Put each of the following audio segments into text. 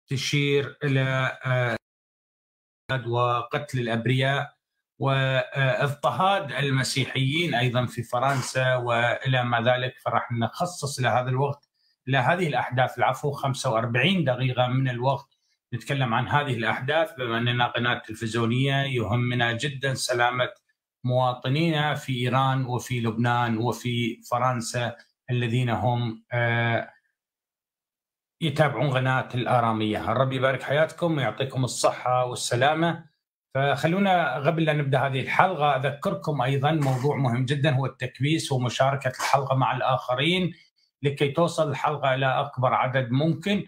تشير الى وقتل الابرياء واضطهاد المسيحيين ايضا في فرنسا والى ما ذلك فراح نخصص لهذا الوقت لهذه الاحداث العفو 45 دقيقه من الوقت نتكلم عن هذه الاحداث بما اننا قناه تلفزيونيه يهمنا جدا سلامه مواطنينا في ايران وفي لبنان وفي فرنسا الذين هم يتابعون قناه الاراميه، الرب يبارك حياتكم ويعطيكم الصحه والسلامه. فخلونا قبل لا نبدا هذه الحلقه اذكركم ايضا موضوع مهم جدا هو التكبيس ومشاركه الحلقه مع الاخرين لكي توصل الحلقه الى اكبر عدد ممكن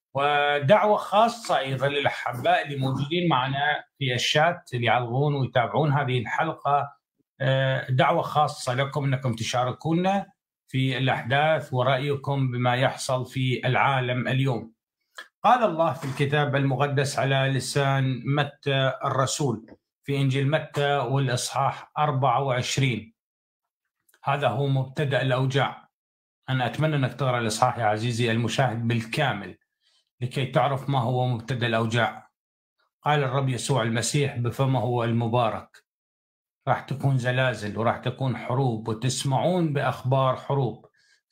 ودعوه خاصه ايضا للاحباء اللي موجودين معنا في الشات اللي يعلقون ويتابعون هذه الحلقه دعوه خاصه لكم انكم تشاركونا في الاحداث ورايكم بما يحصل في العالم اليوم. قال الله في الكتاب المقدس على لسان متى الرسول في انجيل متى والاصحاح 24 هذا هو مبتدا الاوجاع. انا اتمنى انك تقرا الاصحاح يا عزيزي المشاهد بالكامل لكي تعرف ما هو مبتدا الاوجاع. قال الرب يسوع المسيح بفمه المبارك راح تكون زلازل وراح تكون حروب وتسمعون باخبار حروب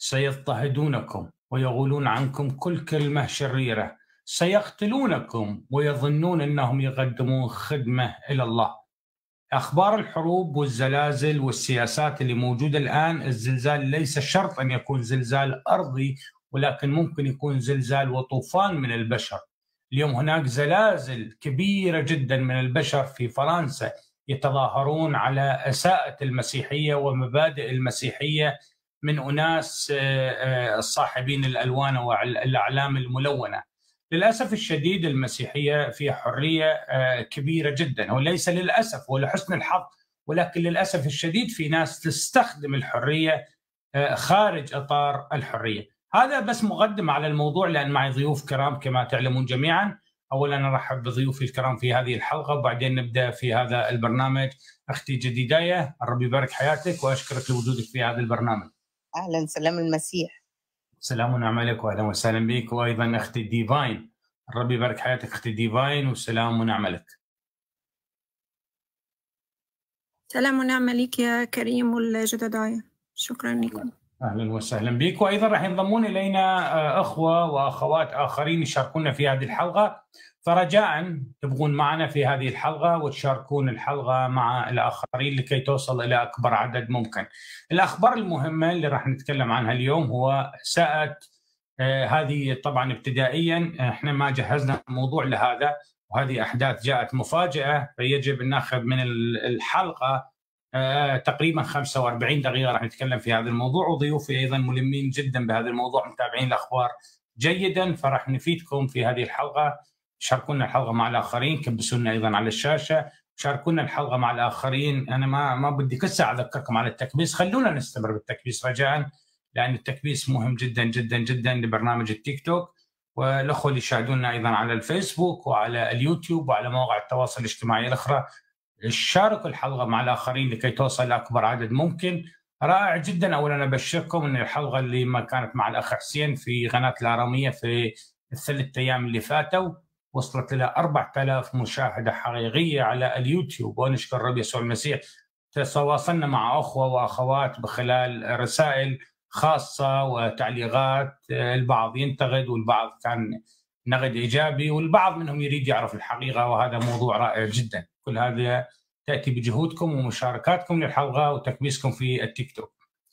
سيضطهدونكم ويقولون عنكم كل كلمه شريره سيقتلونكم ويظنون انهم يقدمون خدمه الى الله. اخبار الحروب والزلازل والسياسات اللي موجوده الان الزلزال ليس شرط ان يكون زلزال ارضي ولكن ممكن يكون زلزال وطوفان من البشر. اليوم هناك زلازل كبيره جدا من البشر في فرنسا يتظاهرون على اساءه المسيحيه ومبادئ المسيحيه من اناس صاحبين الالوان والاعلام الملونه. للاسف الشديد المسيحيه فيها حريه كبيره جدا وليس للاسف ولحسن الحظ ولكن للاسف الشديد في ناس تستخدم الحريه خارج اطار الحريه. هذا بس مقدمه على الموضوع لان معي ضيوف كرام كما تعلمون جميعا. اولا ارحب بضيوفي الكرام في هذه الحلقه وبعدين نبدا في هذا البرنامج اختي جديدايه الرب يبارك حياتك واشكرك لوجودك في هذا البرنامج. اهلا سلام المسيح. سلام ونعم عليك واهلا وسهلا بك وايضا اختي ديفاين الرب يبارك حياتك اختي ديفاين وسلام ونعم لك. سلام ونعم لك يا كريم والجدداية شكرا لكم. اهلا وسهلا بك وايضا راح ينضمون الينا اخوه واخوات اخرين يشاركونا في هذه الحلقه فرجاء تبقون معنا في هذه الحلقه وتشاركون الحلقه مع الاخرين لكي توصل الى اكبر عدد ممكن. الاخبار المهمه اللي راح نتكلم عنها اليوم هو ساءت هذه طبعا ابتدائيا احنا ما جهزنا موضوع لهذا وهذه احداث جاءت مفاجاه فيجب ان ناخذ من الحلقه آه تقريبا 45 دقيقه راح نتكلم في هذا الموضوع وضيوفي ايضا ملمين جدا بهذا الموضوع متابعين الاخبار جيدا فراح نفيدكم في هذه الحلقه شاركونا الحلقه مع الاخرين كبسونا ايضا على الشاشه شاركونا الحلقه مع الاخرين انا ما ما بدي كل ساعه اذكركم على التكبيس خلونا نستمر بالتكبيس رجاء لان التكبيس مهم جدا جدا جدا لبرنامج التيك توك والاخوه اللي يشاهدونا ايضا على الفيسبوك وعلى اليوتيوب وعلى مواقع التواصل الاجتماعي الاخرى شاركوا الحلقه مع الاخرين لكي توصل لاكبر عدد ممكن رائع جدا اولا ابشركم ان الحلقه اللي ما كانت مع الاخ حسين في قناه الاراميه في الثلاث ايام اللي فاتوا وصلت الى 4000 مشاهده حقيقيه على اليوتيوب ونشكر الرب يسوع المسيح تواصلنا مع اخوه واخوات بخلال رسائل خاصه وتعليقات البعض ينتقد والبعض كان نقد ايجابي والبعض منهم يريد يعرف الحقيقه وهذا موضوع رائع جدا كل هذا تاتي بجهودكم ومشاركاتكم للحلقه وتكبيسكم في التيك توك.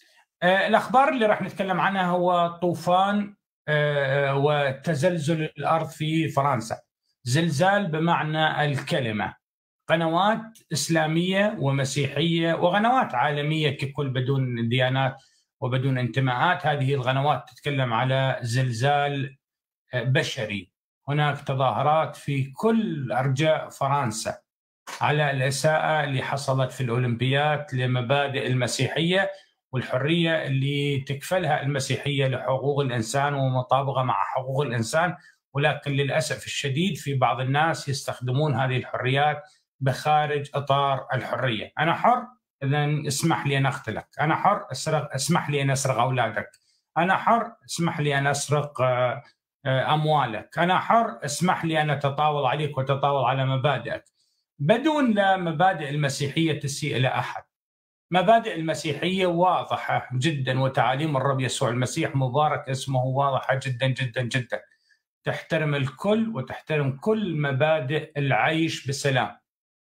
آه الاخبار اللي راح نتكلم عنها هو طوفان آه وتزلزل الارض في فرنسا. زلزال بمعنى الكلمه. قنوات اسلاميه ومسيحيه وقنوات عالميه ككل بدون ديانات وبدون انتماءات، هذه القنوات تتكلم على زلزال بشري. هناك تظاهرات في كل ارجاء فرنسا. على الاساءه اللي حصلت في الاولمبيات لمبادئ المسيحيه والحريه اللي تكفلها المسيحيه لحقوق الانسان ومطابقه مع حقوق الانسان ولكن للاسف الشديد في بعض الناس يستخدمون هذه الحريات بخارج اطار الحريه، انا حر اذا اسمح لي ان اقتلك، انا حر اسرق اسمح لي ان اسرق اولادك، انا حر اسمح لي ان اسرق آه، اموالك انا حر اسمح لي ان اتطاول عليك وتطاول على مبادئك بدون لا مبادئ المسيحيه تسيء الى احد مبادئ المسيحيه واضحه جدا وتعاليم الرب يسوع المسيح مبارك اسمه واضحه جدا جدا جدا تحترم الكل وتحترم كل مبادئ العيش بسلام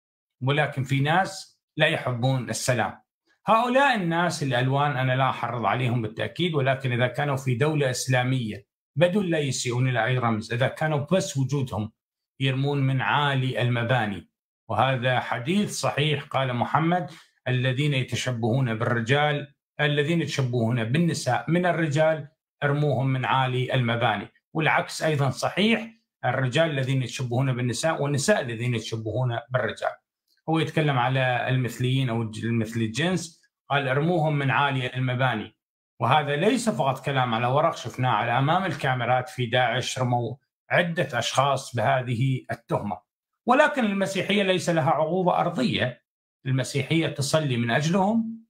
ولكن في ناس لا يحبون السلام هؤلاء الناس الالوان انا لا احرض عليهم بالتاكيد ولكن اذا كانوا في دوله اسلاميه بدون لا يسيئون الى اي رمز اذا كانوا بس وجودهم يرمون من عالي المباني وهذا حديث صحيح قال محمد الذين يتشبهون بالرجال الذين يتشبهون بالنساء من الرجال ارموهم من عالي المباني والعكس ايضا صحيح الرجال الذين يتشبهون بالنساء والنساء الذين يتشبهون بالرجال هو يتكلم على المثليين او المثل الجنس قال ارموهم من عالي المباني وهذا ليس فقط كلام على ورق شفناه على امام الكاميرات في داعش رموا عده اشخاص بهذه التهمه ولكن المسيحيه ليس لها عقوبه ارضيه المسيحيه تصلي من اجلهم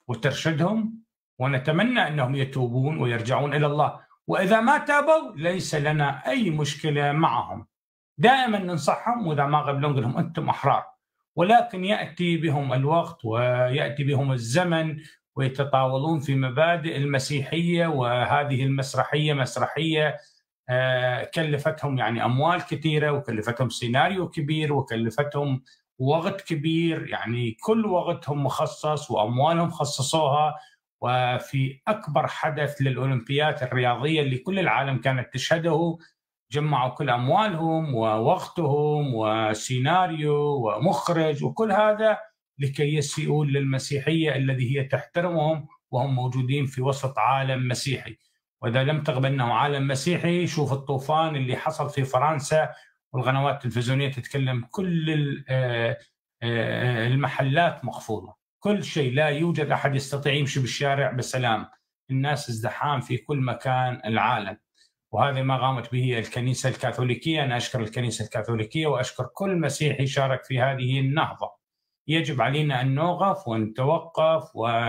وترشدهم ونتمنى انهم يتوبون ويرجعون الى الله واذا ما تابوا ليس لنا اي مشكله معهم دائما ننصحهم واذا ما قبلون لهم انتم احرار ولكن ياتي بهم الوقت وياتي بهم الزمن ويتطاولون في مبادئ المسيحيه وهذه المسرحيه مسرحيه آه، كلفتهم يعني اموال كثيره وكلفتهم سيناريو كبير وكلفتهم وقت كبير يعني كل وقتهم مخصص واموالهم خصصوها وفي اكبر حدث للاولمبيات الرياضيه اللي كل العالم كانت تشهده جمعوا كل اموالهم ووقتهم وسيناريو ومخرج وكل هذا لكي يسيئون للمسيحيه الذي هي تحترمهم وهم موجودين في وسط عالم مسيحي واذا لم تقبلنه عالم مسيحي شوف الطوفان اللي حصل في فرنسا والقنوات التلفزيونيه تتكلم كل آه، آه، المحلات مقفوله كل شيء لا يوجد احد يستطيع يمشي بالشارع بسلام الناس ازدحام في كل مكان العالم وهذا ما قامت به الكنيسه الكاثوليكيه انا اشكر الكنيسه الكاثوليكيه واشكر كل مسيحي شارك في هذه النهضه يجب علينا ان نوقف ونتوقف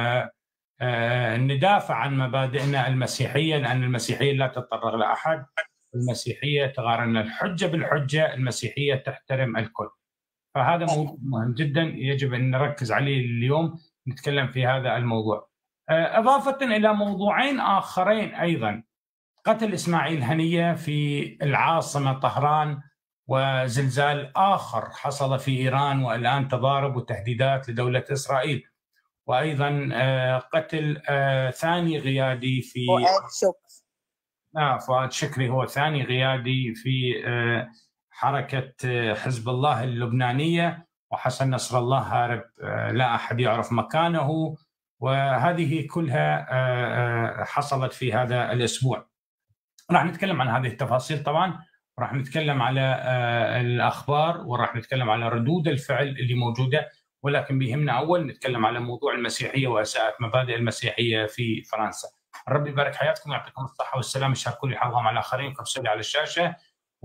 وندافع آه، عن مبادئنا المسيحيه لان المسيحيه لا تتطرق لاحد المسيحيه تقارن الحجه بالحجه المسيحيه تحترم الكل فهذا موضوع مهم جدا يجب ان نركز عليه اليوم نتكلم في هذا الموضوع آه، اضافه الى موضوعين اخرين ايضا قتل اسماعيل هنيه في العاصمه طهران وزلزال اخر حصل في ايران والان تضارب وتهديدات لدوله اسرائيل وايضا آه، قتل آه، ثاني غيادي في فؤاد شكري آه فؤاد شكري هو ثاني غيادي في آه، حركه حزب الله اللبنانيه وحسن نصر الله هارب لا احد يعرف مكانه وهذه كلها حصلت في هذا الاسبوع. راح نتكلم عن هذه التفاصيل طبعا راح نتكلم على آه، الاخبار وراح نتكلم على ردود الفعل اللي موجوده ولكن بيهمنا اول نتكلم على موضوع المسيحيه واساءه مبادئ المسيحيه في فرنسا. الرب يبارك حياتكم ويعطيكم الصحه والسلامه شاركوا لي حلقه مع الاخرين كرسوا على الشاشه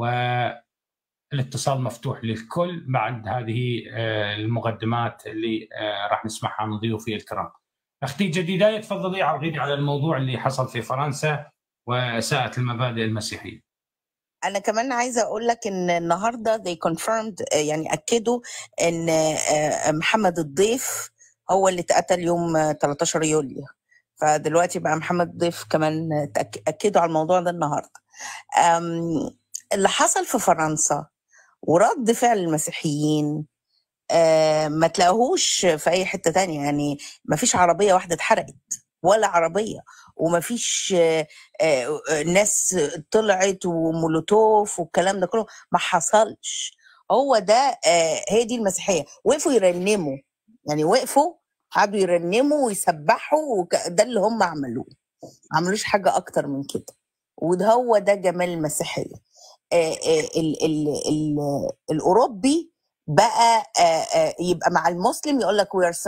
والاتصال مفتوح للكل بعد هذه آه، المقدمات اللي آه، راح نسمعها من ضيوفي الكرام. اختي جديده تفضلي عرضيني على الموضوع اللي حصل في فرنسا واساءه المبادئ المسيحيه. انا كمان عايزه اقول لك ان النهارده they confirmed يعني اكدوا ان آه، محمد الضيف هو اللي اتقتل يوم 13 يوليو فدلوقتي بقى محمد الضيف كمان اكدوا على الموضوع ده النهارده اللي حصل في فرنسا ورد فعل المسيحيين آه، ما تلاقوهوش في اي حته تانية يعني ما فيش عربيه واحده اتحرقت ولا عربيه ومفيش آه، آه، ناس طلعت ومولوتوف والكلام ده كله ما حصلش هو ده آه، هي دي المسيحيه وقفوا يرنموا يعني وقفوا قعدوا يرنموا ويسبحوا ده اللي هم عملوه ما عملوش حاجه اكتر من كده وده هو ده جمال المسيحيه ال ال ال الاوروبي بقى يبقى مع المسلم يقول لك وي ار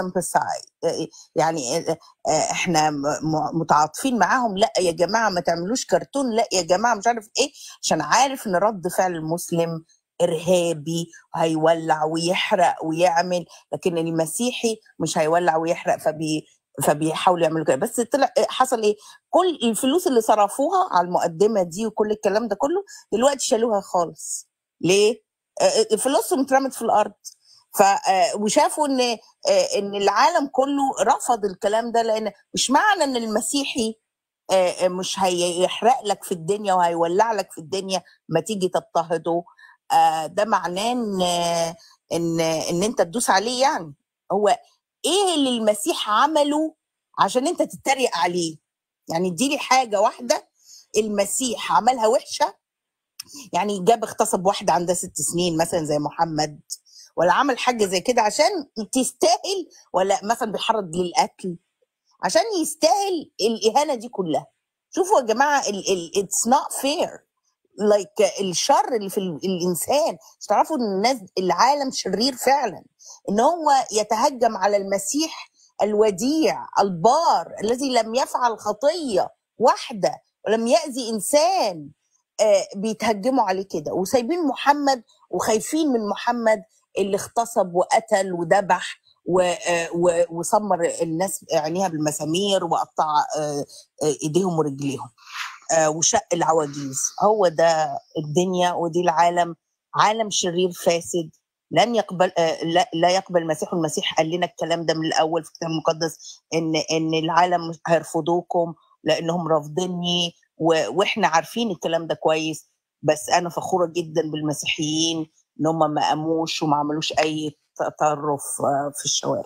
يعني احنا متعاطفين معاهم لا يا جماعه ما تعملوش كرتون لا يا جماعه مش عارف ايه عشان عارف ان رد فعل المسلم ارهابي هيولع ويحرق ويعمل لكن المسيحي مش هيولع ويحرق فبي فبيحاولوا يعملوا كده بس طلع حصل ايه كل الفلوس اللي صرفوها على المقدمه دي وكل الكلام ده كله دلوقتي شالوها خالص ليه آه، فلوسهم اترمت في الارض ف آه، وشافوا ان آه، ان العالم كله رفض الكلام ده لان مش معنى ان المسيحي آه، مش هيحرق لك في الدنيا وهيولع لك في الدنيا ما تيجي تضطهده آه، ده معناه ان ان ان انت تدوس عليه يعني هو ايه اللي المسيح عمله عشان انت تتريق عليه يعني اديلي حاجه واحده المسيح عملها وحشه يعني جاب اغتصب واحده عندها ست سنين مثلا زي محمد ولا عمل حاجه زي كده عشان تستاهل ولا مثلا بيحرض للقتل عشان يستاهل الاهانه دي كلها شوفوا يا جماعه اتس نوت فير لايك الشر اللي في ال- الانسان مش تعرفوا ان الناس العالم شرير فعلا ان هو يتهجم على المسيح الوديع البار الذي لم يفعل خطيه واحده ولم يأذي انسان آه، بيتهجموا عليه كده وسايبين محمد وخايفين من محمد اللي اغتصب وقتل وذبح و- آه، و- وسمر الناس عينيها بالمسامير وقطع آه، آه، ايديهم ورجليهم آه، وشق العواجيز هو ده الدنيا ودي العالم عالم شرير فاسد لن يقبل آه، لا, لا يقبل المسيح والمسيح قال لنا الكلام ده من الاول في الكتاب المقدس ان ان العالم هيرفضوكم لانهم رافضيني و- واحنا عارفين الكلام ده كويس بس انا فخوره جدا بالمسيحيين ان هم ما قاموش وما عملوش اي تطرف آه، في الشوارع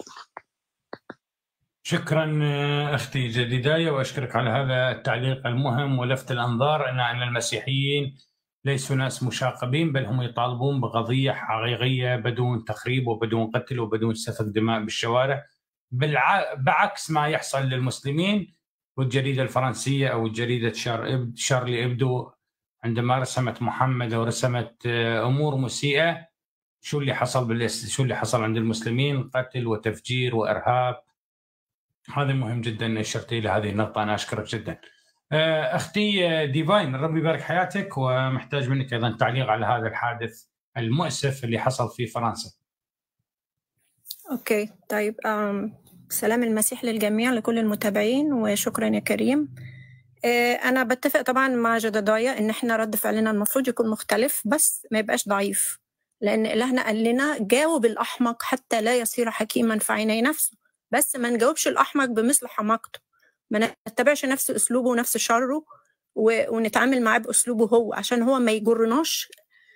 شكرا آه، اختي جديدايه واشكرك على هذا التعليق المهم ولفت الانظار ان ان المسيحيين ليسوا ناس مشاغبين بل هم يطالبون بقضيه حقيقيه بدون تخريب وبدون قتل وبدون سفك دماء بالشوارع بالع... بعكس ما يحصل للمسلمين والجريده الفرنسيه او جريده شار... إب- شارلي ابدو عندما رسمت محمد ورسمت آه، امور مسيئه شو اللي حصل بالاس... شو اللي حصل عند المسلمين قتل وتفجير وارهاب هذا مهم جدا ان اشرتي الى هذه النقطه انا اشكرك جدا. آه، اختي آه، ديفاين ربي يبارك حياتك ومحتاج منك ايضا تعليق على هذا الحادث المؤسف اللي حصل في فرنسا. اوكي طيب أم سلام المسيح للجميع لكل المتابعين وشكرا يا كريم آه، انا بتفق طبعا مع جددايا ان احنا رد فعلنا المفروض يكون مختلف بس ما يبقاش ضعيف لان الهنا قال لنا جاوب الاحمق حتى لا يصير حكيما في عيني نفسه بس ما نجاوبش الاحمق بمثل حماقته ما نتبعش نفس اسلوبه ونفس شره و- ونتعامل معاه باسلوبه هو عشان هو ما يجرناش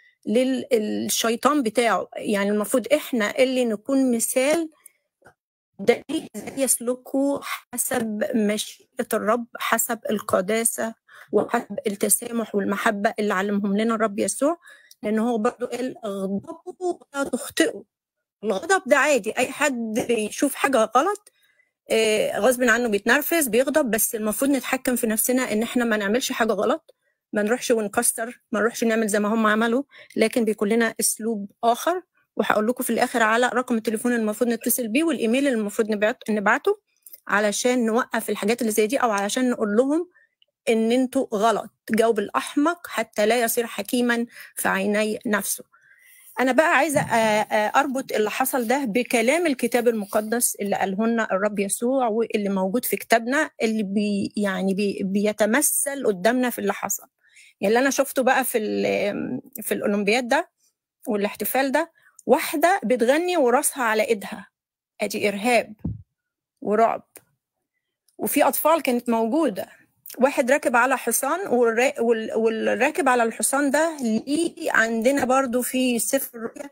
للشيطان بتاعه يعني المفروض احنا اللي نكون مثال دليل ازاي يسلكوا حسب مشيئة الرب حسب القداسة وحسب التسامح والمحبة اللي علمهم لنا الرب يسوع لأن هو برضو قال اغضبوا ولا تخطئوا الغضب ده عادي أي حد بيشوف حاجة غلط آه، غصب عنه بيتنرفز بيغضب بس المفروض نتحكم في نفسنا ان احنا ما نعملش حاجه غلط ما نروحش ونكسر ما نروحش نعمل زي ما هم عملوا لكن بيكون لنا اسلوب اخر وهقول لكم في الاخر على رقم التليفون اللي المفروض نتصل بيه والايميل اللي المفروض نبعت نبعته علشان نوقف الحاجات اللي زي دي او علشان نقول لهم ان انتوا غلط جاوب الاحمق حتى لا يصير حكيما في عيني نفسه انا بقى عايزه آه، آه، اربط اللي حصل ده بكلام الكتاب المقدس اللي قاله لنا الرب يسوع واللي موجود في كتابنا اللي بي يعني بي بيتمثل قدامنا في اللي حصل يعني اللي انا شفته بقى في ال- في الاولمبياد ده والاحتفال ده واحده بتغني وراسها على ايدها ادي ارهاب ورعب وفي اطفال كانت موجوده واحد راكب على حصان والرا- وال- والراكب على الحصان ده ليه عندنا برضو في سفر الرؤيا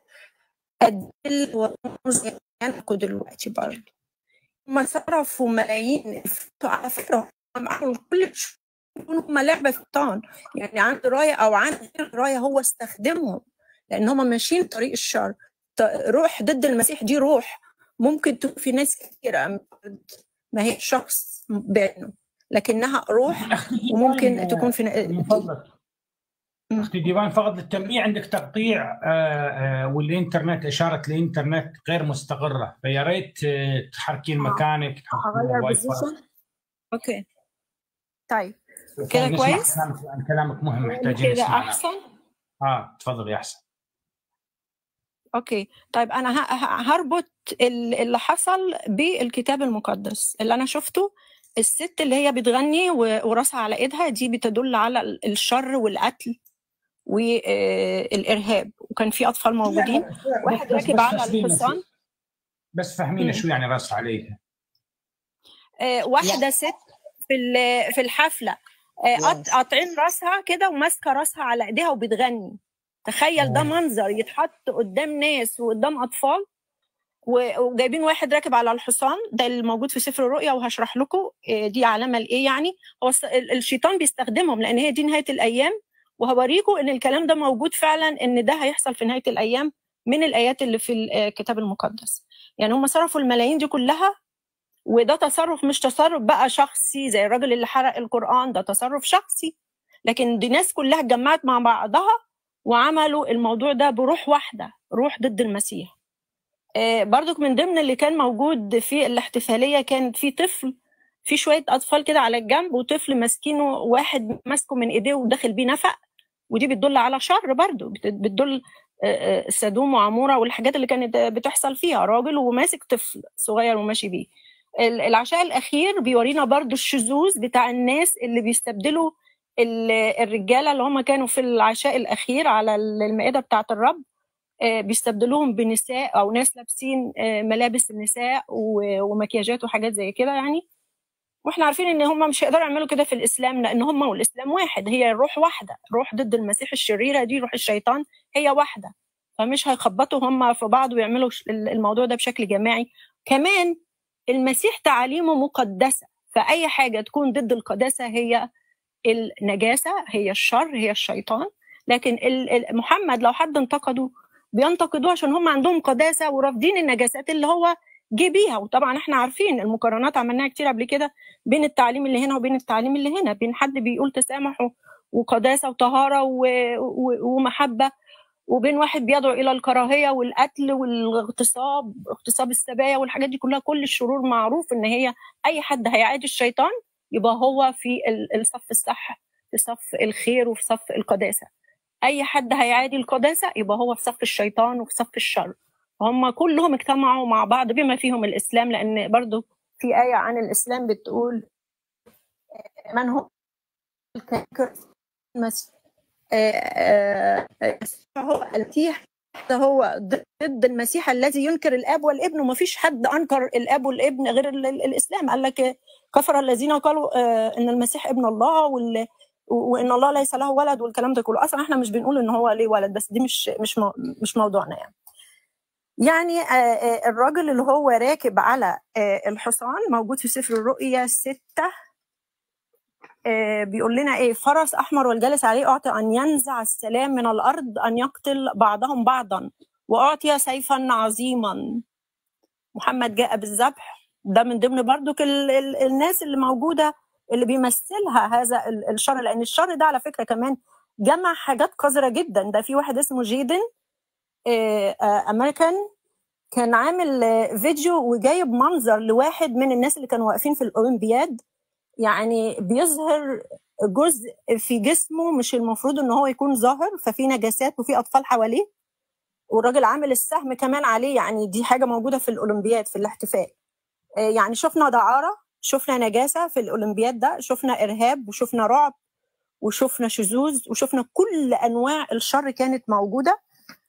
أدل ورموز ينقوا دلوقتي برضو هم صرفوا ملايين على فكرة هم عملوا كل شيء يكونوا هم لعبة في الطعن يعني عند راية أو عند غير راية هو استخدمهم لأن هم ماشيين طريق الشر ط- روح ضد المسيح دي روح ممكن تكون في ناس كتيرة ما هي شخص بعينه لكنها روح اختي وممكن ديفاين تكون في من فضلك مم. اختي ديفاين فقط للتنبيه عندك تقطيع آه، آه، والانترنت اشاره الانترنت غير مستقره فيا ريت آه، تحركين مكانك تحطين اغير الواي فاي. بوزيشن اوكي طيب كده نسمع كويس؟ كلامك لأن كلامك مهم محتاجين كده نسمع احسن اه تفضلي احسن اوكي طيب انا ه- ه- هربط ال- اللي حصل بالكتاب المقدس اللي انا شفته الست اللي هي بتغني و- وراسها على ايدها دي بتدل على ال- الشر والقتل والارهاب وكان في اطفال موجودين واحد بس- راكب بس على فهمينا الحصان شو- بس فهمينا مم. شو يعني راس عليها آه، واحده ست في ال- في الحفله آه، قط- Yes. قاطعين راسها كده وماسكه راسها على ايديها وبتغني تخيل ده آه. منظر يتحط قدام ناس وقدام اطفال و- وجايبين واحد راكب على الحصان ده اللي موجود في سفر الرؤيا وهشرح لكم آه، دي علامه لايه يعني هو الس- ال- الشيطان بيستخدمهم لان هي دي نهايه الايام وهوريكم ان الكلام ده موجود فعلا ان ده هيحصل في نهايه الايام من الايات اللي في الكتاب المقدس يعني هم صرفوا الملايين دي كلها وده تصرف مش تصرف بقى شخصي زي الراجل اللي حرق القرآن ده تصرف شخصي لكن دي ناس كلها اتجمعت مع بعضها وعملوا الموضوع ده بروح واحدة روح ضد المسيح آه، برضك من ضمن اللي كان موجود في الاحتفالية كان في طفل في شوية أطفال كده على الجنب وطفل ماسكينه واحد ماسكه من إيديه وداخل بيه نفق ودي بتدل على شر برضو بت- بتدل آه، آه، سدوم وعمورة والحاجات اللي كانت بتحصل فيها راجل وماسك طفل صغير وماشي بيه ال- العشاء الأخير بيورينا برضو الشذوذ بتاع الناس اللي بيستبدلوا ال- الرجالة اللي هم كانوا في العشاء الأخير على المائدة بتاعة الرب آه، بيستبدلوهم بنساء أو ناس لابسين آه، ملابس النساء و- ومكياجات وحاجات زي كده يعني واحنا عارفين ان هم مش هيقدروا يعملوا كده في الاسلام لان هم والاسلام واحد هي روح واحده روح ضد المسيح الشريره دي روح الشيطان هي واحده فمش هيخبطوا هم في بعض ويعملوا ش- الموضوع ده بشكل جماعي كمان المسيح تعاليمه مقدسه فاي حاجه تكون ضد القداسه هي النجاسه هي الشر هي الشيطان لكن ال- ال- محمد لو حد انتقده بينتقدوه عشان هم عندهم قداسه ورافضين النجاسات اللي هو جه بيها وطبعا احنا عارفين المقارنات عملناها كتير قبل كده بين التعليم اللي هنا وبين التعليم اللي هنا بين حد بيقول تسامح و- وقداسه وطهاره و- و- ومحبه وبين واحد بيدعو الى الكراهيه والقتل والاغتصاب اغتصاب السبايا والحاجات دي كلها كل الشرور معروف ان هي اي حد هيعادي الشيطان يبقى هو في ال- الصف الصح في صف الخير وفي صف القداسه اي حد هيعادي القداسه يبقى هو في صف الشيطان وفي صف الشر هم كلهم اجتمعوا مع بعض بما فيهم الاسلام لان برضو في ايه عن الاسلام بتقول من هو الكافر المسيح آه، آه، آه، هو المسيح هو ضد المسيح الذي ينكر الاب والابن وما فيش حد انكر الاب والابن غير ال- ال- الاسلام قال لك كفر الذين قالوا آه، ان المسيح ابن الله وال وان الله ليس له ولد والكلام ده كله اصلا احنا مش بنقول ان هو ليه ولد بس دي مش مش مو- مش موضوعنا يعني يعني آه، آه، الراجل اللي هو راكب على آه، الحصان موجود في سفر الرؤيا ستة آه، بيقول لنا ايه فرس احمر والجالس عليه اعطي ان ينزع السلام من الارض ان يقتل بعضهم بعضا واعطي سيفا عظيما محمد جاء بالذبح ده من ضمن برضك ال ال الناس اللي موجوده اللي بيمثلها هذا ال- الشر لان الشر ده على فكره كمان جمع حاجات قذره جدا ده في واحد اسمه جيدن آه، آه، امريكان كان عامل آه، فيديو وجايب منظر لواحد من الناس اللي كانوا واقفين في الاولمبياد يعني بيظهر جزء في جسمه مش المفروض ان هو يكون ظاهر ففي نجاسات وفي اطفال حواليه والراجل عامل السهم كمان عليه يعني دي حاجه موجوده في الاولمبياد في الاحتفال آه، يعني شفنا دعاره شفنا نجاسه في الاولمبياد ده شفنا ارهاب وشفنا رعب وشفنا شذوذ وشفنا كل انواع الشر كانت موجوده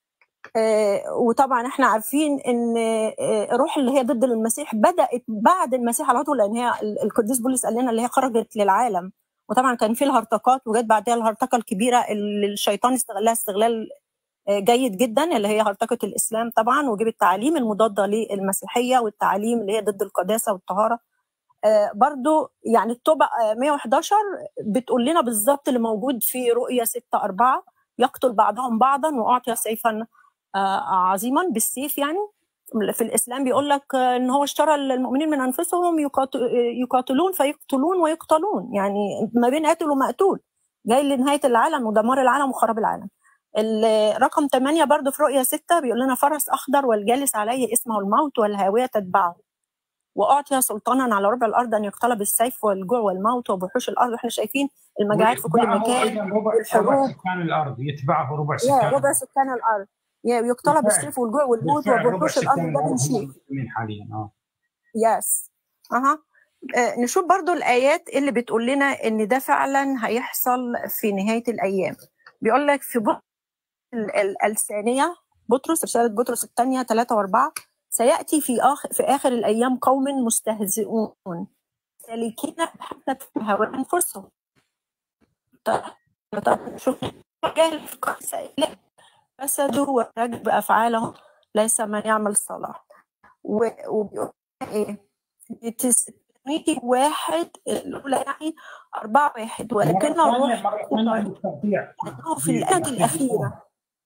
آه، وطبعا احنا عارفين ان آه، الروح اللي هي ضد المسيح بدات بعد المسيح على طول لان هي ال- القديس بولس قال لنا اللي هي خرجت للعالم وطبعا كان في الهرطقات وجت بعدها الهرطقه الكبيره اللي الشيطان استغلها استغلال آه، جيد جدا اللي هي هرطقه الاسلام طبعا وجيب التعاليم المضاده للمسيحيه والتعاليم اللي هي ضد القداسه والطهاره آه، برضو يعني التوبة آه، 111 بتقول لنا بالظبط اللي موجود في رؤية 6 4 يقتل بعضهم بعضا وأعطي سيفا آه، عظيما بالسيف يعني في الإسلام بيقول لك آه، إن هو اشترى المؤمنين من أنفسهم يقات- يقاتلون فيقتلون ويقتلون يعني ما بين قاتل ومقتول جاي لنهاية العالم ودمار العالم وخراب العالم ال- رقم 8 برضو في رؤية 6 بيقول لنا فرس أخضر والجالس عليه اسمه الموت والهاوية تتبعه واعطي سلطانا على ربع الارض ان يقتل بالسيف والجوع والموت وبحوش الارض واحنا شايفين المجاعات في كل ويتبعه مكان ايضا ربع والحروب. ربع سكان الارض يتبعه ربع يا سكان ربع سكان الارض يقتلى بالفعل بالسيف والجوع والموت بالفعل ربع وبرتوش الارض سكان ده العالم هم بنشوف المسلمين حاليا اه يس اها آه، نشوف برضو الآيات اللي بتقول لنا إن ده فعلا هيحصل في نهاية الأيام بيقول لك في بطرس ال- ال- الثانية بطرس رسالة بطرس الثانية ثلاثة وأربعة سيأتي في آخر في آخر الأيام قوم مستهزئون سالكين حتى في هوى أنفسهم طب طب شوف رجال في قصة فسدوا ورجب أفعالهم ليس من يعمل صلاح و- وبيقول إيه في تسالونيكي واحد الأولى يعني أربعة واحد مرة ولكن ثانية الروح مرة ثانية عندك تقطيع أنه في الآية الأخيرة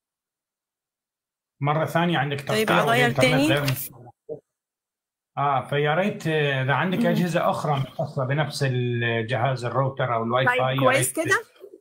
مرة ثانية عندك طيب تقطيع أغير والإنترنت تاني غير مستقر. اه فيا ريت آه، اذا عندك مم. اجهزه اخرى مختصه بنفس الجهاز الراوتر او الواي طيب فاي يا كويس ريت كده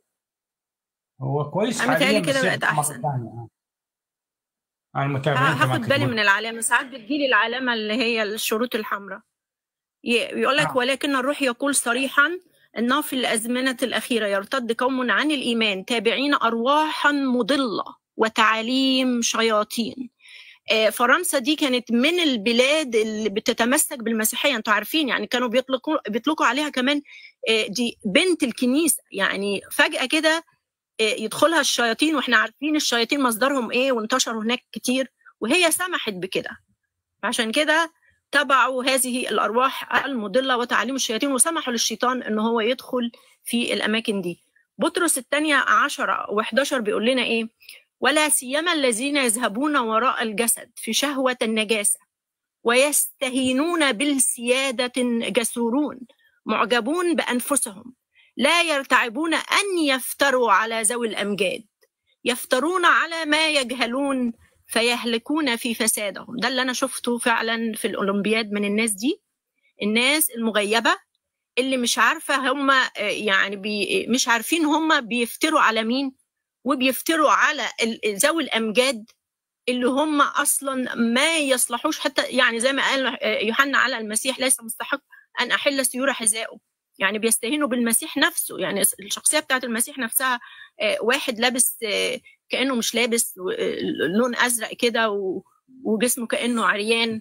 هو كويس أنا حاليا متهيألي بس كده يفتح بقت مرة أحسن ثانية آه. آه، ه- المتابعين هاخد كمان بالي كتبوا من العلامة ساعات بتجيلي العلامة اللي هي الشروط الحمراء يقول لك آه. ولكن الروح يقول صريحا انه في الازمنه الاخيره يرتد قوم عن الايمان تابعين ارواحا مضله وتعاليم شياطين آه، فرنسا دي كانت من البلاد اللي بتتمسك بالمسيحيه انتوا عارفين يعني كانوا بيطلقوا بيطلقوا عليها كمان آه، دي بنت الكنيسه يعني فجاه كده آه، يدخلها الشياطين واحنا عارفين الشياطين مصدرهم ايه وانتشروا هناك كتير وهي سمحت بكده عشان كده تبعوا هذه الارواح المضله وتعاليم الشياطين وسمحوا للشيطان ان هو يدخل في الاماكن دي بطرس الثانيه 10 و11 بيقول لنا ايه ولا سيما الذين يذهبون وراء الجسد في شهوه النجاسه ويستهينون بالسياده جسورون معجبون بانفسهم لا يرتعبون ان يفتروا على ذوي الامجاد يفترون على ما يجهلون فيهلكون في فسادهم ده اللي انا شفته فعلا في الاولمبياد من الناس دي الناس المغيبه اللي مش عارفه هم يعني بي مش عارفين هم بيفتروا على مين وبيفتروا على ال- ذوي الامجاد اللي هم اصلا ما يصلحوش حتى يعني زي ما قال يوحنا على المسيح ليس مستحق ان احل سيور حذائه يعني بيستهينوا بالمسيح نفسه يعني الشخصيه بتاعت المسيح نفسها آه، واحد لابس آه، كانه مش لابس و- آه، لون ازرق كده و- وجسمه كانه عريان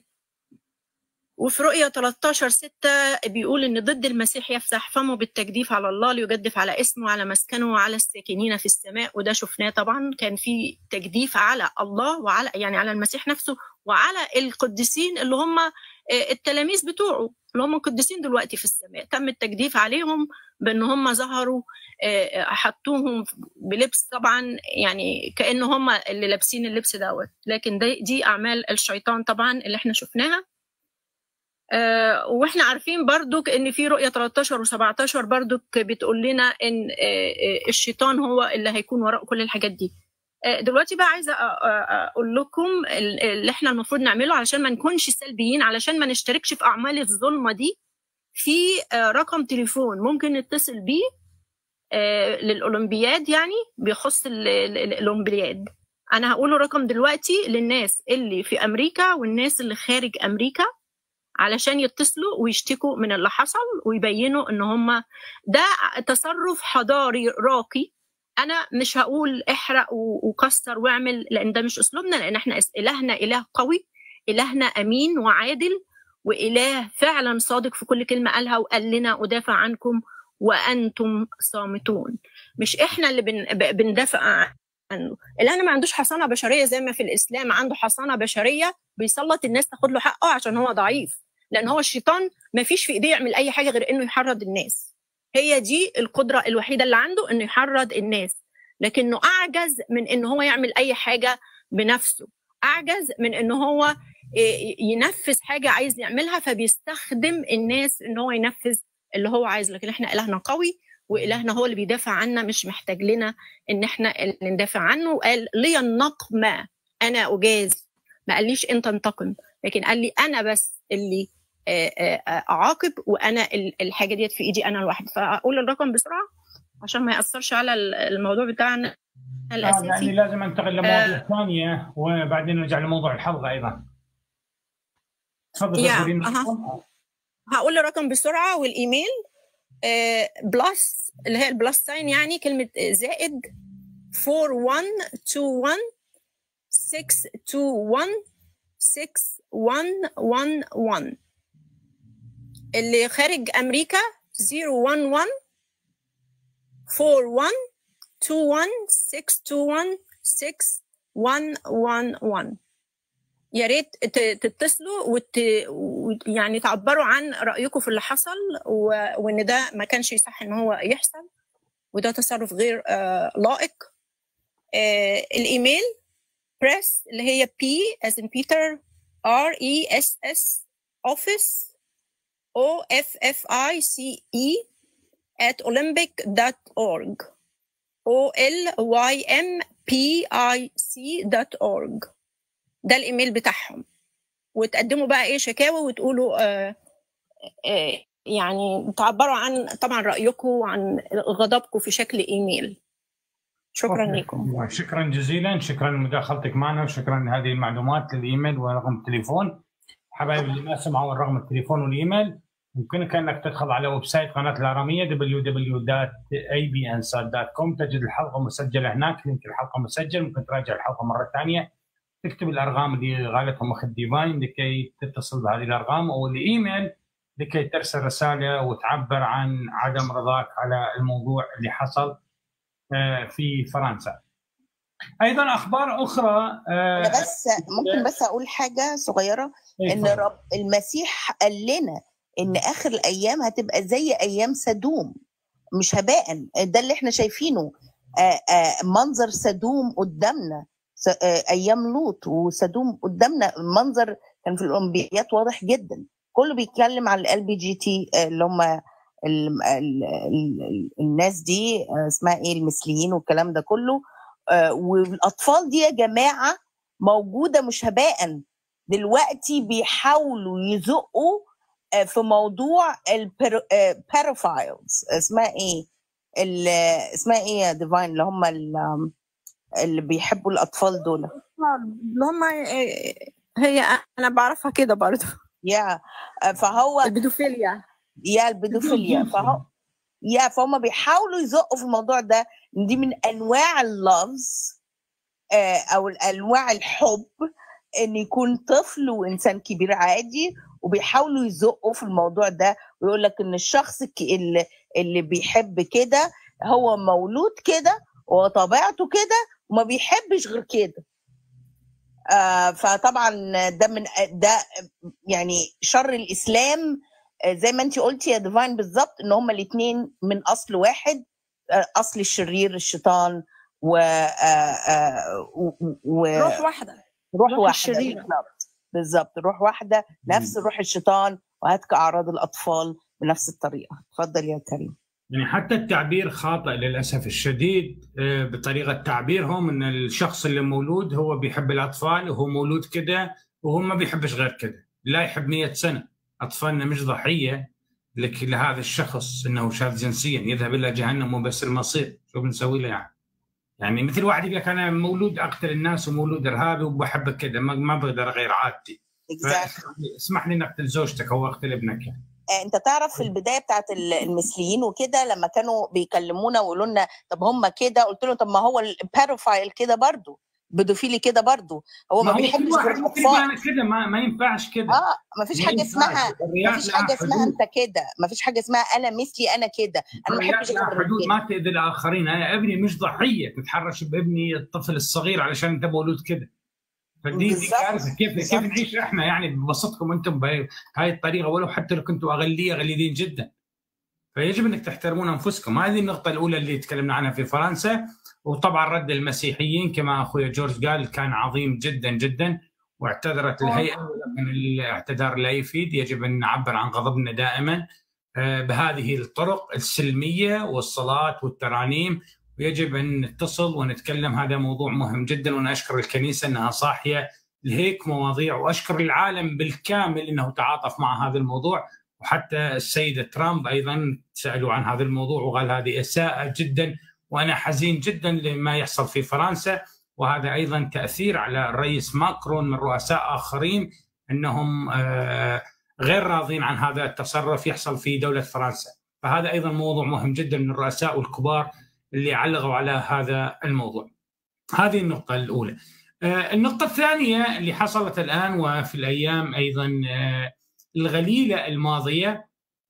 وفي رؤية 13 6 بيقول إن ضد المسيح يفسح فمه بالتجديف على الله ليجدف على اسمه وعلى مسكنه وعلى الساكنين في السماء وده شفناه طبعا كان في تجديف على الله وعلى يعني على المسيح نفسه وعلى القديسين اللي هم آه، التلاميذ بتوعه اللي هم القديسين دلوقتي في السماء تم التجديف عليهم بان هم ظهروا آه، حطوهم بلبس طبعا يعني كأن هم اللي لابسين اللبس دوت لكن دي, دي اعمال الشيطان طبعا اللي احنا شفناها آه، واحنا عارفين برضك ان في رؤيه 13 و17 برضك بتقول لنا ان آه، آه، الشيطان هو اللي هيكون وراء كل الحاجات دي آه، دلوقتي بقى عايزه أ- أ- اقول لكم ال- اللي احنا المفروض نعمله علشان ما نكونش سلبيين علشان ما نشتركش في اعمال الظلمه دي في آه، رقم تليفون ممكن نتصل بيه آه، للاولمبياد يعني بيخص ال- ال- ال- الاولمبياد انا هقول الرقم دلوقتي للناس اللي في امريكا والناس اللي خارج امريكا علشان يتصلوا ويشتكوا من اللي حصل ويبينوا ان هم ده تصرف حضاري راقي انا مش هقول احرق و- وكسر واعمل لان ده مش اسلوبنا لان احنا اس- الهنا اله قوي الهنا امين وعادل واله فعلا صادق في كل كلمه قالها وقال لنا ادافع عنكم وانتم صامتون مش احنا اللي بن ب- بندافع عنه الهنا ما عندوش حصانه بشريه زي ما في الاسلام عنده حصانه بشريه بيسلط الناس تاخد له حقه عشان هو ضعيف لان هو الشيطان ما فيش في ايديه يعمل اي حاجه غير انه يحرض الناس هي دي القدره الوحيده اللي عنده انه يحرض الناس لكنه اعجز من ان هو يعمل اي حاجه بنفسه اعجز من ان هو ي- ينفذ حاجه عايز يعملها فبيستخدم الناس ان هو ينفذ اللي هو عايز لكن احنا الهنا قوي والهنا هو اللي بيدافع عنا مش محتاج لنا ان احنا اللي ندافع عنه وقال لي النقمه انا اجاز ما قاليش انت انتقم لكن قال لي انا بس اللي آه، آه، آه، اعاقب وانا ال- الحاجه ديت في ايدي انا لوحدي فاقول الرقم بسرعه عشان ما ياثرش على ال- الموضوع بتاعنا آه يعني الاساسي لازم انتقل لمواضيع ثانيه وبعدين نرجع لموضوع الحلقه ايضا تفضل يا تذكرين اها الرقم؟ هقول الرقم بسرعه والايميل آه، بلس اللي هي البلس ساين يعني كلمه زائد 4121 621 6111 اللي خارج امريكا 011 41 21 621 6111 يا ريت ت- تتصلوا وت... وت- يعني تعبروا عن رايكم في اللي حصل و... وان ده ما كانش يصح ان هو يحصل وده تصرف غير آه لائق آه الايميل press اللي هي P as in Peter R E S S office O F F I C E at olympic.org O L Y M P I C dot org ده الايميل بتاعهم وتقدموا بقى ايه شكاوى وتقولوا آه آه يعني تعبروا عن طبعا رايكم وعن غضبكم في شكل ايميل شكرا أوكي. لكم شكرا جزيلا شكرا لمداخلتك معنا وشكرا لهذه المعلومات للايميل ورقم التليفون حبايب اللي ما سمعوا الرقم التليفون والايميل يمكنك انك تدخل على ويب سايت قناه الاراميه www.abnsat.com تجد الحلقه مسجله هناك لينك الحلقه مسجل ممكن تراجع الحلقه مره ثانيه تكتب الارقام اللي قالتهم اخ ديفاين لكي تتصل بهذه الارقام او الايميل لكي ترسل رساله وتعبر عن عدم رضاك على الموضوع اللي حصل آه، في فرنسا. ايضا اخبار اخرى آه، انا بس ممكن بس اقول حاجه صغيره ان تفضل. رب المسيح قال لنا ان اخر الايام هتبقى زي ايام سدوم مش هباء ده اللي احنا شايفينه آه، آه، منظر سدوم قدامنا س- آه، ايام لوط وسدوم قدامنا المنظر كان في الاولمبيات واضح جدا كله بيتكلم عن ال بي جي تي اللي هم ال- ال- ال- الناس دي آه، اسمها ايه المثليين والكلام ده كله آه، والاطفال دي يا جماعه موجوده مش هباء دلوقتي بيحاولوا يزقوا آه، في موضوع الباروفايلز اسمها ايه ال- اسمها ايه يا ديفاين اللي هم ال- اللي بيحبوا الاطفال دول اللي هم هي انا بعرفها كده برضو يا آه، فهو البيدوفيليا يا البيدوفيليا فهو يا فهم بيحاولوا يزقوا في الموضوع ده إن دي من انواع اللفظ او انواع الحب ان يكون طفل وانسان كبير عادي وبيحاولوا يزقوا في الموضوع ده ويقول لك ان الشخص الك- اللي, اللي بيحب كده هو مولود كده وطبيعته كده وما بيحبش غير كده آه فطبعا ده من ده يعني شر الاسلام آه، زي ما انت قلتي يا ديفاين بالظبط ان هما الاثنين من اصل واحد آه، اصل الشرير الشيطان و, آه، آه، و- و... روح واحده روح روح واحده الشريرة. بالظبط بالظبط روح واحده نفس روح الشيطان وهتك اعراض الاطفال بنفس الطريقه اتفضل يا كريم يعني حتى التعبير خاطئ للاسف الشديد آه، بطريقه تعبيرهم ان الشخص اللي مولود هو بيحب الاطفال وهو مولود كده وهو ما بيحبش غير كده لا يحب 100 سنه اطفالنا مش ضحيه لك لهذا الشخص انه شاذ جنسيا يذهب الى جهنم وبس المصير شو بنسوي له يعني يعني مثل واحد يقول لك انا مولود اقتل الناس ومولود ارهابي وبحب كذا ما, ما بقدر اغير عادتي exactly. اسمح لي اني اقتل زوجتك او اقتل ابنك يعني. آه، انت تعرف في البدايه بتاعت ال- المثليين وكده لما كانوا بيكلمونا ويقولوا لنا طب هم كده قلت لهم طب ما هو الباروفايل كده برضو بدوفيلي كده برضو هو ما ما هو كل بيحبش واحد غير ممكن يقول الاطفال انا كده ما, ما ينفعش كده اه ما فيش ما حاجه ينفعش. اسمها ما الرياض فيش لها حاجه اسمها حدود. انت كده ما فيش حاجه اسمها انا مثلي انا كده انا ما الرياض بحبش لها غير حدود كده ما تاذي الاخرين انا ابني مش ضحيه تتحرش بابني الطفل الصغير علشان انت مولود كده فدي دي بالظبط. كارثه كيف بالظبط. كيف نعيش احنا يعني ببساطكم انتم بهاي الطريقه ولو حتى لو كنتوا اغليه غليظين جدا فيجب انك تحترمون انفسكم هذه النقطه الاولى اللي تكلمنا عنها في فرنسا وطبعا رد المسيحيين كما اخوي جورج قال كان عظيم جدا جدا واعتذرت الهيئه ولكن الاعتذار لا يفيد يجب ان نعبر عن غضبنا دائما آه، بهذه الطرق السلميه والصلاه والترانيم ويجب ان نتصل ونتكلم هذا موضوع مهم جدا وانا اشكر الكنيسه انها صاحيه لهيك مواضيع واشكر العالم بالكامل انه تعاطف مع هذا الموضوع وحتى السيد ترامب ايضا سالوا عن هذا الموضوع وقال هذه اساءه جدا وانا حزين جدا لما يحصل في فرنسا وهذا ايضا تاثير على الرئيس ماكرون من رؤساء اخرين انهم آه، غير راضين عن هذا التصرف يحصل في دوله فرنسا فهذا ايضا موضوع مهم جدا من الرؤساء والكبار اللي علقوا على هذا الموضوع هذه النقطه الاولى آه، النقطة الثانية اللي حصلت الآن وفي الأيام أيضا آه، الغليلة الماضية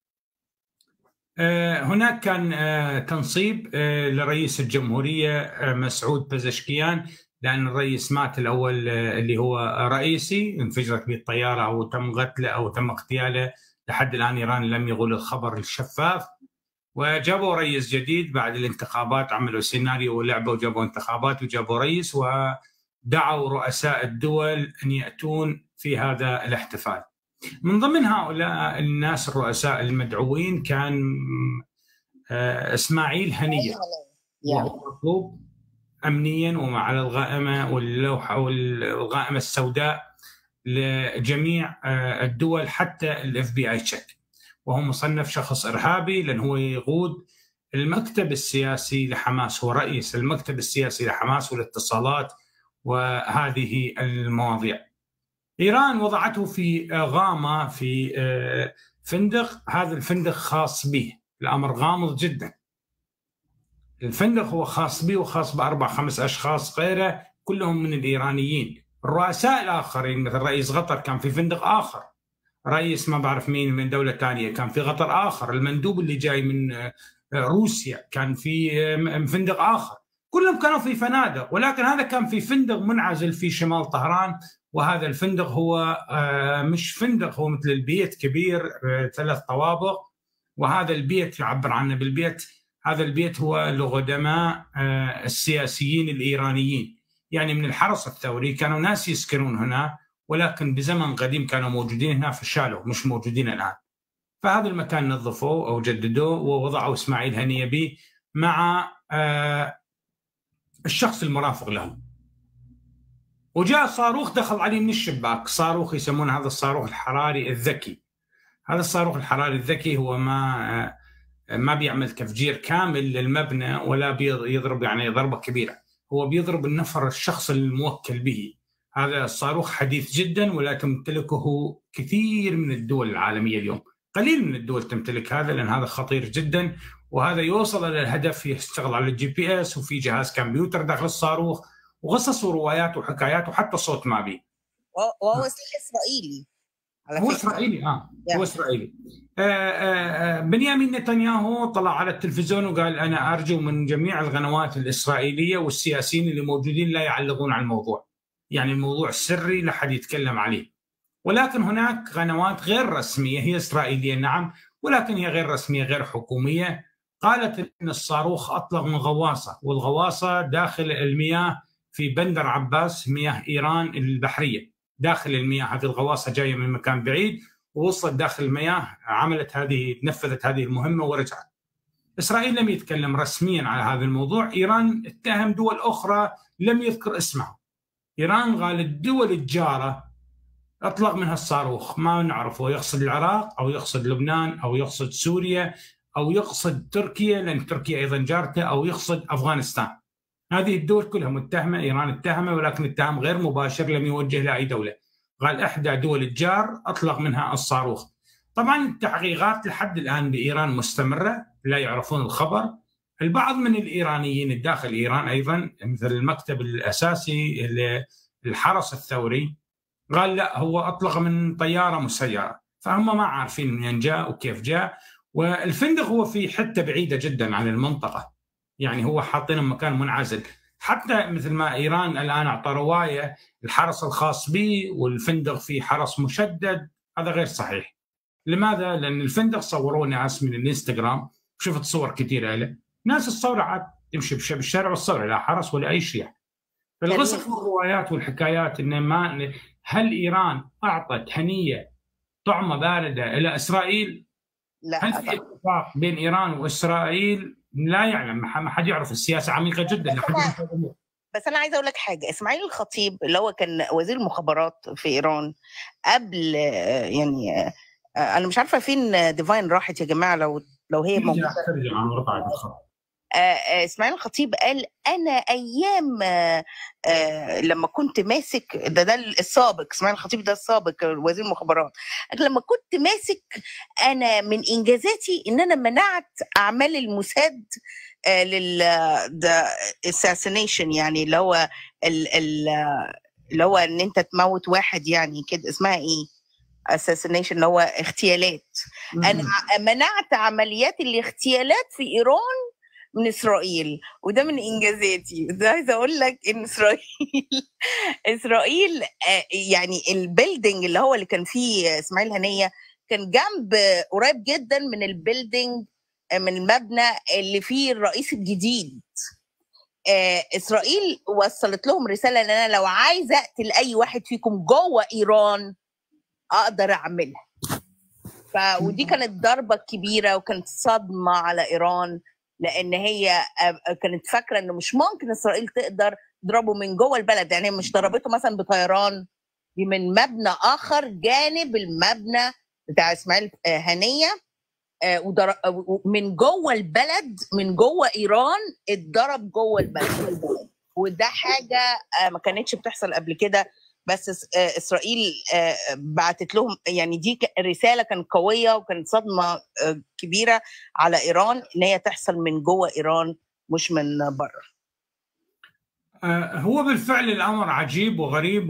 آه، هناك كان تنصيب لرئيس الجمهورية مسعود بزشكيان لأن الرئيس مات الأول اللي هو رئيسي انفجرت به الطيارة أو تم قتله أو تم اغتياله لحد الآن إيران لم يقول الخبر الشفاف وجابوا رئيس جديد بعد الانتخابات عملوا سيناريو ولعبوا وجابوا انتخابات وجابوا رئيس و دعوا رؤساء الدول ان ياتون في هذا الاحتفال. من ضمن هؤلاء الناس الرؤساء المدعوين كان آه، اسماعيل هنيه وهو مطلوب امنيا ومع الغائمه واللوحه والغائمه السوداء لجميع آه، الدول حتى الاف بي اي تشيك وهو مصنف شخص ارهابي لانه هو يقود المكتب السياسي لحماس هو رئيس المكتب السياسي لحماس والاتصالات وهذه المواضيع. ايران وضعته في غامه في آه، فندق هذا الفندق خاص به الامر غامض جدا. الفندق هو خاص به وخاص باربع خمس اشخاص غيره كلهم من الايرانيين. الرؤساء الاخرين مثل رئيس قطر كان في فندق اخر. رئيس ما بعرف مين من دوله ثانيه كان في قطر اخر، المندوب اللي جاي من آه، روسيا كان في آه، فندق اخر. كلهم كانوا في فنادق ولكن هذا كان في فندق منعزل في شمال طهران وهذا الفندق هو آه، مش فندق هو مثل البيت كبير آه، ثلاث طوابق وهذا البيت يعبر عنه بالبيت هذا البيت هو لغدماء آه، السياسيين الايرانيين يعني من الحرس الثوري كانوا ناس يسكنون هنا ولكن بزمن قديم كانوا موجودين هنا فشالوا مش موجودين الان فهذا المكان نظفوه او جددوه ووضعوا اسماعيل هنيبي مع الشخص المرافق له وجاء صاروخ دخل عليه من الشباك صاروخ يسمون هذا الصاروخ الحراري الذكي هذا الصاروخ الحراري الذكي هو ما ما بيعمل تفجير كامل للمبنى ولا بيضرب يعني ضربه كبيره هو بيضرب النفر الشخص الموكل به هذا الصاروخ حديث جدا ولا تمتلكه كثير من الدول العالميه اليوم قليل من الدول تمتلك هذا لان هذا خطير جدا وهذا يوصل الى الهدف يشتغل على الجي بي اس وفي جهاز كمبيوتر داخل الصاروخ وقصص وروايات وحكايات وحتى صوت ما بي وهو اسرائيلي على هو اسرائيلي اه يعني. هو اسرائيلي آه آه, آه، بنيامين نتنياهو طلع على التلفزيون وقال انا ارجو من جميع القنوات الاسرائيليه والسياسيين اللي موجودين لا يعلقون على الموضوع يعني الموضوع سري لا حد يتكلم عليه ولكن هناك قنوات غير رسميه هي اسرائيليه نعم ولكن هي غير رسميه غير حكوميه قالت ان الصاروخ اطلق من غواصه والغواصه داخل المياه في بندر عباس مياه ايران البحريه داخل المياه هذه الغواصه جايه من مكان بعيد ووصلت داخل المياه عملت هذه نفذت هذه المهمه ورجعت. اسرائيل لم يتكلم رسميا على هذا الموضوع، ايران اتهم دول اخرى لم يذكر اسمها. ايران قال الدول الجاره اطلق منها الصاروخ ما نعرفه يقصد العراق او يقصد لبنان او يقصد سوريا او يقصد تركيا لان تركيا ايضا جارته او يقصد افغانستان. هذه الدول كلها متهمه ايران اتهمه ولكن اتهام غير مباشر لم يوجه لاي دوله. قال احدى دول الجار اطلق منها الصاروخ. طبعا التحقيقات لحد الان بايران مستمره لا يعرفون الخبر. البعض من الايرانيين الداخل ايران ايضا مثل المكتب الاساسي للحرس الثوري قال لا هو اطلق من طياره مسيره فهم ما عارفين من جاء وكيف جاء والفندق هو في حته بعيده جدا عن المنطقه يعني هو حاطينه مكان منعزل حتى مثل ما ايران الان اعطى روايه الحرس الخاص به والفندق فيه حرس مشدد هذا غير صحيح لماذا؟ لان الفندق صوروه ناس من الانستغرام شفت صور كثيره له ناس الصورة عاد تمشي بالشارع والصورة لا حرس ولا اي شيء فالقصص والروايات والحكايات انه ما هل ايران اعطت هنيه طعمه بارده الى اسرائيل لا هل في اتفاق بين ايران واسرائيل؟ لا يعلم ما حد يعرف السياسه عميقه جدا بس, بس انا عايزه اقول لك حاجه اسماعيل الخطيب اللي هو كان وزير المخابرات في ايران قبل يعني انا مش عارفه فين ديفاين راحت يا جماعه لو لو هي موجوده ترجع عن آه، آه، اسماعيل الخطيب قال انا ايام آه، آه، لما كنت ماسك ده ده السابق اسماعيل الخطيب ده السابق وزير المخابرات قال لما كنت ماسك انا من انجازاتي ان انا منعت اعمال الموساد آه، لل ده assassination يعني اللي هو ال ال اللي هو ان انت تموت واحد يعني كده اسمها ايه assassination اللي هو اغتيالات انا ع- منعت عمليات الاغتيالات في ايران من اسرائيل وده من انجازاتي ده عايزه اقول لك ان اسرائيل اسرائيل آه، يعني البيلدينج اللي هو اللي كان فيه اسماعيل هنيه كان جنب قريب جدا من البيلدينج آه، من المبنى اللي فيه الرئيس الجديد آه، اسرائيل وصلت لهم رساله ان انا لو عايزه اقتل اي واحد فيكم جوه ايران اقدر اعملها ف ودي كانت ضربه كبيره وكانت صدمه على ايران لان هي آه، كانت فاكره انه مش ممكن اسرائيل تقدر تضربه من جوه البلد يعني مش ضربته مثلا بطيران دي من مبنى اخر جانب المبنى بتاع اسماعيل آه، هنيه آه، وضر- آه، من جوه البلد من جوه ايران اتضرب جوه البلد وده حاجه آه، ما كانتش بتحصل قبل كده بس إس- آه، اسرائيل آه، بعتت لهم يعني دي ك- رساله كانت قويه وكانت صدمه آه، كبيره على ايران ان هي تحصل من جوه ايران مش من بره آه، هو بالفعل الامر عجيب وغريب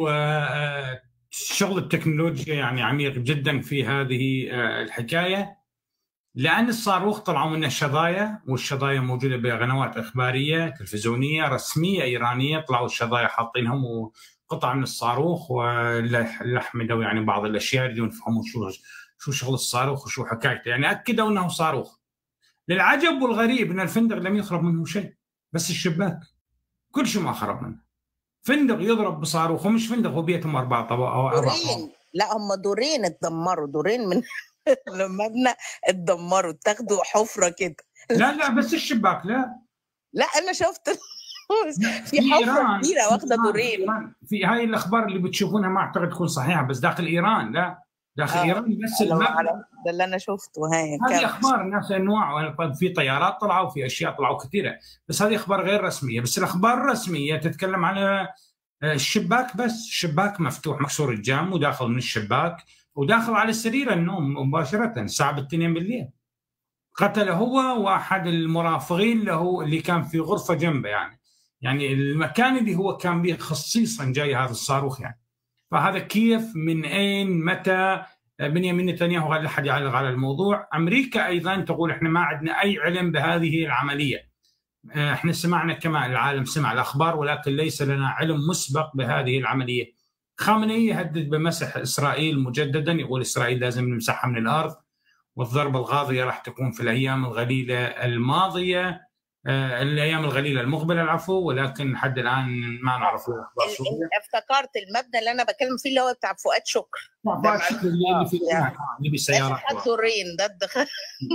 وشغل التكنولوجيا يعني عميق جدا في هذه آه، الحكايه لان الصاروخ طلعوا منه شظايا والشظايا موجوده بقنوات اخباريه تلفزيونيه رسميه ايرانيه طلعوا الشظايا حاطينهم وقطع من الصاروخ ولحمدوا يعني بعض الاشياء يريدون يفهموا شو شو شغل الصاروخ وشو حكايته يعني اكدوا انه صاروخ للعجب والغريب ان الفندق لم يخرب منه شيء بس الشباك كل شيء ما خرب منه فندق يضرب بصاروخ ومش فندق هو بيتهم اربع طبق او اربع طبق دورين لا هم دورين اتدمروا دورين من المبنى اتدمروا اتاخدوا حفره كده لا لا بس الشباك لا لا انا شفت في في حفره إيران- كبيره في واخده إيران- دورين إيران في هاي الاخبار اللي بتشوفونها ما اعتقد تكون صحيحه بس داخل ايران لا داخل آه. ايران بس لو المبنى على ده اللي انا شفته هاي هذه كم اخبار الناس انواع طيب في طيارات طلعوا في اشياء طلعوا كثيره بس هذه اخبار غير رسميه بس الاخبار الرسميه تتكلم على آه، الشباك بس الشباك مفتوح مكسور الجام وداخل من الشباك وداخل على سرير النوم مباشره الساعه بالتنين بالليل قتل هو واحد المرافقين له اللي كان في غرفه جنبه يعني يعني المكان اللي هو كان به خصيصا جاي هذا الصاروخ يعني فهذا كيف من اين متى بنيامين نتنياهو قال احد يعلق على الموضوع امريكا ايضا تقول احنا ما عندنا اي علم بهذه العمليه آه، احنا سمعنا كما العالم سمع الاخبار ولكن ليس لنا علم مسبق بهذه العمليه خامنئي يهدد بمسح اسرائيل مجددا يقول اسرائيل لازم نمسحها من الارض والضربه الغاضيه راح تكون في الايام القليله الماضيه آه، الايام القليله المقبله العفو ولكن لحد الان ما نعرف الاخبار ال- شو هي. ال- افتكرت المبنى اللي انا بتكلم فيه اللي هو بتاع فؤاد شكر بعض الشكل اللي في يعني. اللي ده بسيارات خد دورين ده الدخل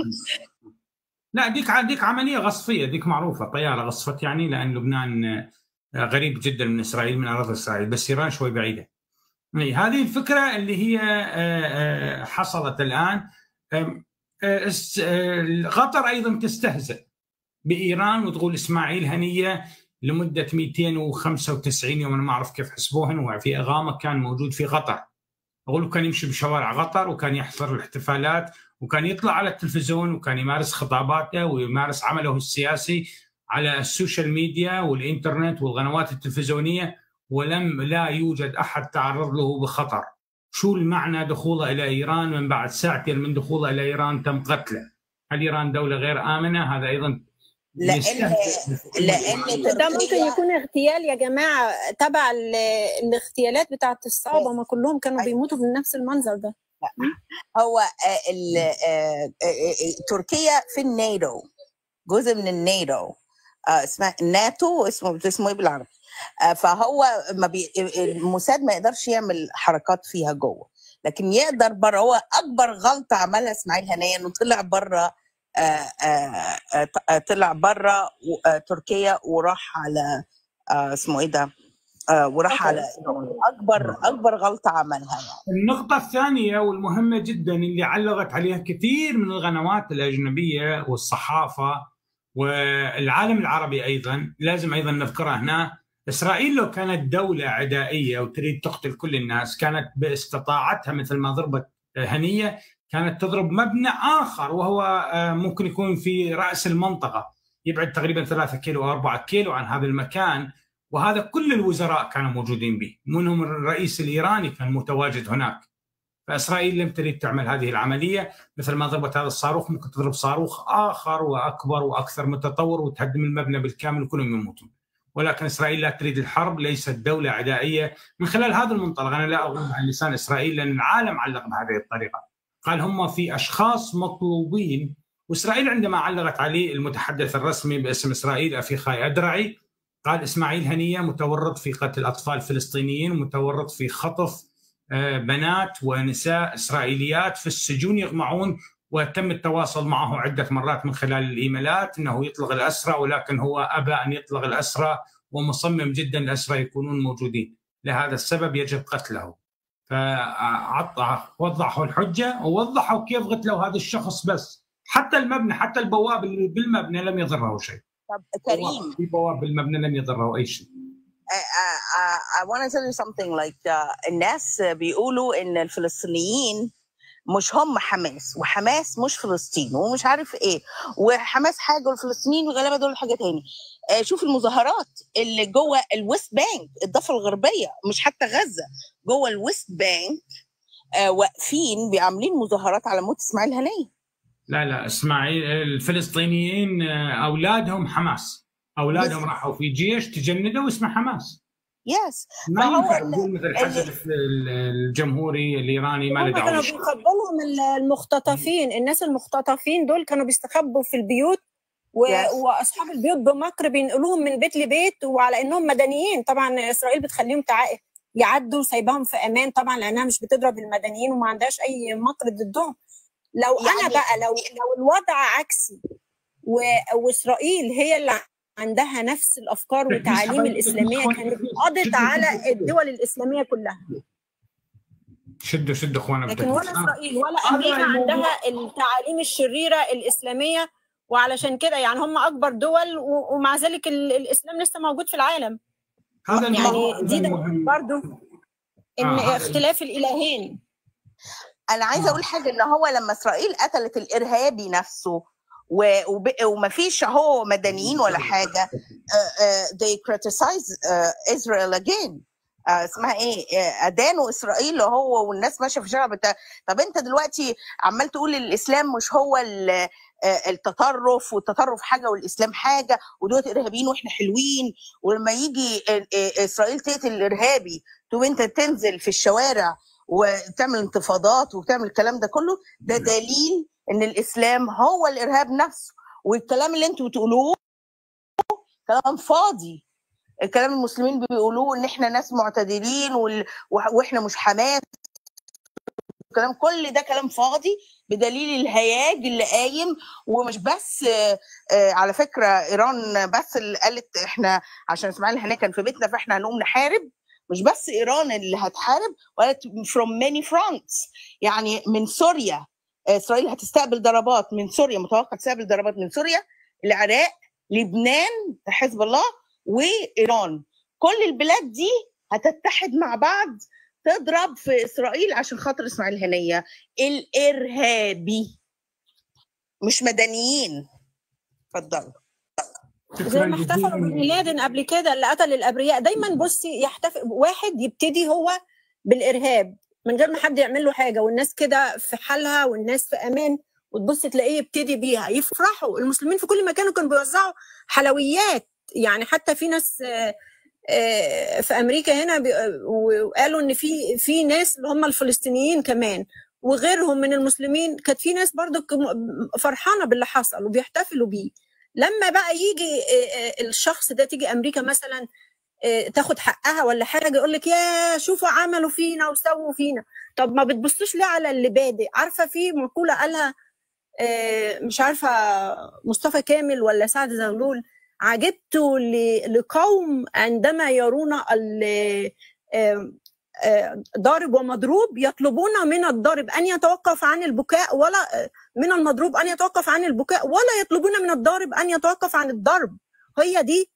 لا ديك ديك عمليه غصفيه ديك معروفه طياره غصفت يعني لان لبنان آه، غريب جدا من اسرائيل من اراضي اسرائيل بس ايران شوي بعيده. إي، هذه الفكره اللي هي آه، آه، حصلت الان آم، آه، است- آه، قطر ايضا تستهزئ بايران وتقول اسماعيل هنيه لمده 295 يوم انا ما اعرف كيف حسبوهن وفي اقامه كان موجود في قطر. اقول كان يمشي بشوارع قطر وكان يحضر الاحتفالات وكان يطلع على التلفزيون وكان يمارس خطاباته ويمارس عمله السياسي على السوشيال ميديا والانترنت والقنوات التلفزيونيه ولم لا يوجد احد تعرض له بخطر. شو المعنى دخوله الى ايران من بعد ساعتين من دخوله الى ايران تم قتله. هل ايران دوله غير امنه؟ هذا ايضا لان يستهزئ لان ده ممكن تركيا يكون اغتيال يا جماعة تبع ال- الاغتيالات بتاعت الصعبة ما كلهم كانوا أيوة. بيموتوا بنفس المنظر ده هو آه، ال- آه، آه، آه، تركيا في الناتو جزء من الناتو آه، اسمها الناتو اسمه اسمه ايه بالعربي آه، فهو ما بي الموساد ما يقدرش يعمل حركات فيها جوه لكن يقدر بره هو اكبر غلطه عملها اسماعيل هنيه انه طلع بره آه، آه، آه، آه، طلع بره تركيا وراح على آه، اسمه ايه ده آه، وراح على اكبر اكبر غلطه عملها يعني النقطة الثانية والمهمة جدا اللي علقت عليها كثير من القنوات الأجنبية والصحافة والعالم العربي ايضا لازم ايضا نذكره هنا اسرائيل لو كانت دوله عدائيه وتريد تقتل كل الناس كانت باستطاعتها مثل ما ضربت هنيه كانت تضرب مبنى اخر وهو آه، ممكن يكون في راس المنطقه يبعد تقريبا 3 كيلو او 4 كيلو عن هذا المكان وهذا كل الوزراء كانوا موجودين به منهم الرئيس الايراني كان متواجد هناك فاسرائيل لم تريد تعمل هذه العمليه مثل ما ضربت هذا الصاروخ ممكن تضرب صاروخ اخر واكبر واكثر متطور وتهدم المبنى بالكامل وكلهم يموتون ولكن اسرائيل لا تريد الحرب ليست دوله عدائيه من خلال هذا المنطلق انا لا اقول عن لسان اسرائيل لان العالم علق بهذه الطريقه قال هم في اشخاص مطلوبين واسرائيل عندما علقت عليه المتحدث الرسمي باسم اسرائيل افيخاي ادرعي قال اسماعيل هنيه متورط في قتل اطفال فلسطينيين ومتورط في خطف آه، بنات ونساء اسرائيليات في السجون يغمعون وتم التواصل معه عده مرات من خلال الايميلات انه يطلق الاسرى ولكن هو ابى ان يطلق الاسرى ومصمم جدا الاسرى يكونون موجودين لهذا السبب يجب قتله فوضحوا الحجه ووضحوا كيف قتلوا هذا الشخص بس حتى المبنى حتى البواب اللي بالمبنى لم يضره شيء طب كريم في بواب بالمبنى لم يضره اي شيء I, I, I want to tell you something like uh, الناس بيقولوا ان الفلسطينيين مش هم حماس وحماس مش فلسطين ومش عارف ايه وحماس حاجه والفلسطينيين والغلابه دول حاجه تاني آه شوف المظاهرات اللي جوه الويست بانك الضفه الغربيه مش حتى غزه جوه الويست بانك آه واقفين بيعملين مظاهرات على موت اسماعيل هنيه لا لا اسماعيل الفلسطينيين آه، اولادهم حماس اولادهم راحوا في جيش تجندوا اسمه حماس يس ما ينفع تقول مثل الحزب الجمهوري الايراني ما له دعوه كانوا بيقبلهم المختطفين الناس المختطفين دول كانوا بيستخبوا في البيوت و... yes. واصحاب البيوت بمكر بينقلوهم من بيت لبيت وعلى انهم مدنيين طبعا اسرائيل بتخليهم تع... يعدوا سايباهم في امان طبعا لانها مش بتضرب المدنيين وما عندهاش اي مكر ضدهم لو يعني انا بقى لو لو الوضع عكسي و... واسرائيل هي اللي عندها نفس الافكار والتعاليم الاسلاميه كانت قضت على الدول الاسلاميه كلها شدوا شدوا اخوانا لكن ولا اسرائيل ولا امريكا عندها التعاليم الشريره الاسلاميه وعلشان كده يعني هم اكبر دول ومع ذلك الاسلام لسه موجود في العالم هذا يعني دي برضو ان آه اختلاف الالهين انا عايزه اقول حاجه ان هو لما اسرائيل قتلت الارهابي نفسه وما فيش هو مدنيين ولا حاجه uh, uh, they criticize uh, Israel again uh, اسمها ايه ادانوا اسرائيل هو والناس ماشيه في الشارع بتا... طب انت دلوقتي عمال تقول الاسلام مش هو التطرف والتطرف حاجه والاسلام حاجه ودول ارهابيين واحنا حلوين ولما يجي اسرائيل تقتل الارهابي تقوم انت تنزل في الشوارع وتعمل انتفاضات وتعمل الكلام ده كله ده دليل ان الاسلام هو الارهاب نفسه والكلام اللي انتوا بتقولوه كلام فاضي الكلام المسلمين بيقولوه ان احنا ناس معتدلين وال... واحنا مش حماس كلام كل ده كلام فاضي بدليل الهياج اللي قايم ومش بس على فكره ايران بس اللي قالت احنا عشان اسماعيل هناك كان في بيتنا فاحنا هنقوم نحارب مش بس ايران اللي هتحارب وقالت from many fronts يعني من سوريا اسرائيل هتستقبل ضربات من سوريا متوقع تستقبل ضربات من سوريا العراق لبنان حزب الله وايران كل البلاد دي هتتحد مع بعض تضرب في اسرائيل عشان خاطر اسماعيل هنيه الارهابي مش مدنيين اتفضلوا زي ما احتفلوا بن لادن قبل كده اللي قتل الابرياء دايما بصي يحتفل واحد يبتدي هو بالارهاب من غير ما حد يعمل له حاجه والناس كده في حالها والناس في امان وتبص تلاقيه يبتدي بيها يفرحوا المسلمين في كل مكان كانوا بيوزعوا حلويات يعني حتى في ناس في امريكا هنا وقالوا ان في في ناس اللي هم الفلسطينيين كمان وغيرهم من المسلمين كانت في ناس برضو فرحانه باللي حصل وبيحتفلوا بيه لما بقى يجي الشخص ده تيجي امريكا مثلا تاخد حقها ولا حاجه يقول لك يا شوفوا عملوا فينا وسووا فينا طب ما بتبصوش ليه على اللي بادئ عارفه في مقوله قالها مش عارفه مصطفى كامل ولا سعد زغلول عجبت لقوم عندما يرون آه، ضارب ومضروب يطلبون من الضارب ان يتوقف عن البكاء ولا آه، من المضروب ان يتوقف عن البكاء ولا يطلبون من الضارب ان يتوقف عن الضرب هي دي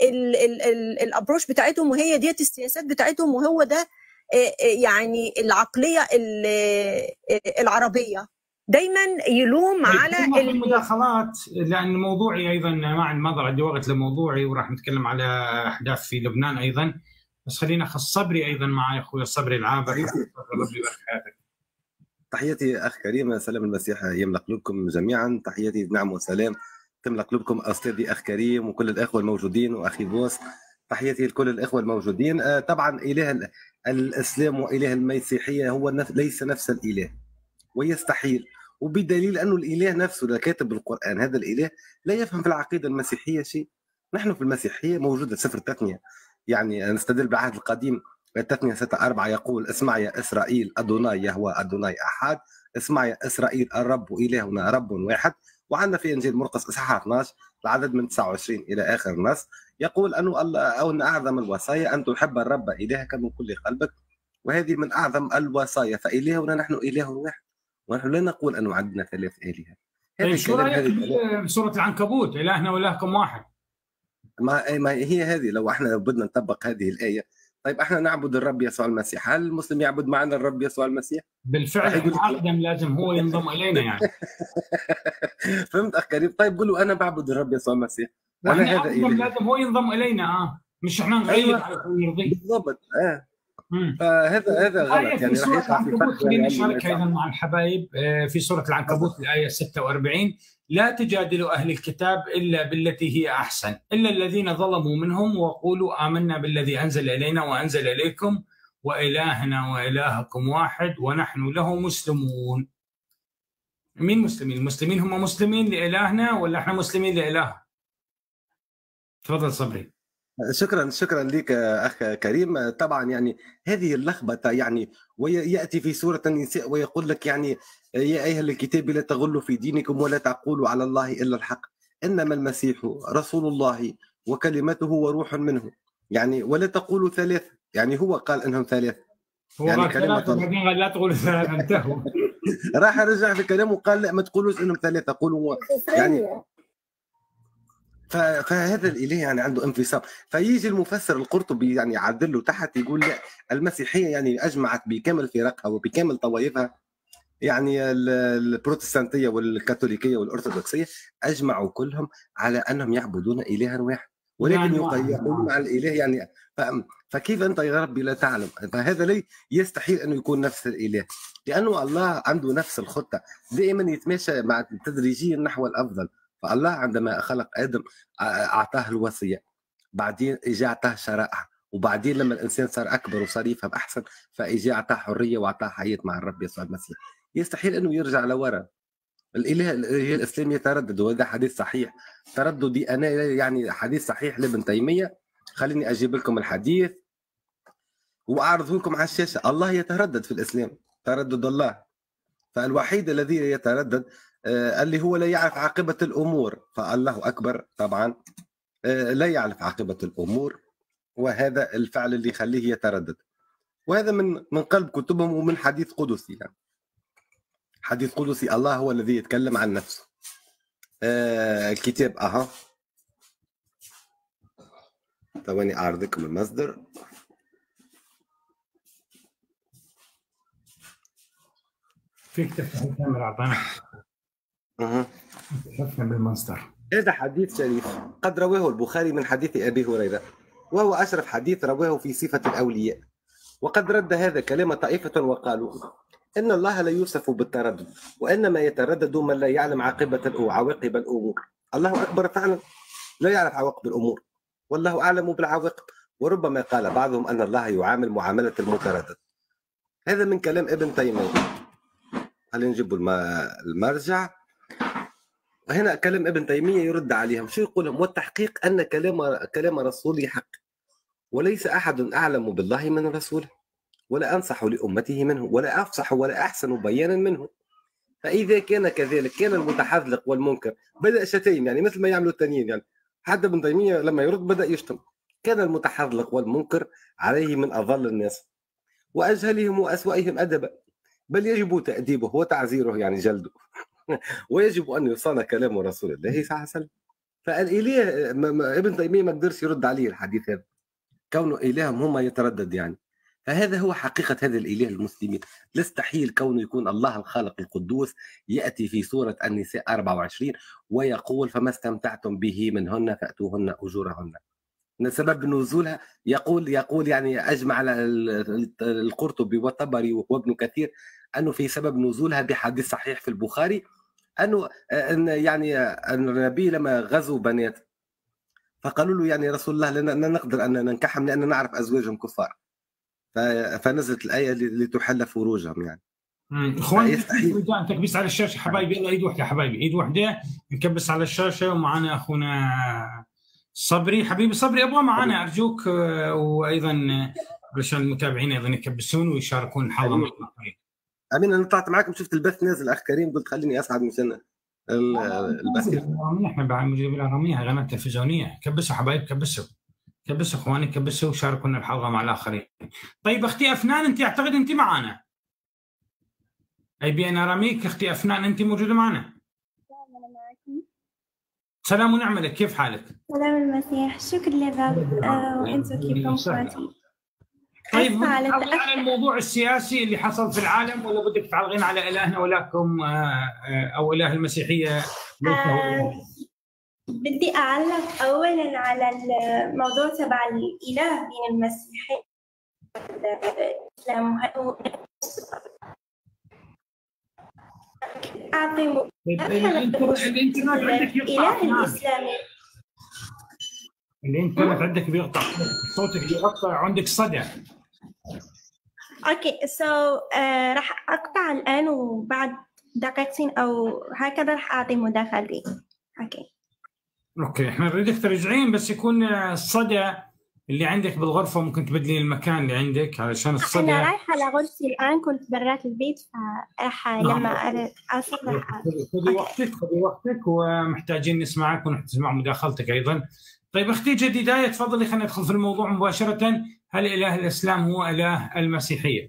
الابروش بتاعتهم وهي ديت السياسات بتاعتهم وهو ده يعني العقليه العربيه دايما يلوم طيب، على المداخلات لان موضوعي ايضا ما ما عندي وقت لموضوعي وراح نتكلم على احداث في لبنان ايضا بس خلينا اخص صبري ايضا معي اخوي صبري العابري ربي يبارك حياتك تحياتي اخ كريم سلام المسيح يملا قلوبكم جميعا تحياتي نعم وسلام تملا قلوبكم استاذي اخ كريم وكل الاخوه الموجودين واخي بوس تحياتي لكل الاخوه الموجودين آه، طبعا اله الاسلام واله المسيحيه هو ليس نفس الاله ويستحيل وبدليل انه الاله نفسه اللي كاتب القران هذا الاله لا يفهم في العقيده المسيحيه شيء نحن في المسيحيه موجوده سفر تثنيه يعني نستدل بالعهد القديم التثنية ستة أربعة يقول اسمع يا إسرائيل أدوناي يهوى أدوناي أحد اسمع يا إسرائيل الرب إلهنا رب واحد وعندنا في إنجيل مرقس إصحاح 12 العدد من 29 إلى آخر النص يقول أنه الله أو أن أعظم الوصايا أن تحب الرب إلهك من كل قلبك وهذه من أعظم الوصايا فإلهنا نحن إله واحد ونحن لا نقول أنه عندنا ثلاث آلهة طيب شو رايك سورة العنكبوت إلهنا وإلهكم واحد ما ما هي هذه لو احنا لو بدنا نطبق هذه الايه طيب احنا نعبد الرب يسوع المسيح هل المسلم يعبد معنا الرب يسوع المسيح بالفعل اقدم لازم هو ينضم الينا يعني فهمت اخ كريم طيب قول له انا بعبد الرب يسوع المسيح انا هذا لازم هو ينضم الينا اه مش احنا نغير أيوة. بالضبط اه فهذا هذا غلط آية يعني راح يطلع في خلينا نشارك ايضا مع الحبايب آه، في سوره العنكبوت الايه 46 لا تجادلوا اهل الكتاب الا بالتي هي احسن الا الذين ظلموا منهم وقولوا امنا بالذي انزل الينا وانزل اليكم والهنا والهكم واحد ونحن له مسلمون مين مسلمين؟ المسلمين هم مسلمين لالهنا ولا احنا مسلمين لاله؟ تفضل صبري شكرا شكرا لك اخ كريم طبعا يعني هذه اللخبطه يعني وياتي في سوره النساء ويقول لك يعني يا ايها الكتاب لا تغلوا في دينكم ولا تقولوا على الله الا الحق انما المسيح رسول الله وكلمته وروح منه يعني ولا تقولوا ثلاث يعني هو قال انهم ثلاث هو يعني كلمة قال لا تقولوا ثلاث انتهوا راح رجع في كلامه وقال لا ما تقولوش انهم ثلاثه قولوا يعني فهذا الاله يعني عنده انفصام فيجي المفسر القرطبي يعني يعدل له تحت يقول لا المسيحيه يعني اجمعت بكامل فرقها وبكامل طوائفها يعني البروتستانتيه والكاثوليكيه والارثوذكسيه اجمعوا كلهم على انهم يعبدون الها واحد ولكن يعني يقولون على الاله يعني فكيف انت يا ربي لا تعلم فهذا لي يستحيل انه يكون نفس الاله لانه الله عنده نفس الخطه دائما يتماشى مع تدريجيا نحو الافضل فالله عندما خلق ادم اعطاه الوصيه بعدين اجى اعطاه شرائع وبعدين لما الانسان صار اكبر وصار يفهم احسن فاجى اعطاه حريه واعطاه حياه مع الرب يسوع المسيح يستحيل انه يرجع لورا الاله الاله الاسلامي يتردد وهذا حديث صحيح ترددي انا يعني حديث صحيح لابن تيميه خليني اجيب لكم الحديث واعرضه لكم على الشاشه الله يتردد في الاسلام تردد الله فالوحيد الذي يتردد آه، اللي هو لا يعرف عاقبة الأمور فالله أكبر طبعا آه، لا يعرف عاقبة الأمور وهذا الفعل اللي يخليه يتردد وهذا من من قلب كتبهم ومن حديث قدسي يعني حديث قدسي الله هو الذي يتكلم عن نفسه آه كتاب اها ثواني اعرضكم المصدر فيك تفتح الكاميرا اعطانا اها بالمصدر هذا حديث شريف قد رواه البخاري من حديث ابي هريره وهو اشرف حديث رواه في صفه الاولياء وقد رد هذا كلام طائفه وقالوا ان الله لا يوصف بالتردد وانما يتردد من لا يعلم عاقبه او عواقب الامور الله اكبر فعلا لا يعرف عواقب الامور والله اعلم بالعواقب وربما قال بعضهم ان الله يعامل معامله المتردد هذا من كلام ابن تيميه خلينا نجيب المرجع هنا كلام ابن تيميه يرد عليهم شو يقول لهم والتحقيق ان كلام كلام رسوله حق وليس احد اعلم بالله من رسوله ولا انصح لامته منه ولا افصح ولا احسن بيانا منه فاذا كان كذلك كان المتحذلق والمنكر بدا شتيم يعني مثل ما يعملوا التانيين يعني حتى ابن تيميه لما يرد بدا يشتم كان المتحذلق والمنكر عليه من اضل الناس واجهلهم واسوأهم ادبا بل يجب تاديبه وتعزيره يعني جلده ويجب ان يصان كلام رسول الله صلى الله عليه وسلم فالاله ابن تيميه ما قدرش يرد عليه الحديث هذا كونه الههم هم يتردد يعني فهذا هو حقيقة هذا الإله المسلمين يستحيل كونه يكون الله الخالق القدوس يأتي في سورة النساء 24 ويقول فما استمتعتم به منهن فأتوهن أجورهن سبب نزولها يقول يقول يعني اجمع على القرطبي والطبري وابن كثير انه في سبب نزولها بحديث صحيح في البخاري انه ان يعني ان النبي لما غزوا بنات فقالوا له يعني رسول الله لنا نقدر ان ننكحهم لان نعرف ازواجهم كفار فنزلت الايه لتحل فروجهم يعني اخواني تكبس على الشاشه حبايبي يلا ايد واحده حبايبي ايد واحده نكبس على الشاشه ومعنا اخونا صبري حبيبي صبري ابغى معنا ارجوك آه، وايضا علشان المتابعين ايضا يكبسون ويشاركون الحلقه امين انا طلعت معكم شفت البث نازل اخ كريم قلت خليني اسعد مشان البث احنا بعد مجيب الاراميه قناه تلفزيونيه كبسوا حبايب كبسوا كبسوا اخواني كبسوا وشاركوا الحلقه مع الاخرين طيب اختي افنان انت اعتقد انت معنا اي بي ان اراميك اختي افنان انت موجوده معنا سلام ونعمة لك كيف حالك؟ سلام المسيح شكرا لله آه وانتم كيفكم اخواتي طيب على, على الموضوع السياسي اللي حصل في العالم ولا بدك تعلقين على الهنا ولكم آه، آه، او اله المسيحيه آه بدي اعلق اولا على الموضوع تبع الاله بين المسيحيه والاسلام أعطي الإنترنت عندك يقطع الإسلامي الإنترنت عندك بيقطع صوتك بيقطع عندك صدى اوكي سو so, uh, راح اقطع الان وبعد دقيقتين او هكذا راح اعطي مداخلتي اوكي اوكي احنا نريدك ترجعين بس يكون الصدى اللي عندك بالغرفة ممكن تبدلين المكان اللي عندك علشان الصدى أنا رايحة لغرفتي الآن كنت برات البيت فراح نعم. لما أوصل خذي وقتك خذي وقتك ومحتاجين نسمعك ونسمع مداخلتك أيضا طيب أختي جديدة تفضلي خلينا ندخل في الموضوع مباشرة هل إله الإسلام هو إله المسيحية؟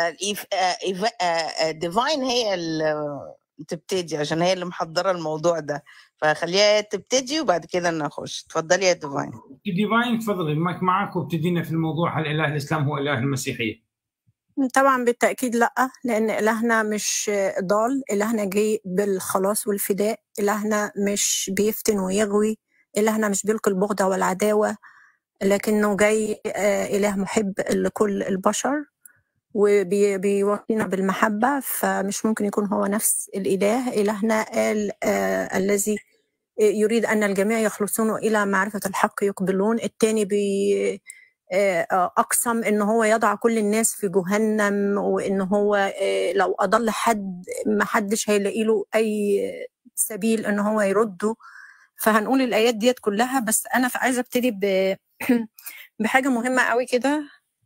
ديفاين هي تبتدي عشان هي اللي محضره الموضوع ده فخليها تبتدي وبعد كده نخش تفضلي يا ديفاين ديفاين تفضلي المايك معك وابتدينا في الموضوع هل اله الاسلام هو اله المسيحيه طبعا بالتأكيد لأ لأن إلهنا مش ضال إلهنا جاي بالخلاص والفداء إلهنا مش بيفتن ويغوي إلهنا مش بيلقي البغضة والعداوة لكنه جاي آه، إله محب لكل البشر وبيوصينا بالمحبة فمش ممكن يكون هو نفس الإله إلهنا قال آه الذي يريد أن الجميع يخلصون إلى معرفة الحق يقبلون الثاني بي آه أقسم إن هو يضع كل الناس في جهنم وإن هو آه لو أضل حد ما حدش هيلاقي له أي سبيل إن هو يرده فهنقول الآيات ديت كلها بس أنا عايزة أبتدي بحاجة مهمة قوي كده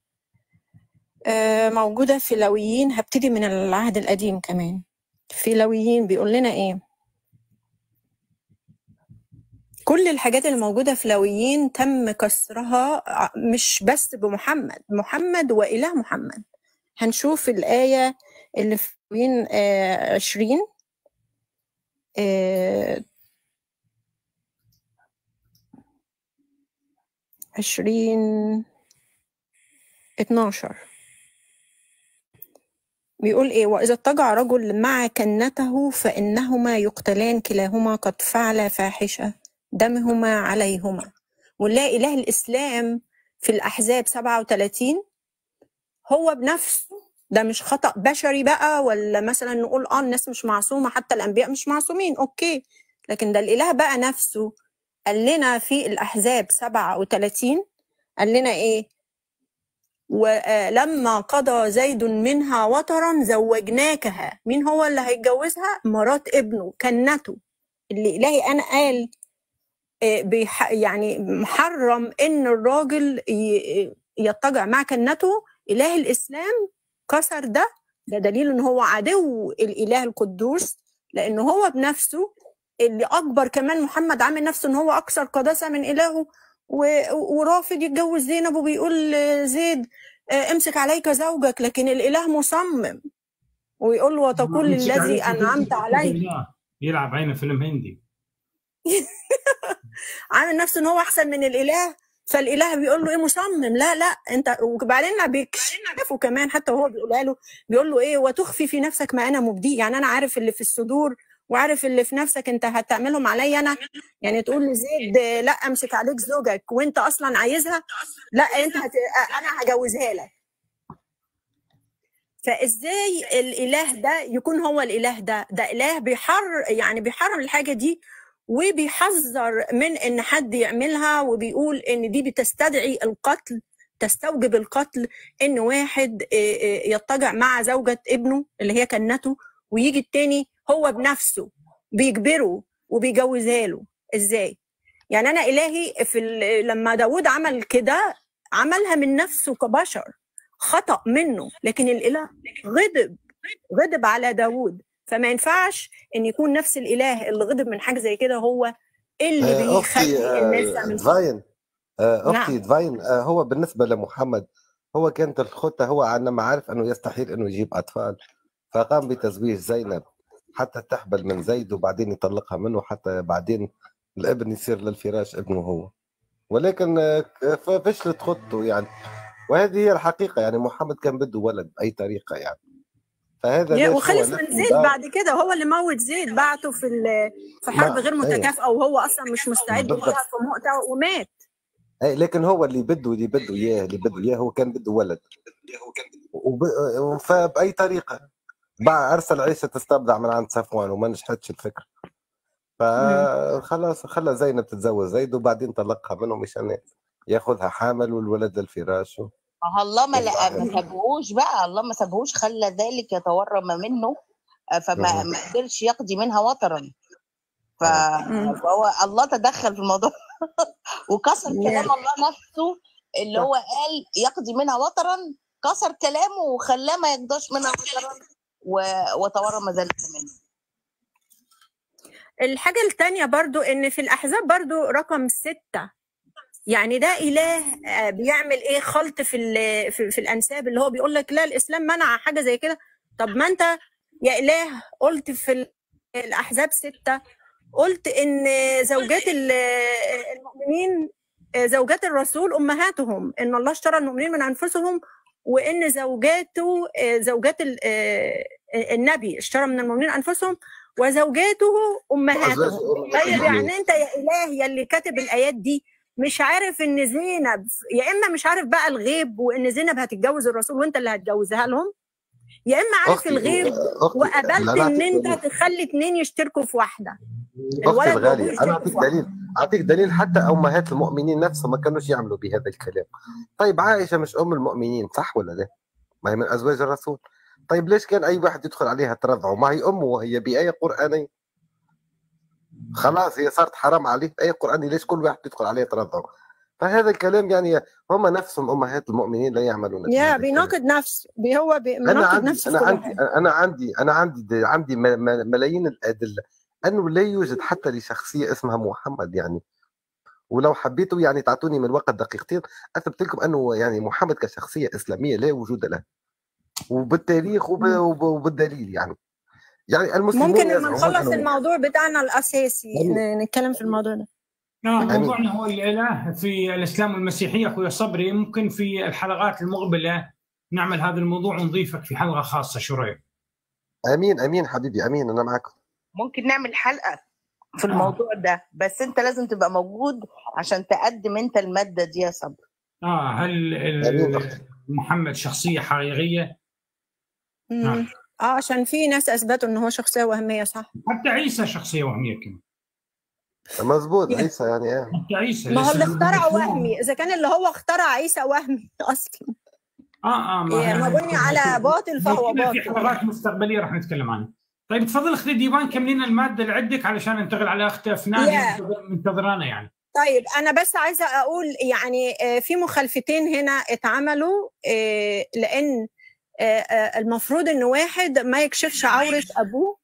آه، موجودة في لويين هبتدي من العهد القديم كمان في لويين بيقول لنا ايه كل الحاجات اللي موجودة في لويين تم كسرها مش بس بمحمد محمد وإله محمد هنشوف الآية اللي في لويين آه، عشرين آه، عشرين اتناشر بيقول ايه واذا اضطجع رجل مع كنته فانهما يقتلان كلاهما قد فعل فاحشه دمهما عليهما ونلاقي اله الاسلام في الاحزاب 37 هو بنفسه ده مش خطأ بشري بقى ولا مثلا نقول اه الناس مش معصومة حتى الأنبياء مش معصومين أوكي لكن ده الإله بقى نفسه قال لنا في الأحزاب 37 قال لنا إيه ولما قضى زيد منها وطرا زوجناكها مين هو اللي هيتجوزها مرات ابنه كنته اللي إلهي أنا قال آه، بيح يعني محرم إن الراجل يضطجع مع كنته إله الإسلام كسر ده ده دليل إن هو عدو الإله القدوس لأنه هو بنفسه اللي أكبر كمان محمد عامل نفسه إن هو أكثر قداسة من إلهه ورافض يتجوز زينب وبيقول زيد آه، امسك عليك زوجك لكن الاله مصمم ويقول له وتقول يمسك للذي عليك انعمت زوجك عليه بالله. يلعب عينه فيلم هندي عامل نفسه ان هو احسن من الاله فالاله بيقول له ايه مصمم لا لا انت وبعدين بيكشفه كمان حتى وهو بيقولها له بيقول له ايه وتخفي في نفسك ما انا مبديه يعني انا عارف اللي في الصدور وعارف اللي في نفسك انت هتعملهم عليا انا يعني تقول لزيد آه، لا امسك عليك زوجك وانت اصلا عايزها لا انت هت... انا هجوزها لك فازاي الاله ده يكون هو الاله ده ده اله بيحر يعني بيحرم الحاجه دي وبيحذر من ان حد يعملها وبيقول ان دي بتستدعي القتل تستوجب القتل ان واحد آه، آه، يضطجع مع زوجة ابنه اللي هي كنته ويجي التاني هو بنفسه بيجبره وبيجوزها له ازاي يعني انا الهي في ال- لما داود عمل كده عملها من نفسه كبشر خطأ منه لكن الاله غضب غضب على داود فما ينفعش ان يكون نفس الاله اللي غضب من حاجه زي كده هو اللي آه، بيخلي اختي الناس آه، تعمل دفاين آه، اختي نعم دفاين آه، هو بالنسبه لمحمد هو كانت الخطه هو عندما عارف انه يستحيل انه يجيب اطفال فقام بتزويج زينب حتى تحبل من زيد وبعدين يطلقها منه حتى بعدين الابن يصير للفراش ابنه هو ولكن آه، ك- فشلت خطته يعني وهذه هي الحقيقه يعني محمد كان بده ولد باي طريقه يعني فهذا يا- ليش هو وخلص من لف زيد ودار بعد كده هو اللي موت زيد بعته في ال- في حرب ما غير ايه متكافئه وهو اصلا مش مستعد بالضبط ليها في مؤتة ومات اي لكن هو اللي بده اللي بده اياه اللي بده اياه هو كان بده ولد وب... فباي طريقه بقى ارسل عيسى تستبدع من عند صفوان وما نجحتش الفكره مم. فخلاص خلى زينب تتزوج زيد وبعدين طلقها منه مشان ياخذها حامل والولد للفراش و- ما الله ما لقى ما والله سابهوش بقى الله ما سابهوش خلى ذلك يتورم منه آه، فما مهم. ما قدرش يقضي منها وطرا ف- اه مم. فهو الله تدخل في الموضوع وكسر يا كلام الله نفسه اللي هو قال يقضي منها وطرا كسر كلامه وخلاه ما يقضاش منها وطرا و- وتورم ذلك منه الحاجة التانية برضو ان في الاحزاب برضو رقم ستة يعني ده اله آه، بيعمل ايه خلط في ال- في, في الانساب اللي هو بيقول لك لا الاسلام منع حاجة زي كده طب ما انت يا اله قلت في ال- الاحزاب ستة قلت ان زوجات ال- المؤمنين آه، زوجات الرسول امهاتهم ان الله اشترى المؤمنين من انفسهم وان زوجاته آه، زوجات ال- آه، النبي اشترى من المؤمنين انفسهم وزوجاته وازواج امهاتهم امهات طيب المؤمنين يعني انت يا اله يا اللي كاتب الايات دي مش عارف ان زينب يا اما مش عارف بقى الغيب وان زينب هتتجوز الرسول وانت اللي هتجوزها لهم يا اما عارف اختي الغيب اختي وقبلت انا ان اعطيك انت دليل تخلي اتنين يشتركوا في واحده اختي الولد وابوه الغاليه انا يشتركوا اعطيك في واحده دليل اعطيك دليل حتى امهات المؤمنين نفسهم ما كانوش يعملوا بهذا الكلام طيب عائشه مش ام المؤمنين صح ولا لا؟ ما هي من ازواج الرسول طيب ليش كان اي واحد يدخل عليها ترضعه ما هي امه وهي بايه قرانيه خلاص هي صارت حرام عليه بايه قرانيه ليش كل واحد يدخل عليها ترضعه فهذا الكلام يعني هم نفسهم امهات المؤمنين لا يعملون يا بهذا الكلام بيناقض نفسه بي هو بي- انا مناقض عندي نفسه انا في كل عندي حاجه انا عندي انا عندي عندي م- م- ملايين الادله انه لا يوجد حتى لشخصيه اسمها محمد يعني ولو حبيتوا يعني تعطوني من وقت دقيقتين اثبت لكم انه يعني محمد كشخصيه اسلاميه لا وجود له وبالتاريخ وب- مم. وب- وبالدليل يعني يعني المسلمون ممكن لما يزعمون نخلص انه الموضوع بتاعنا الاساسي امين ن- نتكلم في الموضوع ده لا امين موضوعنا هو الاله في الاسلام والمسيحيه اخوي صبري ممكن في الحلقات المقبله نعمل هذا الموضوع ونضيفك في حلقه خاصه شو رايك؟ امين امين حبيبي امين انا معكم ممكن نعمل حلقة في اه الموضوع ده بس انت لازم تبقى موجود عشان تقدم انت المادة دي يا صبري اه هل امين ال- اختي محمد شخصيه حقيقيه؟ نعم مم. اه عشان في ناس اثبتوا ان هو شخصيه وهميه صح حتى عيسى شخصيه وهميه كمان مظبوط عيسى يعني ايه حتى عيسى ما هو لسه اللي اخترعه مشروع وهمي اذا كان اللي هو اخترع عيسى وهمي اصلا اه اه ما إيه، ما يعني بني على باطل لو فهو كنا في باطل حلقات مستقبليه راح نتكلم عنها. طيب تفضل اختي ديوان كملين الماده اللي عندك علشان ننتقل على اخت افنان هي يا منتظر- منتظرانا يعني. طيب انا بس عايزه اقول يعني آه، في مخالفتين هنا اتعملوا آه، لان آه، آه، المفروض ان واحد ما يكشفش عوره ابوه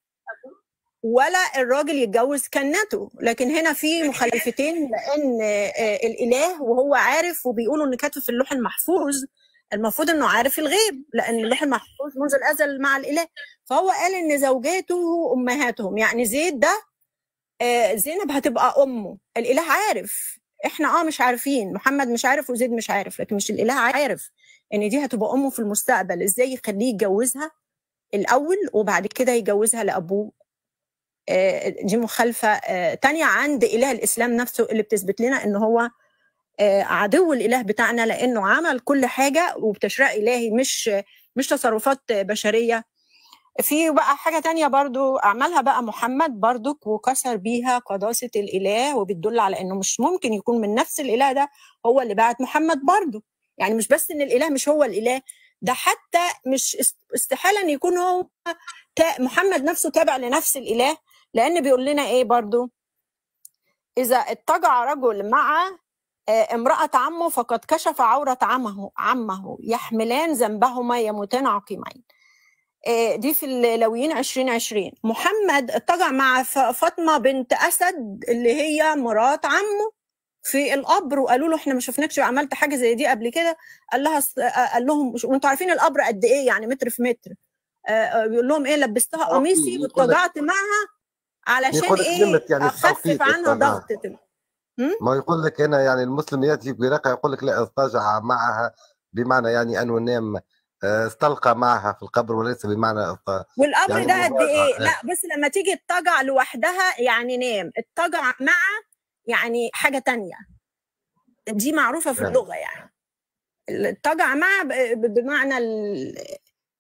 ولا الراجل يتجوز كنته لكن هنا في مخالفتين لان آه، الاله وهو عارف وبيقولوا ان كاتب في اللوح المحفوظ المفروض انه عارف الغيب لان اللوح المحفوظ منذ الازل مع الاله فهو قال ان زوجاته امهاتهم يعني زيد ده آه، زينب هتبقى امه الاله عارف احنا اه مش عارفين محمد مش عارف وزيد مش عارف لكن مش الاله عارف ان دي هتبقى امه في المستقبل ازاي يخليه يتجوزها الاول وبعد كده يجوزها لابوه آه، دي مخالفه آه، تانية عند اله الاسلام نفسه اللي بتثبت لنا ان هو آه، عدو الاله بتاعنا لانه عمل كل حاجه وبتشريع الهي مش مش تصرفات بشريه في بقى حاجه تانية برضو عملها بقى محمد برضك وكسر بيها قداسه الاله وبتدل على انه مش ممكن يكون من نفس الاله ده هو اللي بعت محمد برضو يعني مش بس ان الاله مش هو الاله ده حتى مش است- استحاله ان يكون هو تا- محمد نفسه تابع لنفس الاله لان بيقول لنا ايه برضو اذا اتجع رجل مع آه، امرأة عمه فقد كشف عورة عمه عمه يحملان ذنبهما يموتان عقيمين آه، دي في اللويين 2020 محمد اتجع مع ف- فاطمة بنت أسد اللي هي مرات عمه في القبر وقالوا له احنا ما شفناكش عملت حاجه زي دي قبل كده قال لها س- آه، قال لهم وانتوا عارفين القبر قد ايه يعني متر في متر آه، آه، بيقول لهم ايه لبستها آه، قميصي يقول لك- واتجعت معها علشان يقول لك ايه نمت يعني اخفف التوقيت عنها أصلاً، آه. ضغط ما يقول لك هنا يعني المسلم ياتي برقه يقول لك لا اضطجع معها بمعنى يعني انه نام آه، استلقى معها في القبر وليس بمعنى اضط- والقبر يعني ده قد مبالغة، ايه؟ إيه. لا بس لما تيجي اتجع لوحدها يعني نام، اتجع مع يعني حاجه تانية. دي معروفه في نعم. اللغه يعني. الاتجع مع ب- ب- بمعنى ال-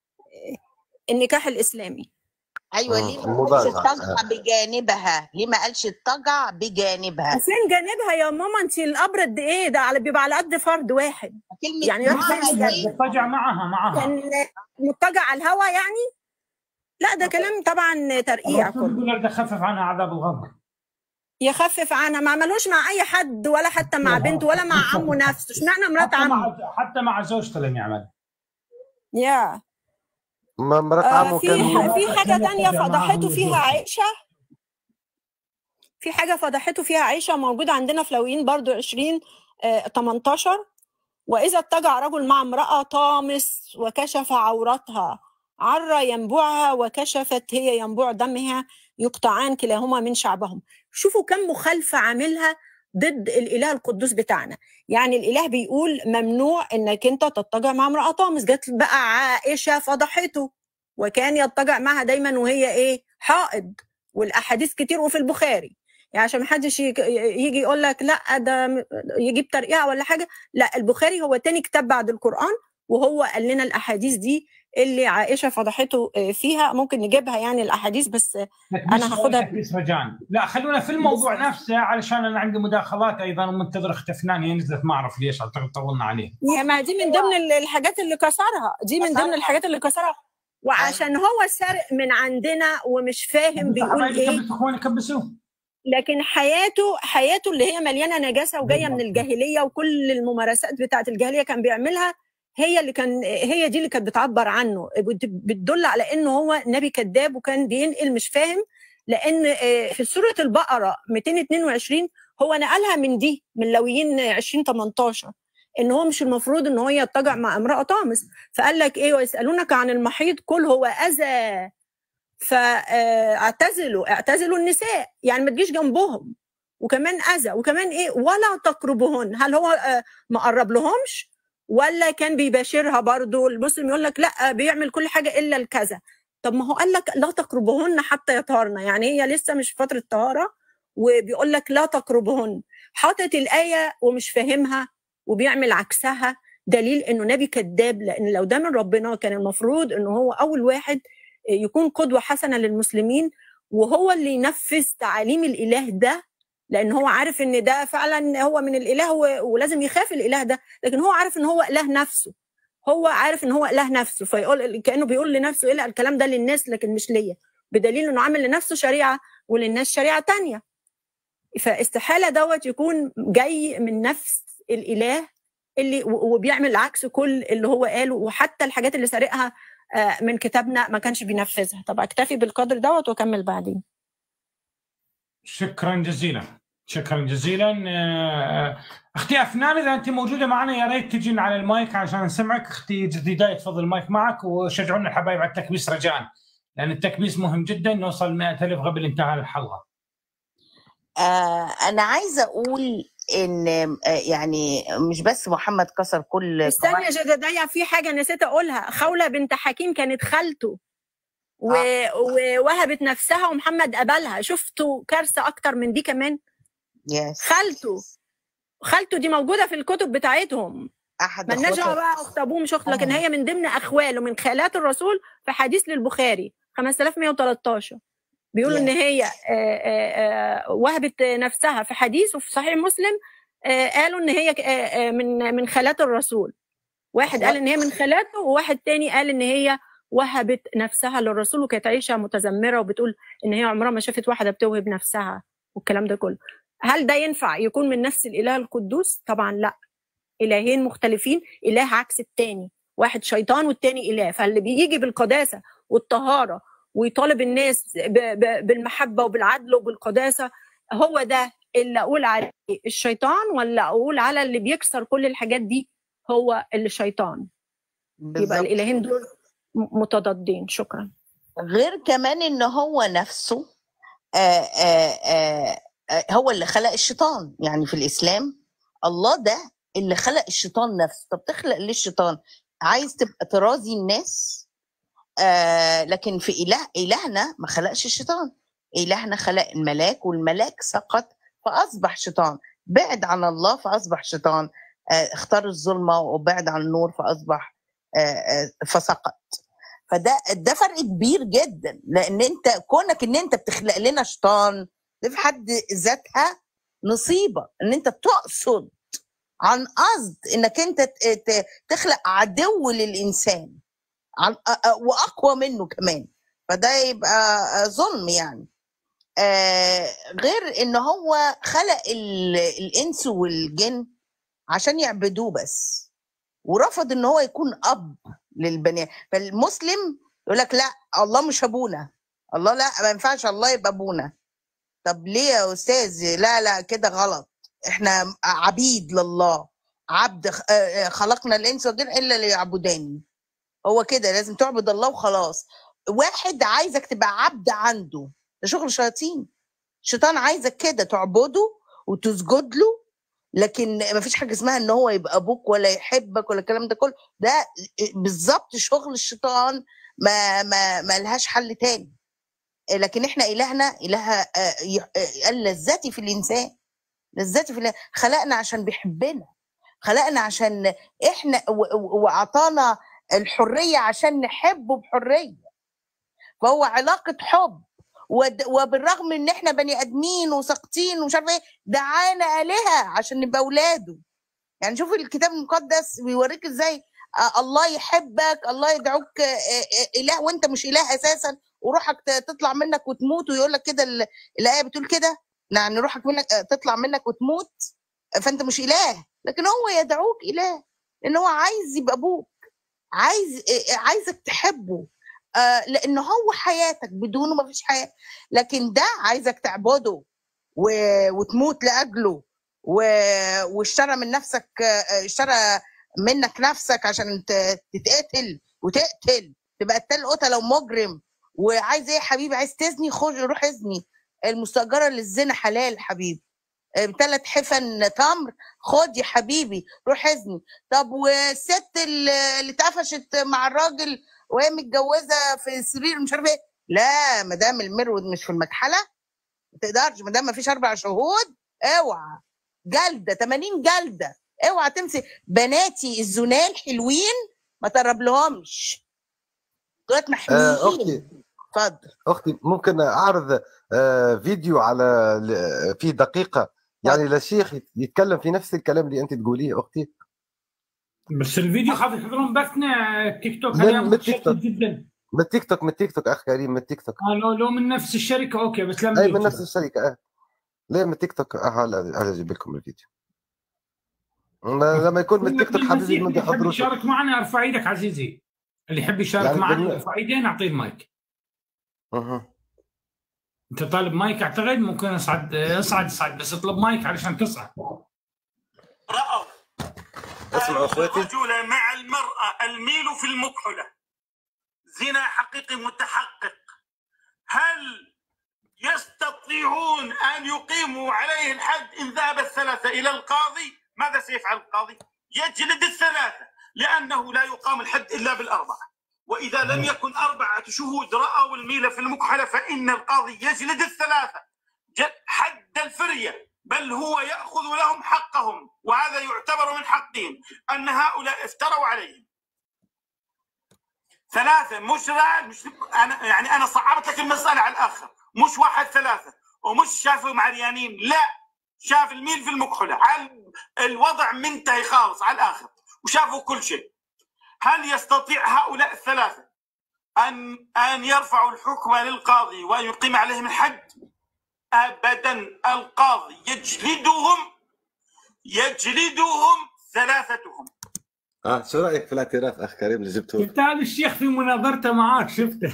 النكاح الاسلامي. ايوه مم، ليه ما قالش المضاجعة. اضطجع بجانبها ليه ما قالش اضطجع بجانبها فين جانبها يا ماما انت القبر قد ايه؟ ده على بيبقى على قد فرد واحد. كلمه يعني معها مثلاً دي اضطجع معها معها كان متجع على الهوا يعني؟ لا ده كلام طبعا ترقيع الرسول كله. يقول لك ده خفف عنها عذاب القبر يخفف عنها ما عملوش مع اي حد ولا حتى مع بنته ولا مع عمه نفسه، اشمعنى مرات حتى عمه؟ مع حتى مع زوجته لم يعمل يا ما مرات آه عمه في كان في حاجة كان تانية يتبع فضحته معهم فيها الزوج. عائشة في حاجة فضحته فيها عائشة موجودة عندنا في لويين برضو 20 آه 18 وإذا اتجع رجل مع امرأة طامس وكشف عورتها عر ينبوعها وكشفت هي ينبوع دمها يقطعان كلاهما من شعبهم شوفوا كم مخالفة عاملها ضد الإله القدوس بتاعنا يعني الإله بيقول ممنوع إنك أنت تتجع مع امرأة طامس جت بقى عائشة فضحته وكان يضطجع معها دايما وهي ايه حائض والاحاديث كتير وفي البخاري يعني عشان محدش يك- يجي يقول لك لا ده م- يجيب ترقيع ولا حاجه لا البخاري هو تاني كتاب بعد القران وهو قال لنا الاحاديث دي اللي عائشه فضحته آه، فيها ممكن نجيبها يعني الاحاديث بس أنا هاخدها- تحديث رجاء لا خلونا في الموضوع نفسه علشان انا عندي مداخلات ايضا ومنتظر اخت فنان هي نزلت ما اعرف ليش اعتقد طولنا عليه يا ما دي من ضمن ال- الحاجات اللي كسرها دي من ضمن الحاجات اللي كسرها وعشان هو سارق من عندنا ومش فاهم بيقول حبايبي ايه كبسوا اخواني كبسوا لكن حياته حياته اللي هي مليانه نجاسه وجايه من الجاهليه وكل الممارسات بتاعت الجاهليه كان بيعملها هي اللي كان هي دي اللي كانت بتعبر عنه بت- بتدل على انه هو نبي كذاب وكان بينقل مش فاهم لان آه، في سوره البقره 222 هو نقلها من دي من لويين 20 18 ان هو مش المفروض ان هو يتجع مع امراه طامس فقال لك ايه ويسالونك عن المحيض قل هو اذى فاعتزلوا اعتزلوا النساء يعني ما تجيش جنبهم وكمان اذى وكمان ايه ولا تقربهن هل هو آه، ما قرب لهمش ولا كان بيباشرها برضو المسلم يقول لك لا بيعمل كل حاجه الا الكذا طب ما هو قال لك لا تقربهن حتى يطهرن يعني هي لسه مش في فتره طهاره وبيقول لك لا تقربهن حاطط الايه ومش فاهمها وبيعمل عكسها دليل انه نبي كذاب لان لو ده من ربنا كان المفروض انه هو اول واحد يكون قدوه حسنه للمسلمين وهو اللي ينفذ تعاليم الاله ده لان هو عارف ان ده فعلا هو من الاله و- ولازم يخاف الاله ده لكن هو عارف ان هو اله نفسه هو عارف ان هو اله نفسه فيقول كانه بيقول لنفسه ايه لا الكلام ده للناس لكن مش ليا بدليل انه عامل لنفسه شريعه وللناس شريعه تانية فاستحاله دوت يكون جاي من نفس الاله اللي و- وبيعمل عكس كل اللي هو قاله وحتى الحاجات اللي سارقها آه، من كتابنا ما كانش بينفذها طب اكتفي بالقدر دوت واكمل بعدين شكرا جزيلا شكرا جزيلا آه، اختي افنان اذا انت موجوده معنا يا ريت تجين على المايك عشان نسمعك اختي جديده تفضل المايك معك وشجعونا الحبايب على التكبيس رجاء لان التكبيس مهم جدا نوصل 100000 قبل انتهاء الحلقه آه انا عايزه اقول ان آه، يعني مش بس محمد كسر كل استنى قواعد يا جدعية في حاجة نسيت أقولها خولة بنت حكيم كانت خالته و... ووهبت نفسها ومحمد قبلها شفتوا كارثة أكتر من دي كمان يس خالته خالته دي موجودة في الكتب بتاعتهم احد مالناش دعوة اخواتها بقى أخت أبوه مش أخت لكن آه. هي من ضمن أخواله من خالات الرسول في حديث للبخاري 5113 بيقولوا إن Yes. هي آه، آه، آه، وهبت نفسها في حديث وفي صحيح مسلم آه، قالوا إن هي آه، آه، من من خالات الرسول واحد قال ان هي من خالاته وواحد تاني قال ان هي وهبت نفسها للرسول وكانت عايشه متذمره وبتقول ان هي عمرها ما شافت واحده بتوهب نفسها والكلام ده كله هل ده ينفع يكون من نفس الاله القدوس طبعا لا الهين مختلفين اله عكس التاني واحد شيطان والتاني اله فاللي بيجي بالقداسه والطهاره ويطالب الناس ب- ب- بالمحبه وبالعدل وبالقداسه هو ده اللي اقول عليه الشيطان ولا اقول على اللي بيكسر كل الحاجات دي هو اللي شيطان يبقى بالظبط الالهين دول م- متضادين شكرا غير كمان ان هو نفسه آه آه آه آه هو اللي خلق الشيطان يعني في الاسلام الله ده اللي خلق الشيطان نفسه طب تخلق ليه الشيطان عايز تبقى ترازي الناس آه لكن في اله الهنا ما خلقش الشيطان الهنا خلق الملاك والملاك سقط فاصبح شيطان بعد عن الله فاصبح شيطان آه اختار الظلمه وبعد عن النور فاصبح آه آه فسقط فده ده فرق كبير جدا لان انت كونك ان انت بتخلق لنا شيطان دي في حد ذاتها نصيبه ان انت تقصد عن قصد انك انت ت- ت- تخلق عدو للانسان عن أ- أ- واقوى منه كمان فده يبقى آه، ظلم يعني آه غير ان هو خلق ال- الانس والجن عشان يعبدوه بس ورفض ان هو يكون اب للبني فالمسلم يقول لك لا الله مش ابونا الله لا ما ينفعش الله يبقى ابونا طب ليه يا استاذ لا لا كده غلط احنا عبيد لله عبد خ- آه، آه، خلقنا الانس والجن الا ليعبداني هو كده لازم تعبد الله وخلاص واحد عايزك تبقى عبد عنده ده شغل شياطين الشيطان عايزك كده تعبده وتسجد له لكن ما فيش حاجه اسمها ان هو يبقى ابوك ولا يحبك ولا الكلام ده كله ده بالظبط شغل الشيطان ما ما ما لهاش حل تاني لكن احنا الهنا اله آه، ي- آه، قال لذتي في الانسان لذتي في الانسان خلقنا عشان بيحبنا خلقنا عشان احنا و- و- واعطانا الحريه عشان نحبه بحريه فهو علاقه حب ود- وبالرغم ان احنا بني ادمين وساقطين ومش عارفه ايه دعانا الهه عشان نبقى اولاده يعني شوف الكتاب المقدس بيوريك ازاي آه، الله يحبك الله يدعوك آه، آه، اله وانت مش اله اساسا وروحك ت- تطلع منك وتموت ويقول لك كده ال- الايه بتقول كده يعني روحك منك آه، تطلع منك وتموت آه، فانت مش اله لكن هو يدعوك اله لان هو عايز يبقى ابوك عايز آه، آه، عايزك تحبه آه، لان هو حياتك بدونه ما فيش حياه لكن ده عايزك تعبده و... وتموت لاجله و... واشترى من نفسك آه، اشترى منك نفسك عشان ت- تتقتل وتقتل تبقى قتال قتله ومجرم وعايز ايه يا حبيبي عايز تزني خش روح ازني المستاجره للزنا حلال حبيبي ثلاث حفن تمر خد يا حبيبي روح ازني طب والست اللي اللي اتقفشت مع الراجل وهي متجوزه في السرير مش عارفه ايه لا ما دام المرود مش في المكحله ما تقدرش ما دام ما فيش اربع شهود اوعى جلده 80 جلده اوعى تمسك بناتي الزنان حلوين ما تقرب لهمش دولت آه، محميين اختي اتفضل اختي ممكن اعرض آه، فيديو على ل- في دقيقه يعني لشيخ يتكلم في نفس الكلام اللي انت تقوليه اختي بس الفيديو خاف يحضرون بثنا تيك توك من- هذا من التيك توك. متشتت جدا من التيك توك من التيك توك اخ كريم من التيك توك آه، لو لو من نفس الشركه اوكي بس لا من اي من يوتيوب. نفس الشركه اه ليه من التيك توك اه هلا هلا اجيب لكم الفيديو ما- لما يكون من التيك توك حبيبي ما اللي يحب بيحضروش يشارك معنا ارفع ايدك عزيزي اللي يحب يشارك يعني معنا بالن- ارفع ايديه نعطيه المايك أها. انت طالب مايك اعتقد ممكن اصعد اصعد اصعد بس اطلب مايك علشان تصعد رأوا اسمعوا اخواتي الرجل مع المرأة الميل في المكحلة زنا حقيقي متحقق هل يستطيعون أن يقيموا عليه الحد إن ذهب الثلاثة إلى القاضي ماذا سيفعل القاضي يجلد الثلاثة لأنه لا يقام الحد إلا بالأربعة وإذا لم يكن أربعة شهود رأوا الميل في المكحلة فإن القاضي يجلد الثلاثة ج- حد الفرية بل هو يأخذ لهم حقهم وهذا يعتبر من حقهم أن هؤلاء افتروا عليهم ثلاثة مش لا مش أنا يعني أنا صعبت لك المسألة على الآخر مش واحد ثلاثة ومش شافهم عريانين لا شاف الميل في المكحلة على الوضع منتهي خالص على الآخر وشافوا كل شيء هل يستطيع هؤلاء الثلاثة أن أن يرفعوا الحكم للقاضي وأن يقيم عليهم الحد؟ أبدا القاضي يجلدهم يجلدهم ثلاثتهم اه شو رايك في الاعتراف اخ كريم اللي جبته شفت هذا الشيخ في مناظرته معاك شفته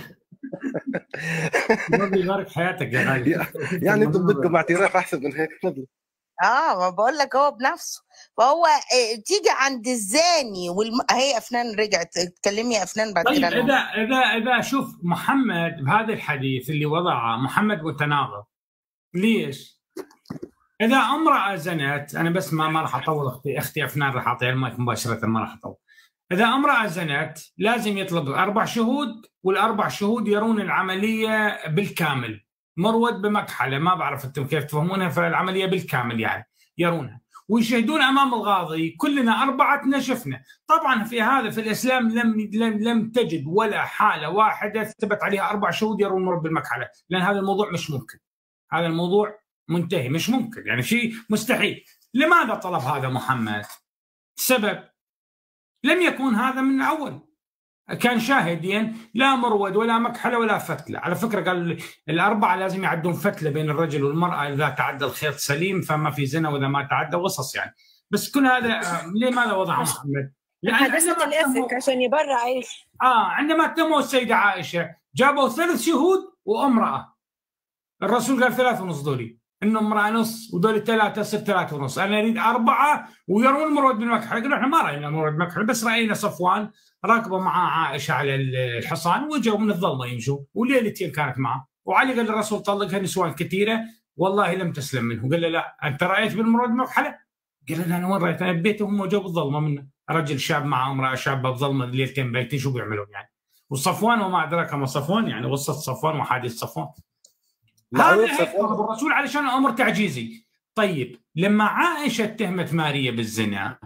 ربي يبارك حياتك يا غالي يعني انتم بدكم اعتراف احسن من هيك تفضلوا اه ما بقول لك هو بنفسه فهو إيه، تيجي عند الزاني والم... هي افنان رجعت اتكلمي يا افنان بعد طيب كده أنا. اذا اذا اذا شوف محمد بهذا الحديث اللي وضعه محمد متناقض ليش؟ اذا امراه زنت انا بس ما ما راح اطول اختي اختي افنان راح اعطيها المايك مباشره ما راح اطول اذا امراه زنت لازم يطلب اربع شهود والاربع شهود يرون العمليه بالكامل مرود بمكحله ما بعرف انتم كيف تفهمونها فالعمليه بالكامل يعني يرونها ويشهدون امام القاضي كلنا اربعتنا شفنا طبعا في هذا في الاسلام لم لم لم تجد ولا حاله واحده ثبت عليها اربع شهود يرون مرض بالمكحله لان هذا الموضوع مش ممكن هذا الموضوع منتهي مش ممكن يعني شيء مستحيل لماذا طلب هذا محمد سبب لم يكن هذا من الاول كان شاهدين لا مرود ولا مكحله ولا فتله على فكره قال الاربعه لازم يعدون فتله بين الرجل والمراه اذا تعدى الخيط سليم فما في زنا واذا ما تعدى وصص يعني بس كل هذا آه، ليه ماذا وضعه محمد؟ لأن حدثت عندما الافك عشان يبرع ايش اه عندما اتهموا السيده عائشه جابوا ثلاث شهود وامراه الرسول قال ثلاث ونص دولي انه امراه نص ودول ثلاثه صرت ثلاث ونص انا اريد اربعه ويرون مرود بالمكحله قالوا احنا ما راينا مرود بالمكحله بس راينا صفوان راكبه مع عائشه على الحصان وجوا من الظلمه يمشوا وليلتين كانت معه وعلي قال الرسول طلقها نسوان كثيره والله لم تسلم منه قال له لا انت رايت بالمرود بالمكحله؟ قال له انا وين رايت انا ببيته هم جو بالظلمه منه رجل شاب مع امراه شابه بظلمه ليلتين بيتين شو بيعملون يعني وصفوان وما ادراك ما صفوان يعني قصه صفوان وحادث صفوان هذا معروف هيك صفوان. طلب الرسول علشان امر تعجيزي طيب لما عائشه اتهمت ماريا بالزنا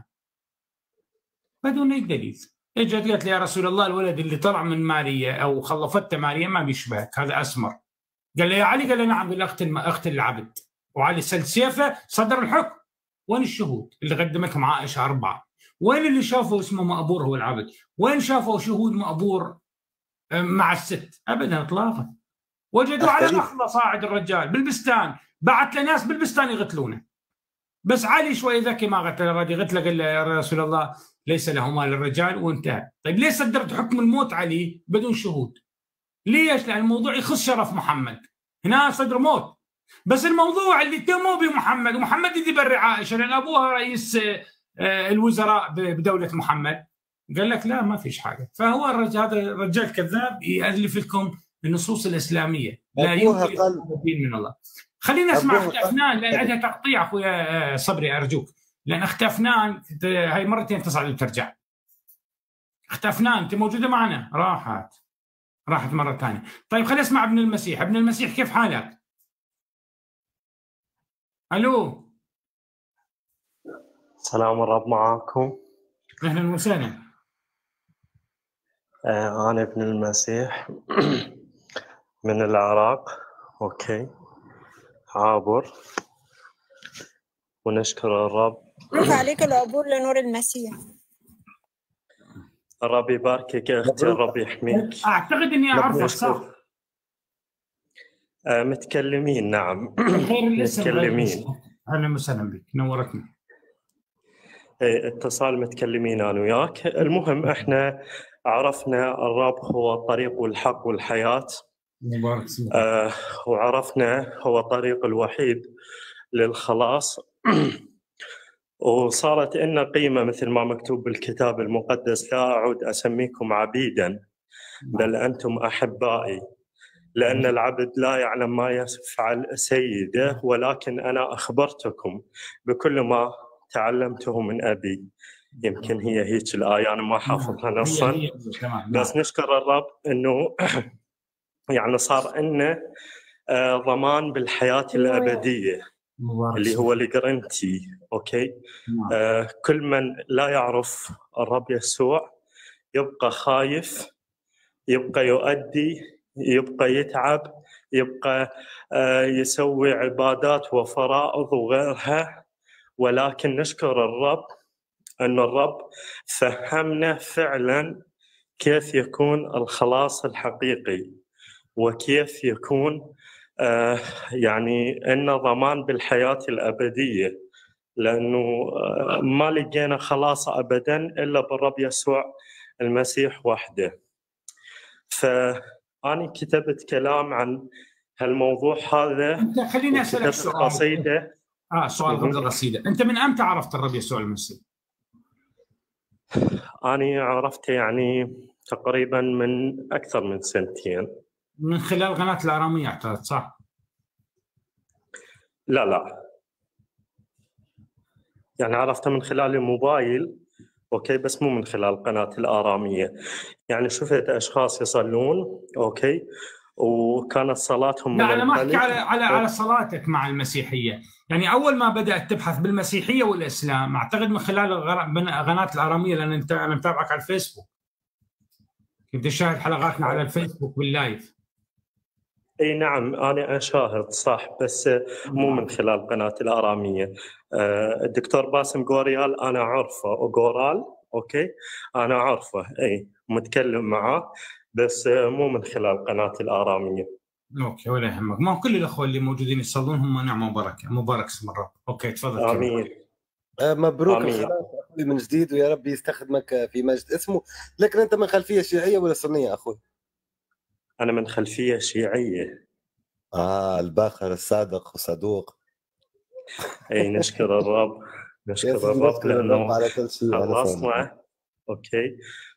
بدون اي دليل اجت قالت لي يا رسول الله الولد اللي طلع من ماريا او خلفته ماريا ما بيشبهك هذا اسمر قال له يا علي قال له نعم قال له اقتل اقتل العبد وعلي سل سيفه صدر الحكم وين الشهود اللي قدمتهم عائشه اربعه وين اللي شافوا اسمه مأبور هو العبد وين شافوا شهود مأبور آه، مع الست ابدا اطلاقا وجدوا على أختلف. نخله صاعد الرجال بالبستان بعت له ناس بالبستان يقتلونه بس علي شوي ذكي ما قتل الرجل قلت له قال له يا رسول الله ليس له مال الرجال وانتهى طيب ليش صدرت حكم الموت علي بدون شهود ليش لان الموضوع يخص شرف محمد هنا صدر موت بس الموضوع اللي اتهموا بمحمد ومحمد اللي يبرع عائشه لان ابوها رئيس آه، آه، الوزراء ب- بدوله محمد قال لك لا ما فيش حاجه فهو الرجال هذا الرجال كذاب يالف لكم النصوص الاسلاميه لا أبوها يمكن قال- يكون الدين من الله خلينا نسمع أبوها اخت قال- افنان لان عندها تقطيع اخويا آه، صبري ارجوك لان اخت افنان ت- هاي مرتين تصعد وترجع اخت افنان انت موجوده معنا راحت راحت مره ثانيه طيب خلينا نسمع ابن المسيح ابن المسيح كيف حالك الو سلام الرب معاكم اهلا وسهلا آه، أنا ابن المسيح من العراق أوكي عابر ونشكر الرب رفع عليك العبور لنور المسيح الرب يباركك يا أختي الرب يحميك اعتقد اني اعرفك صح آه، متكلمين نعم غير الاسم غير متكلمين الاسم. اهلا وسهلا بك نورتني إيه، اتصال متكلمين أنا وياك المهم إحنا عرفنا الرب هو الطريق والحق والحياة مبارك اسمك آه، وعرفنا هو الطريق الوحيد للخلاص وصارت لنا قيمة مثل ما مكتوب بالكتاب المقدس لا أعود أسميكم عبيدا بل أنتم أحبائي لأن العبد لا يعلم ما يفعل سيده ولكن أنا أخبرتكم بكل ما تعلمته من أبي يمكن هي هيك الآية أنا ما حافظها نصا هي- هي- تمام. بس نشكر الرب انه يعني صار لنا آه، ضمان بالحياه الابديه مبارك اللي هو الجرنتي اوكي نعم. آه، كل من لا يعرف الرب يسوع يبقى خايف يبقى يؤدي يبقى يتعب يبقى آه، يسوي عبادات وفرائض وغيرها ولكن نشكر الرب أن الرب فهمنا فعلا كيف يكون الخلاص الحقيقي وكيف يكون آه، يعني أن ضمان بالحياة الأبدية لأنه آه، ما لقينا خلاص أبدا إلا بالرب يسوع المسيح وحده فأنا كتبت كلام عن هالموضوع هذا انت خليني اسالك وكتبت سؤال قصيدة اه سؤال مهم. قبل القصيده انت من امتى عرفت الرب يسوع المسيح؟ أنا عرفته يعني تقريبا من أكثر من سنتين من خلال قناه الاراميه اعتقد صح؟ لا لا يعني عرفته من خلال الموبايل اوكي بس مو من خلال قناة الآرامية يعني شفت أشخاص يصلون اوكي وكانت صلاتهم لا من انا ما احكي القلب. على على على صلاتك مع المسيحيه، يعني اول ما بدات تبحث بالمسيحيه والاسلام اعتقد من خلال الغر- من قناه الاراميه لان انت انا متابعك على الفيسبوك. كنت تشاهد حلقاتنا على الفيسبوك باللايف. اي نعم انا اشاهد صح بس مو من خلال قناه الاراميه آه، الدكتور باسم غوريال انا عارفه وغورال اوكي انا عارفه اي متكلم معاه بس آه، مو من خلال قناه الاراميه اوكي ولا يهمك، ما هو كل الاخوه اللي موجودين يصلون هم نعمه وبركه، مبارك اسم الرب. اوكي تفضل كمل. امين آه، مبروك آمين. الخلاص اخوي من جديد ويا رب يستخدمك في مجد اسمه لكن انت من خلفيه شيعيه ولا سنيه اخوي؟ انا من خلفيه شيعيه اه الباخر الصادق وصدوق اي نشكر الرب نشكر يا سيدي الرب نشكر الرب لانه على كل شيء على سلامتك. خلصنا اوكي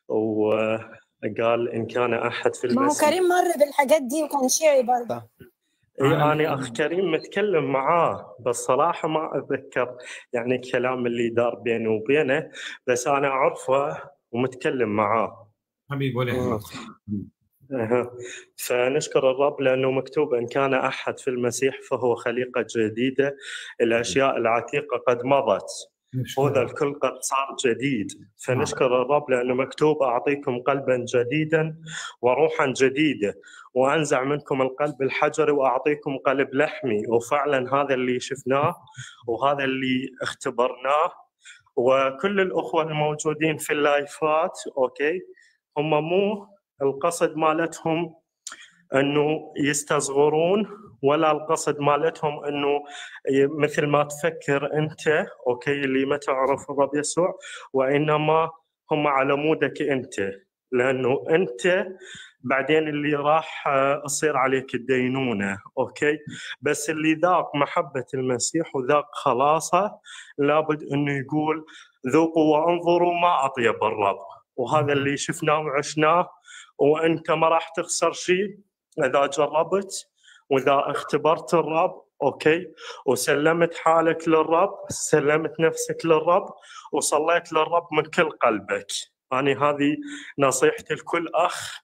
وقال ان كان احد في ما هو المسجد كريم مر بالحاجات دي وكان شيعي برضه اي أنا- انا اخ كريم متكلم معاه بس صراحه ما اتذكر يعني الكلام اللي دار بيني وبينه بس انا اعرفه ومتكلم معاه حبيبي ولا يهمك. أها. فنشكر الرب لانه مكتوب ان كان احد في المسيح فهو خليقه جديده الاشياء العتيقه قد مضت هذا الكل قد صار جديد فنشكر الرب لانه مكتوب اعطيكم قلبا جديدا وروحا جديده وانزع منكم القلب الحجري واعطيكم قلب لحمي وفعلا هذا اللي شفناه وهذا اللي اختبرناه وكل الاخوه الموجودين في اللايفات اوكي هم مو القصد مالتهم انه يستصغرون ولا القصد مالتهم انه ي- مثل ما تفكر انت اوكي اللي ما تعرف الرب يسوع وانما هم على مودك انت لانه انت بعدين اللي راح آه، تصير عليك الدينونه اوكي بس اللي ذاق محبه المسيح وذاق خلاصه لابد انه يقول ذوقوا وانظروا ما اطيب الرب وهذا اللي شفناه وعشناه وانت ما راح تخسر شيء اذا جربت واذا اختبرت الرب اوكي وسلمت حالك للرب سلمت نفسك للرب وصليت للرب من كل قلبك يعني هذه نصيحتي لكل اخ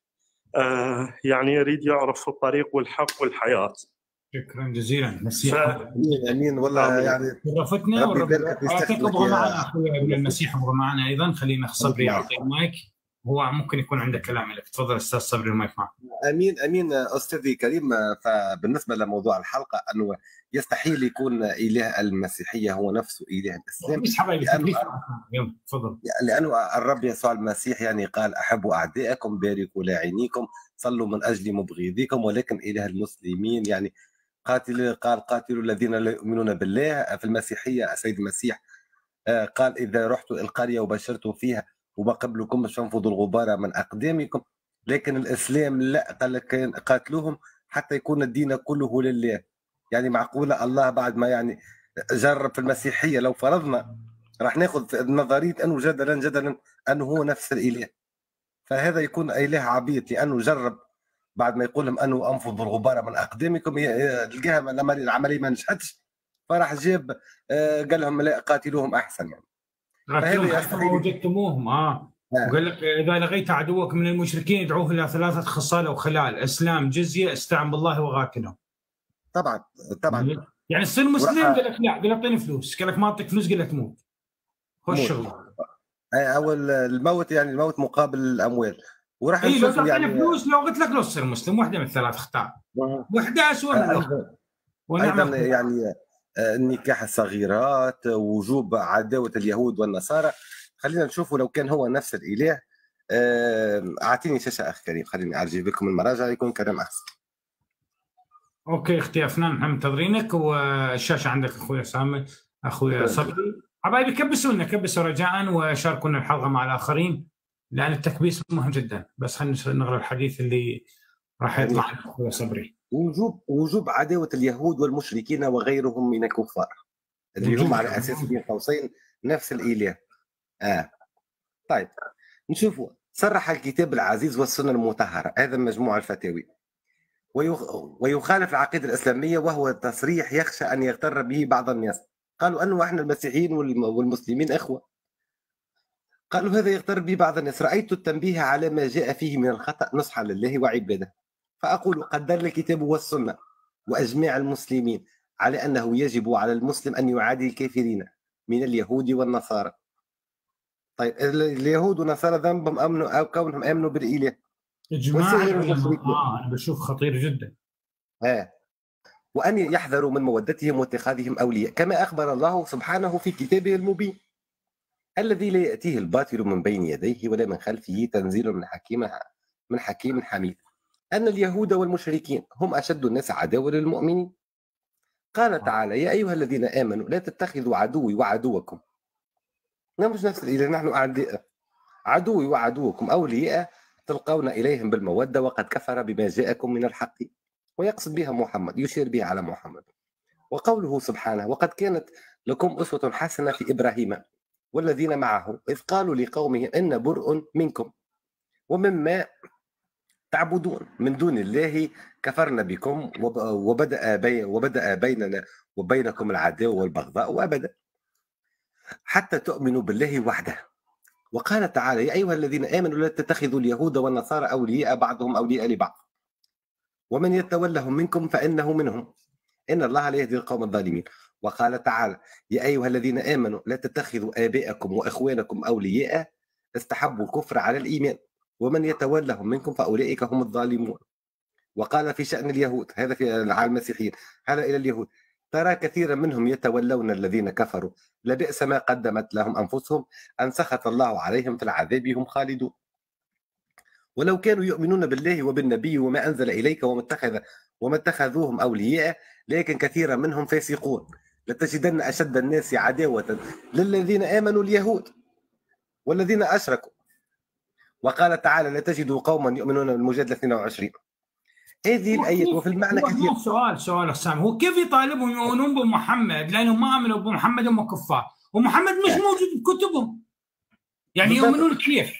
آه يعني يريد يعرف الطريق والحق والحياه شكرا جزيلا ف... مسيح امين امين والله آمين. يعني شرفتنا ربي والرب يباركك يعطيك ويستخدمك ابغى يا- معنا اخوي ابن المسيح ابغى معنا ايضا خلينا صبري معك. يعطي المايك هو ممكن يكون عنده كلام لك تفضل استاذ صبري المايك معك امين امين استاذي كريم فبالنسبه لموضوع الحلقه انه يستحيل يكون اله المسيحيه هو نفسه اله الاسلام بس حبايبي لأنه- تكليف يلا تفضل لانه الرب يسوع المسيح يعني قال احبوا اعدائكم باركوا لاعينيكم صلوا من اجل مبغضيكم ولكن اله المسلمين يعني قاتل قال قاتلوا الذين لا يؤمنون بالله في المسيحيه السيد المسيح آه، قال اذا رحت القريه وبشرت فيها وما قبلكم فانفضوا الغبار من اقدامكم لكن الاسلام لا قال لك كان قاتلوهم حتى يكون الدين كله لله يعني معقوله الله بعد ما يعني جرب في المسيحيه لو فرضنا راح ناخذ في نظريه انه جدلا جدلا انه هو نفس الاله فهذا يكون اله عبيط لانه جرب بعد ما يقول لهم انه انفضوا الغبار من اقدامكم تلقاها العمليه ما نجحتش فراح جاب آه، قال لهم لا قاتلوهم احسن يعني فهذا وجدتموهم اه وقال لك اذا لغيت عدوك من المشركين ادعوه الى ثلاثه خصال او خلال اسلام جزيه استعن بالله وقاتلهم طبعا طبعا يعني تصير مسلم قال لك لا قال لك اعطيني فلوس قال لك ما اعطيك فلوس قال لك موت هو الشغل او الموت يعني الموت مقابل الاموال وراح اي لو يعني فلوس لو قلت لك لو تصير مسلم واحده من الثلاث اختار واحده اسوء من الاخرى ايضا يعني آه، نكاح الصغيرات وجوب عداوه اليهود والنصارى خلينا نشوفوا لو كان هو نفس الاله آه، اعطيني شاشه اخ كريم خليني ارجع لكم المراجع يكون كلام احسن اوكي اختي افنان نحن منتظرينك والشاشه عندك اخوي سامي اخوي صبري حبايبي كبسوا لنا كبسوا رجاء وشاركونا الحلقه مع الاخرين لان التكبيس مهم جدا بس خلينا نقرا الحديث اللي راح يطلع اخوي صبري وجوب وجوب عداوه اليهود والمشركين وغيرهم من الكفار اللي هم على اساس بين قوسين نفس الاله اه طيب نشوفوا صرح الكتاب العزيز والسنه المطهره هذا مجموع الفتاوي ويخالف العقيده الاسلاميه وهو تصريح يخشى ان يغتر به بعض الناس قالوا انه احنا المسيحيين والمسلمين اخوه قالوا هذا يغتر به بعض الناس رايت التنبيه على ما جاء فيه من الخطا نصحا لله وعباده فاقول قد دل الكتاب والسنه واجماع المسلمين على انه يجب على المسلم ان يعادي الكافرين من اليهود والنصارى طيب اليهود والنصارى ذنبهم امنوا او كونهم امنوا بالاله اجماع اه انا بشوف خطير جدا اه وان يحذروا من مودتهم واتخاذهم اولياء كما اخبر الله سبحانه في كتابه المبين الذي لا ياتيه الباطل من بين يديه ولا من خلفه تنزيل من حكيم من حكيم حميد ان اليهود والمشركين هم اشد الناس عداوه للمؤمنين قال تعالى يا ايها الذين امنوا لا تتخذوا عدوي وعدوكم مش نفس الاله نحن اعداء عدوي وعدوكم اولياء تلقون اليهم بالموده وقد كفر بما جاءكم من الحق ويقصد بها محمد يشير بها على محمد وقوله سبحانه وقد كانت لكم أسوة حسنة في إبراهيم والذين معه إذ قالوا لقومهم إن برء منكم ومما تعبدون من دون الله كفرنا بكم وبدأ بي وبدأ بيننا وبينكم العداوة والبغضاء وأبدا حتى تؤمنوا بالله وحده وقال تعالى يا أيها الذين آمنوا لا تتخذوا اليهود والنصارى أولياء بعضهم أولياء لبعض ومن يتولهم منكم فإنه منهم إن الله لا يهدي القوم الظالمين وقال تعالى يا أيها الذين آمنوا لا تتخذوا آباءكم وإخوانكم أولياء استحبوا الكفر على الإيمان ومن يتولهم منكم فأولئك هم الظالمون وقال في شأن اليهود هذا في على المسيحيين هذا إلى اليهود ترى كثيرا منهم يتولون الذين كفروا لبئس ما قدمت لهم أنفسهم أن سخط الله عليهم في العذاب هم خالدون ولو كانوا يؤمنون بالله وبالنبي وما أنزل إليك وما اتخذ وما اتخذوهم أولياء لكن كثيرا منهم فاسقون لتجدن أشد الناس عداوة للذين آمنوا اليهود والذين أشركوا وقال تعالى لا تجدوا قوما يؤمنون بالمجادلة 22 هذه الآيات وفي المعنى كثير سؤال سؤال حسام هو كيف يطالبهم يؤمنون بمحمد لأنهم ما آمنوا بمحمد هم كفار ومحمد مش موجود بكتبهم يعني يؤمنون كيف؟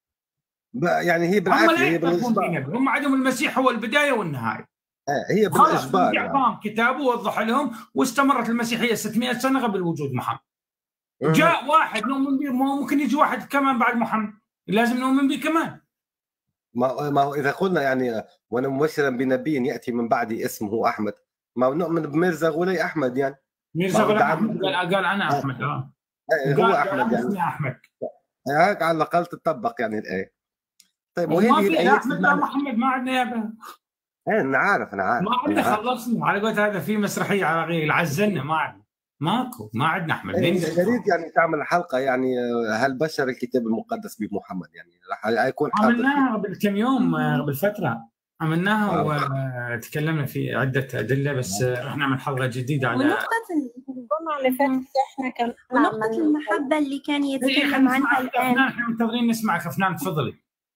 يعني هي بالعكس هي بالإجبار هم عندهم المسيح هو البدايه والنهايه آه هي بالاجبار يعني. اعطاهم كتابه ووضح لهم واستمرت المسيحيه 600 سنه قبل وجود محمد جاء واحد نؤمن به ممكن يجي واحد كمان بعد محمد لازم نؤمن به كمان ما ما هو اذا قلنا يعني وانا مبشرا بنبي ياتي من بعدي اسمه احمد ما نؤمن بميرزا غولي احمد يعني ميرزا غولي احمد قال, قال انا احمد اه, آه. هو احمد يعني احمد هيك على الاقل تطبق يعني الايه طيب وهذه الايات احمد محمد ما عندنا يا ايه انا عارف انا عارف ما عندنا خلصنا على قولت هذا في مسرحيه عراقيه العزلنا ما عندنا ماكو ما عندنا احمد إيه يا ريت يعني تعمل حلقه يعني هل بشر الكتاب المقدس بمحمد يعني راح يكون عملناها قبل كم يوم قبل فتره عملناها وتكلمنا في عده ادله بس راح نعمل حلقه جديده على ونقطة الجمعة اللي فاتت احنا كمان ونقطة المحبة اللي كان يتكلم عنها الآن احنا منتظرين نسمعك افنان تفضلي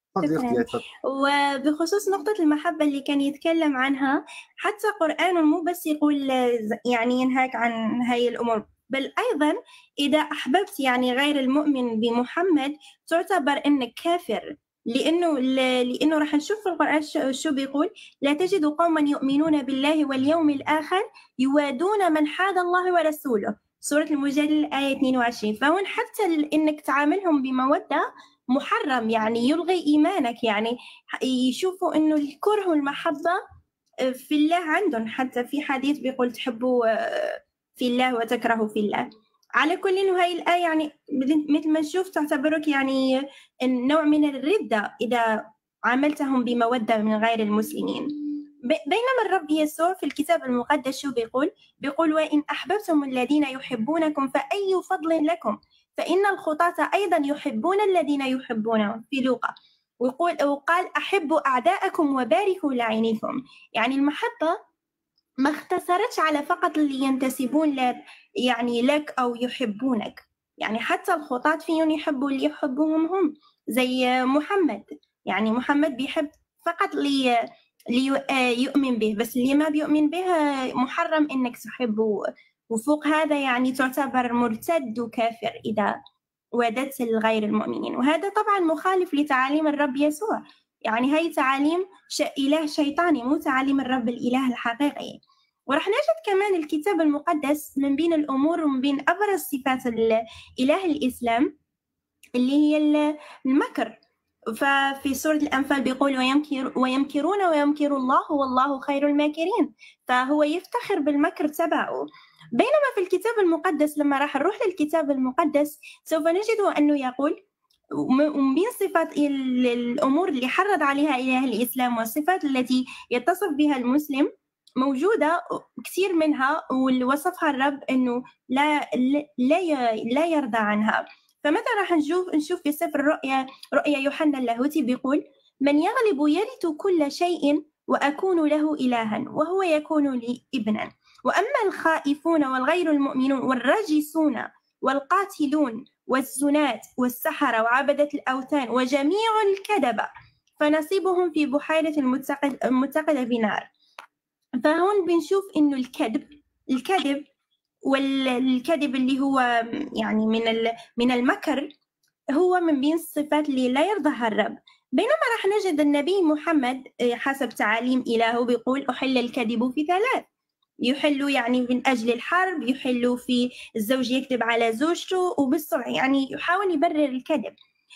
تفضلي شكراً. اختي يا تفضل. وبخصوص نقطة المحبة اللي كان يتكلم عنها حتى قرآن مو بس يقول يعني ينهاك عن هاي الأمور بل أيضا إذا أحببت يعني غير المؤمن بمحمد تعتبر أنك كافر لأنه لأنه راح نشوف في القرآن شو- شو بيقول لا تجد قوما يؤمنون بالله واليوم الآخر يوادون من حاد الله ورسوله سورة المجادلة آية 22 فهون حتى ال- إنك تعاملهم بمودة محرم يعني يلغي إيمانك يعني يشوفوا إنه الكره والمحبة آه، في الله عندهم حتى في حديث بيقول تحبوا آه، في الله وتكرهوا في الله على كل إنه هاي الآية يعني مثل ما نشوف تعتبرك يعني نوع من الردة إذا عاملتهم بمودة من غير المسلمين ب- بينما الرب يسوع في الكتاب المقدس شو بيقول بيقول وإن أحببتم الذين يحبونكم فأي فضل لكم فإن الخطاة أيضا يحبون الذين يحبونهم في لوقا ويقول وقال أحبوا أعداءكم وباركوا لعينيكم يعني المحبة ما اختصرتش على فقط اللي ينتسبون ل يعني لك أو يحبونك يعني حتى الخطاة فيهم يحبوا اللي يحبوهم هم زي محمد يعني محمد بيحب فقط لي ليؤمن به بس اللي ما بيؤمن به محرم إنك تحبه وفوق هذا يعني تعتبر مرتد وكافر إذا وادت الغير المؤمنين وهذا طبعا مخالف لتعاليم الرب يسوع يعني هاي تعاليم ش... إله شيطاني مو تعاليم الرب الإله الحقيقي ورح نجد كمان الكتاب المقدس من بين الأمور ومن بين أبرز صفات ال- إله الإسلام اللي هي ال- المكر ففي سورة الأنفال بيقول ويمكر ويمكرون ويمكر الله والله خير الماكرين فهو يفتخر بالمكر تبعه بينما في الكتاب المقدس لما راح نروح للكتاب المقدس سوف نجد أنه يقول وم- ومن بين صفات ال- الأمور اللي حرض عليها إله الإسلام والصفات التي يتصف بها المسلم موجودة كثير منها واللي وصفها الرب أنه لا لا ي- لا يرضى عنها فمثلا راح نشوف نشوف في سفر الرؤيا رؤيا يوحنا اللاهوتي بيقول من يغلب يرث كل شيء وأكون له إلها وهو يكون لي ابنا وأما الخائفون والغير المؤمنون والرجسون والقاتلون والزنات والسحرة وعبدة الأوثان وجميع الكذبة فنصيبهم في بحيرة المتقد- المتقدة بنار فهون بنشوف إنه الكذب الكذب والكذب اللي هو يعني من ال- من المكر هو من بين الصفات اللي لا يرضاها الرب بينما راح نجد النبي محمد آه، حسب تعاليم إلهه بيقول أحل الكذب في ثلاث يحلوا يعني من أجل الحرب يحلوا في الزوج يكذب على زوجته وبالصنع يعني يحاول يبرر الكذب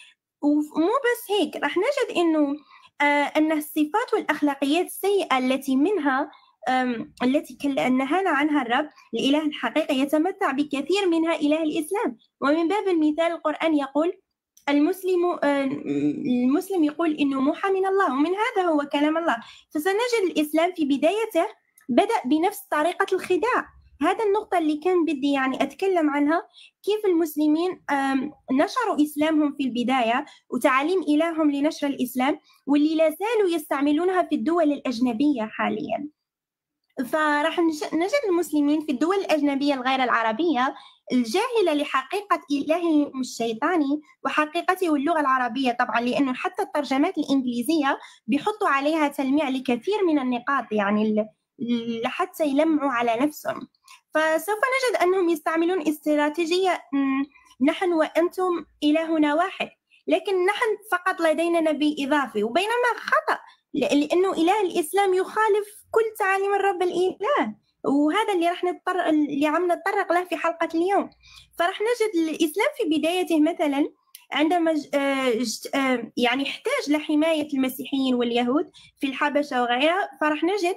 ومو بس هيك راح نجد إنه آه أن الصفات والأخلاقيات السيئة التي منها آم، التي كل- نهانا عنها الرب الإله الحقيقي يتمتع بكثير منها إله الإسلام ومن باب المثال القرآن يقول المسلم آه، المسلم يقول إنه موحى من الله ومن هذا هو كلام الله فسنجد الإسلام في بدايته بدأ بنفس طريقة الخداع هذا النقطة اللي كان بدي يعني أتكلم عنها كيف المسلمين آم، نشروا إسلامهم في البداية وتعاليم إلههم لنشر الإسلام واللي لا زالوا يستعملونها في الدول الأجنبية حاليا فراح نج- نجد المسلمين في الدول الأجنبية الغير العربية الجاهلة لحقيقة إلههم الشيطاني وحقيقته اللغة العربية طبعا لأنه حتى الترجمات الإنجليزية بيحطوا عليها تلميع لكثير من النقاط يعني ال- ال- حتى يلمعوا على نفسهم فسوف نجد أنهم يستعملون استراتيجية م، نحن وأنتم إلهنا واحد لكن نحن فقط لدينا نبي إضافي وبينما خطأ ل- لأنه إله الإسلام يخالف كل تعاليم الرب الإله وهذا اللي راح نضطر اللي عم نتطرق له في حلقة اليوم فراح نجد الإسلام في بدايته مثلا عندما ج- آه، ج- آه، يعني احتاج لحماية المسيحيين واليهود في الحبشة وغيرها فراح نجد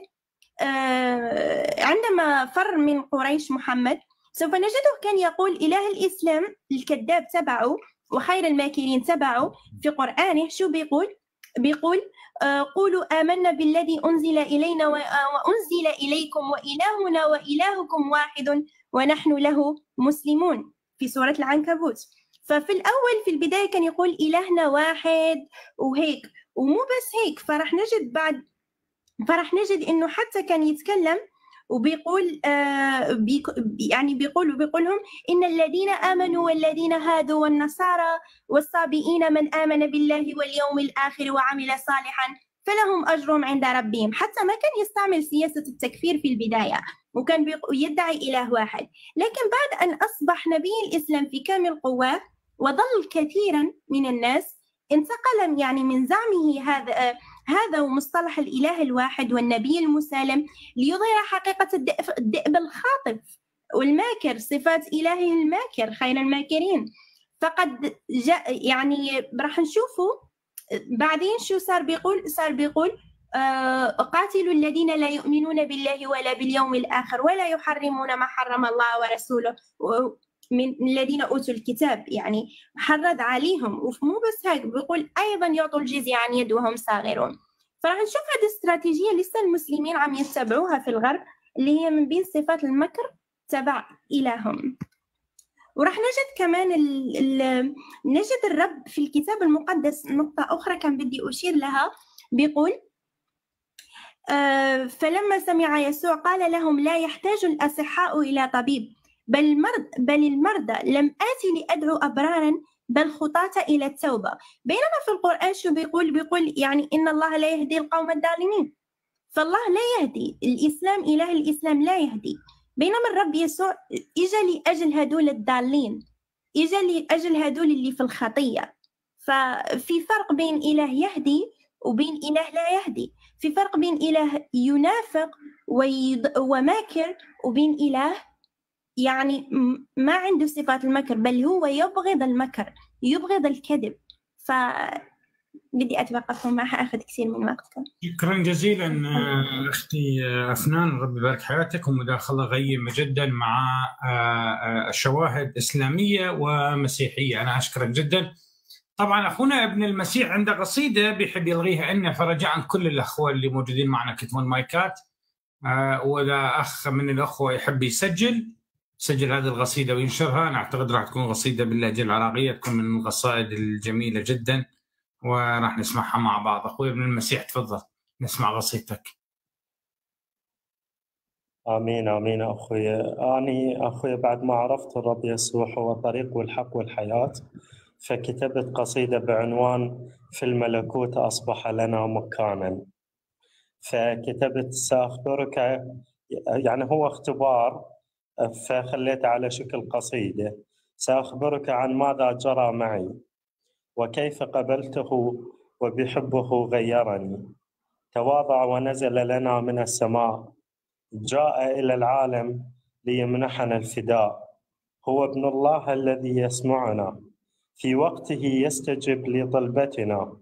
آه، عندما فر من قريش محمد سوف نجده كان يقول إله الإسلام الكذاب تبعه وخير الماكرين تبعه في قرآنه شو بيقول؟ بيقول آه، قولوا آمنا بالذي أنزل إلينا و- آه، وأنزل إليكم وإلهنا وإلهكم واحد ونحن له مسلمون في سورة العنكبوت ففي الأول في البداية كان يقول إلهنا واحد وهيك ومو بس هيك فرح نجد بعد فرح نجد إنه حتى كان يتكلم وبيقول آه بيك يعني بيقول بيقولهم إن الذين آمنوا والذين هادوا والنصارى والصابئين من آمن بالله واليوم الآخر وعمل صالحا فلهم أجرهم عند ربهم حتى ما كان يستعمل سياسة التكفير في البداية وكان بيق- يدعي إله واحد لكن بعد أن أصبح نبي الإسلام في كامل قواه وظل كثيرا من الناس انتقل يعني من زعمه هذا آه، هذا ومصطلح الإله الواحد والنبي المسالم ليظهر حقيقة الذئب الذئب الخاطف والماكر صفات إلهه الماكر خير الماكرين فقد جاء يعني راح نشوفوا بعدين شو صار بيقول صار بيقول آه، قاتلوا الذين لا يؤمنون بالله ولا باليوم الآخر ولا يحرمون ما حرم الله ورسوله و- من الذين أوتوا الكتاب يعني حرض عليهم ومو بس هيك بيقول أيضا يعطوا الجزية عن يد وهم صاغرون فراح نشوف هذه الاستراتيجية لسه المسلمين عم يتبعوها في الغرب اللي هي من بين صفات المكر تبع إلههم وراح نجد كمان ال ال نجد الرب في الكتاب المقدس نقطة أخرى كان بدي أشير لها بيقول آه، فلما سمع يسوع قال لهم لا يحتاج الأصحاء إلى طبيب بل المرض بل المرضى لم آتي لأدعو أبرارا بل خطاة إلى التوبة بينما في القرآن شو بيقول بيقول يعني إن الله لا يهدي القوم الظالمين فالله لا يهدي الإسلام إله الإسلام لا يهدي بينما الرب يسوع إجا لأجل هدول الضالين إجا لأجل هدول اللي في الخطية ففي فرق بين إله يهدي وبين إله لا يهدي في فرق بين إله ينافق ويض... وماكر وبين إله يعني م- ما عنده صفات المكر بل هو يبغض المكر يبغض الكذب ف بدي أتوقف ما حأخذ كثير من وقتكم شكرا جزيلا آه، اختي آه، افنان ربي يبارك حياتك ومداخله غيمه جدا مع آه، آه، شواهد اسلاميه ومسيحيه انا اشكرك جدا طبعا اخونا ابن المسيح عنده قصيده بيحب يلغيها لنا فرجاء كل الاخوه اللي موجودين معنا كتبون مايكات آه، واذا اخ من الاخوه يحب يسجل سجل هذه القصيده وينشرها انا اعتقد راح تكون قصيده باللهجه العراقيه تكون من القصائد الجميله جدا وراح نسمعها مع بعض اخوي ابن المسيح تفضل نسمع قصيدتك آمين آمين أخوي أني أخوي بعد ما عرفت الرب يسوع هو الطريق والحق والحياة فكتبت قصيدة بعنوان في الملكوت أصبح لنا مكانا فكتبت سأخبرك يعني هو اختبار فخليت على شكل قصيدة سأخبرك عن ماذا جرى معي وكيف قبلته وبحبه غيرني تواضع ونزل لنا من السماء جاء إلى العالم ليمنحنا الفداء هو ابن الله الذي يسمعنا في وقته يستجب لطلبتنا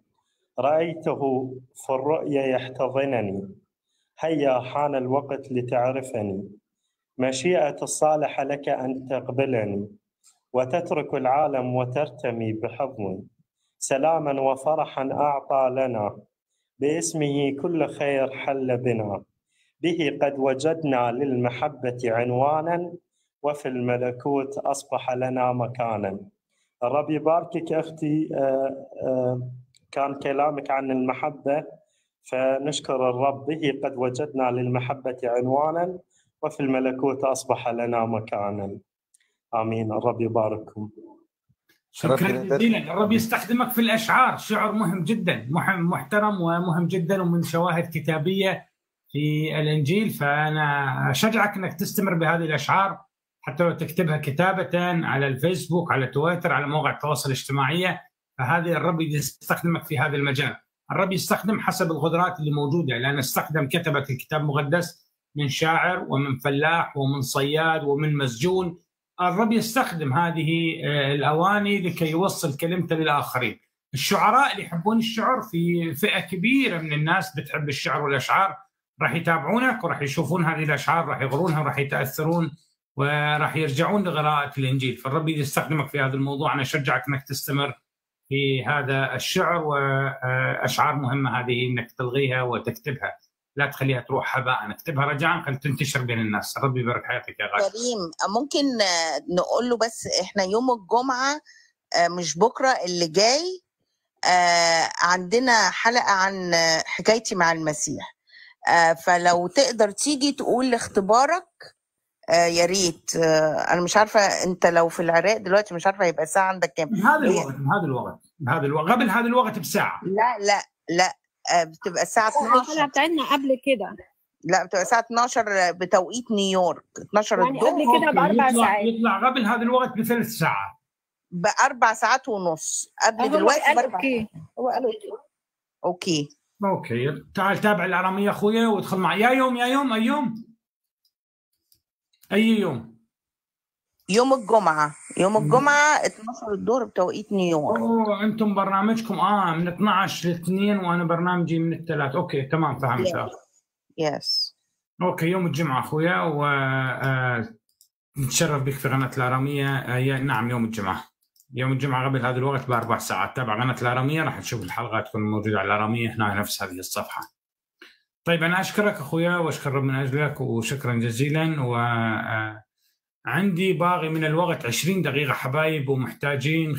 رأيته في الرؤيا يحتضنني هيا حان الوقت لتعرفني مشيئة الصالحة لك أن تقبلني وتترك العالم وترتمي بحضني سلاما وفرحا أعطى لنا باسمه كل خير حل بنا به قد وجدنا للمحبة عنوانا وفي الملكوت أصبح لنا مكانا الرب يباركك أختي آه، آه، كان كلامك عن المحبة فنشكر الرب به قد وجدنا للمحبة عنوانا وفي الملكوت أصبح لنا مكانا آمين الرب يبارككم شكرا ربي يهديك. جزيلا الرب يستخدمك في الاشعار شعر مهم جدا مهم محترم ومهم جدا ومن شواهد كتابيه في الانجيل فانا اشجعك انك تستمر بهذه الاشعار حتى لو تكتبها كتابه على الفيسبوك على تويتر على مواقع التواصل الاجتماعيه فهذه الرب يستخدمك في هذا المجال الرب يستخدم حسب القدرات اللي موجوده لان استخدم كتبه الكتاب المقدس من شاعر ومن فلاح ومن صياد ومن مسجون الرب يستخدم هذه آه، الاواني لكي يوصل كلمته للاخرين. الشعراء اللي يحبون الشعر في فئه كبيره من الناس بتحب الشعر والاشعار راح يتابعونك وراح يشوفون هذه الاشعار راح يقرونها وراح يتاثرون وراح يرجعون لقراءه الانجيل، فالرب يستخدمك في هذا الموضوع انا اشجعك انك تستمر في هذا الشعر واشعار مهمه هذه انك تلغيها وتكتبها. لا تخليها تروح هباء اكتبها رجاء خل تنتشر بين الناس الرب يبارك حياتك يا غالي كريم ممكن آه، نقول له بس احنا يوم الجمعة آه، مش بكرة اللي جاي آه، عندنا حلقة عن آه، حكايتي مع المسيح آه، فلو تقدر تيجي تقول اختبارك آه، يا ريت آه، انا مش عارفه انت لو في العراق دلوقتي مش عارفه هيبقى الساعه عندك كام بهذا هي- الوقت بهذا الوقت بهذا الوقت قبل هذا الوقت بساعه لا لا لا آه، بتبقى الساعه الحلقه 12 بتاعتنا قبل كده لا بتبقى الساعه 12 بتوقيت نيويورك 12 يعني الظهر قبل كده أوكي، باربع يطلع ساعات يطلع قبل هذا الوقت بثلاث ساعات باربع ساعات ونص قبل هو دلوقتي قال باربع اوكي هو قال اوكي اوكي اوكي تعال تابع الاراميه اخويا وادخل معي يا يوم يا يوم اي يوم اي يوم يوم الجمعه يوم الجمعه 12 الظهر بتوقيت نيويورك اوه انتم برنامجكم اه من 12 ل 2 وانا برنامجي من الثلاث اوكي تمام فهمت يس اوكي يوم الجمعه اخويا و آه، نتشرف بك في قناه الاراميه آه، يا- نعم يوم الجمعه يوم الجمعه قبل هذا الوقت باربع ساعات تابع قناه الاراميه راح تشوف الحلقه تكون موجوده على الاراميه هنا نفس هذه الصفحه طيب انا اشكرك اخويا واشكر رب من اجلك وشكرا جزيلا و آه، عندي باقي من الوقت 20 دقيقة حبايب ومحتاجين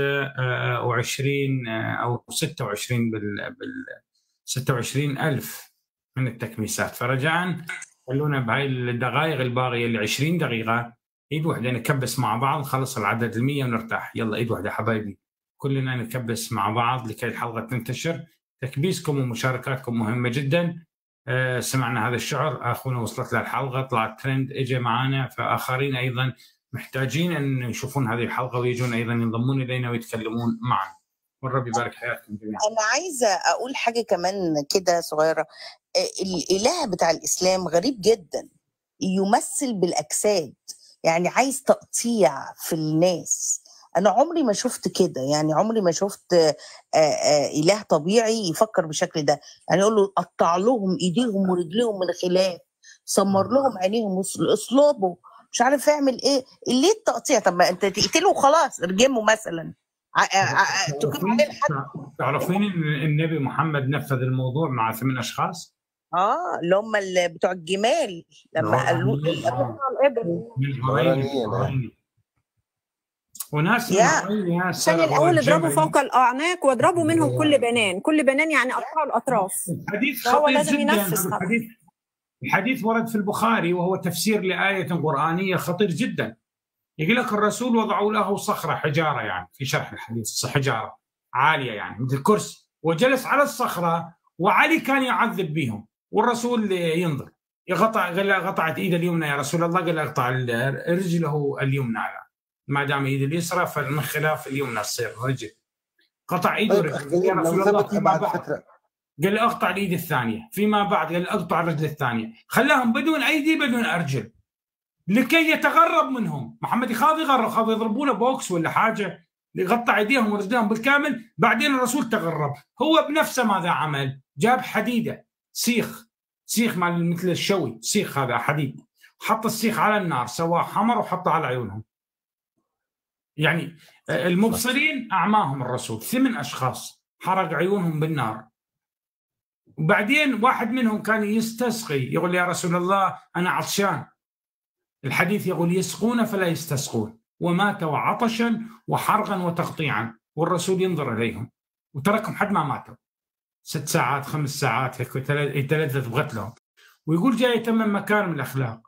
25 أو 26 بال, بال 26 ألف من التكميسات فرجاء خلونا بهاي الدقائق الباقية اللي 20 دقيقة ايد واحدة نكبس مع بعض نخلص العدد المية ونرتاح يلا ايد واحدة حبايبي كلنا نكبس مع بعض لكي الحلقة تنتشر تكبيسكم ومشاركاتكم مهمة جدا آه، سمعنا هذا الشعر اخونا وصلت له الحلقه طلعت ترند اجى معنا فاخرين ايضا محتاجين ان يشوفون هذه الحلقه ويجون ايضا ينضمون الينا ويتكلمون معنا والرب يبارك حياتكم جميعا انا عايزه اقول حاجه كمان كده صغيره آه، الاله بتاع الاسلام غريب جدا يمثل بالاجساد يعني عايز تقطيع في الناس انا عمري ما شفت كده يعني عمري ما شفت آه، آه، اله طبيعي يفكر بالشكل ده يعني يقول له قطع لهم ايديهم ورجليهم من خلاف سمر لهم عينيهم وص- اصلبه مش عارف اعمل ايه ليه التقطيع طب ما انت تقتله وخلاص ارجمه مثلا ع- ع- ع- تقيم عليه الحد تعرفين ان النبي محمد نفذ الموضوع مع ثمان اشخاص اه اللي هم اللي بتوع الجمال لما قالوا آه. الابل من العرانيين، آه. هويني وناس من يا. هويني يا عشان سرقوا الاول اضربوا الجمل. فوق الاعناق واضربوا منهم كل بنان كل بنان يعني قطعوا الاطراف الحديث فهو خطير لازم جدا ينفذ هذا طبعا. الحديث الحديث ورد في البخاري وهو تفسير لآية قرآنية خطير جدا يقول لك الرسول وضعوا له صخرة حجارة يعني في شرح الحديث حجارة عالية يعني مثل كرسي وجلس على الصخرة وعلي كان يعذب بهم والرسول ينظر يقطع قال له قطعت ايده اليمنى يا رسول الله قال له اقطع ال- رجله اليمنى لا ما دام ايد اليسرى فمن خلاف اليمنى تصير رجل قطع ايده طيب ورجله يا لو رسول الله ثبت فيما بعد بعد فتره قال لي اقطع الايد الثانيه فيما بعد قال لي اقطع الرجل الثانيه خلاهم بدون ايدي بدون ارجل لكي يتغرب منهم محمد يخاف يغرب خاف يضربونه بوكس ولا حاجه يقطع ايديهم ورجلهم بالكامل بعدين الرسول تغرب هو بنفسه ماذا عمل جاب حديده سيخ سيخ مال مثل الشوي سيخ هذا حديد حط السيخ على النار سواه حمر وحطه على عيونهم يعني المبصرين اعماهم الرسول ثمان اشخاص حرق عيونهم بالنار وبعدين واحد منهم كان يستسقي يقول يا رسول الله انا عطشان الحديث يقول يسقون فلا يستسقون وماتوا عطشا وحرقا وتقطيعا والرسول ينظر اليهم وتركهم حد ما ماتوا ست ساعات خمس ساعات هيك يتل- يتلذذ بقتلهم ويقول جاي يتمم مكارم الاخلاق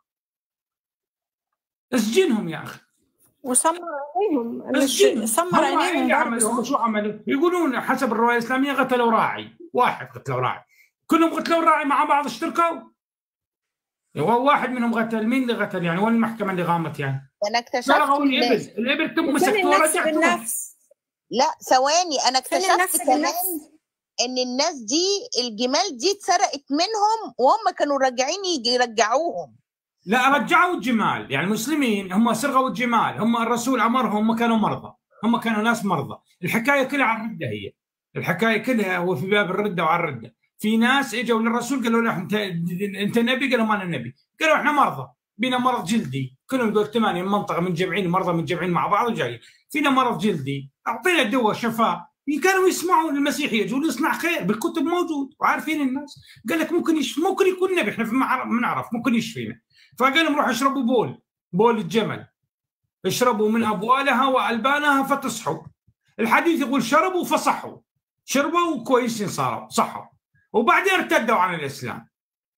اسجنهم يا اخي وسمر عينيهم مش اسجنهم سمر هم عينيهم اللي ضرب عملوا هم شو عملوا؟ يقولون حسب الروايه الاسلاميه قتلوا راعي واحد قتلوا راعي كلهم قتلوا الراعي مع بعض اشتركوا واحد منهم قتل مين اللي قتل يعني وين المحكمه اللي قامت يعني؟ انا اكتشفت سرقوا إن- الابل الابل تم فين مسكتوها النفس ورجعتوها بالنفس لا ثواني انا فين النفس اكتشفت كمان بالنفس ان الناس دي الجمال دي اتسرقت منهم وهم كانوا راجعين يجي يرجعوهم لا رجعوا الجمال يعني المسلمين هم سرقوا الجمال هم الرسول امرهم هم كانوا مرضى هم كانوا ناس مرضى الحكايه كلها عن الرده هي الحكايه كلها هو في باب الرده وعن الرده في ناس اجوا للرسول قالوا له انت انت نبي قالوا ما انا نبي قالوا احنا مرضى بينا مرض جلدي كلهم دول ثمانيه من منطقه متجمعين مرضى متجمعين مع بعض وجايين فينا مرض جلدي اعطينا دواء شفاء كانوا يسمعون المسيح يقول يصنع خير بالكتب موجود وعارفين الناس قال لك ممكن يشف ممكن يكون نبي احنا ما نعرف ممكن يشفينا فقال لهم روحوا اشربوا بول بول الجمل اشربوا من ابوالها والبانها فتصحوا الحديث يقول شربوا فصحوا شربوا كويسين صاروا صحوا وبعدين ارتدوا عن الاسلام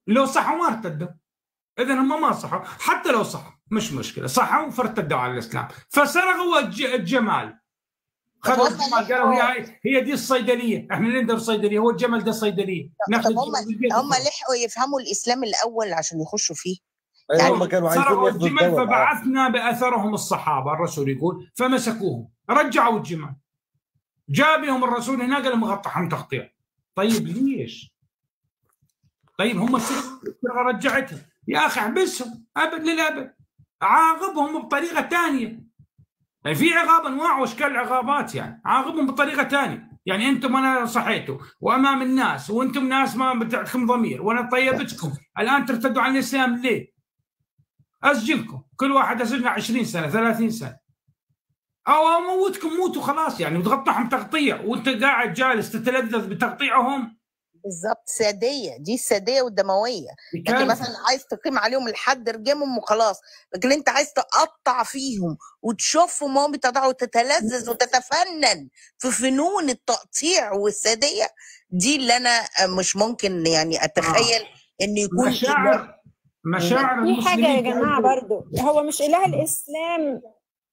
لو صحوا ما ارتدوا اذا هم ما صحوا حتى لو صحوا مش مشكله صحوا فارتدوا على الاسلام فسرقوا الج- الجمال خذوا طب هم الجمال قالوا هي هي دي الصيدليه احنا نقدر صيدليه هو الجمل ده صيدليه ناخذ طب هم الجمل بالبيت هم وخلاص. لحقوا يفهموا الاسلام الاول عشان يخشوا فيه أيوة يعني هم كانوا عايزين سرقوا ياخذوا الجمل الدواء معاه. فبعثنا باثرهم الصحابه الرسول يقول فمسكوهم رجعوا الجمل جاء بهم الرسول هناك قال مغطحهم تغطيه طيب ليش؟ طيب هم السرقه رجعتهم يا اخي احبسهم ابد للابد عاقبهم بطريقه ثانيه يعني في عقاب انواع واشكال العقابات يعني عاقبهم بطريقه ثانيه يعني انتم انا صحيتوا وامام الناس وانتم ناس ما بتعكم ضمير وانا طيبتكم الان ترتدوا عن الاسلام ليه؟ اسجنكم كل واحد اسجنه 20 سنه 30 سنه او اموتكم موتوا خلاص يعني وتغطحهم تغطيه وانت قاعد جالس تتلذذ بتقطيعهم بالظبط ساديه دي الساديه والدمويه لكن كارثة. مثلا عايز تقيم عليهم الحد ارجمهم وخلاص لكن انت عايز تقطع فيهم وتشوفهم وهم بيتقطعوا وتتلذذ وتتفنن في فنون التقطيع والساديه دي اللي انا مش ممكن يعني اتخيل ان يكون مشاعر مشاعر في حاجة يا المسلمين جماعة برضو هو مش إله الإسلام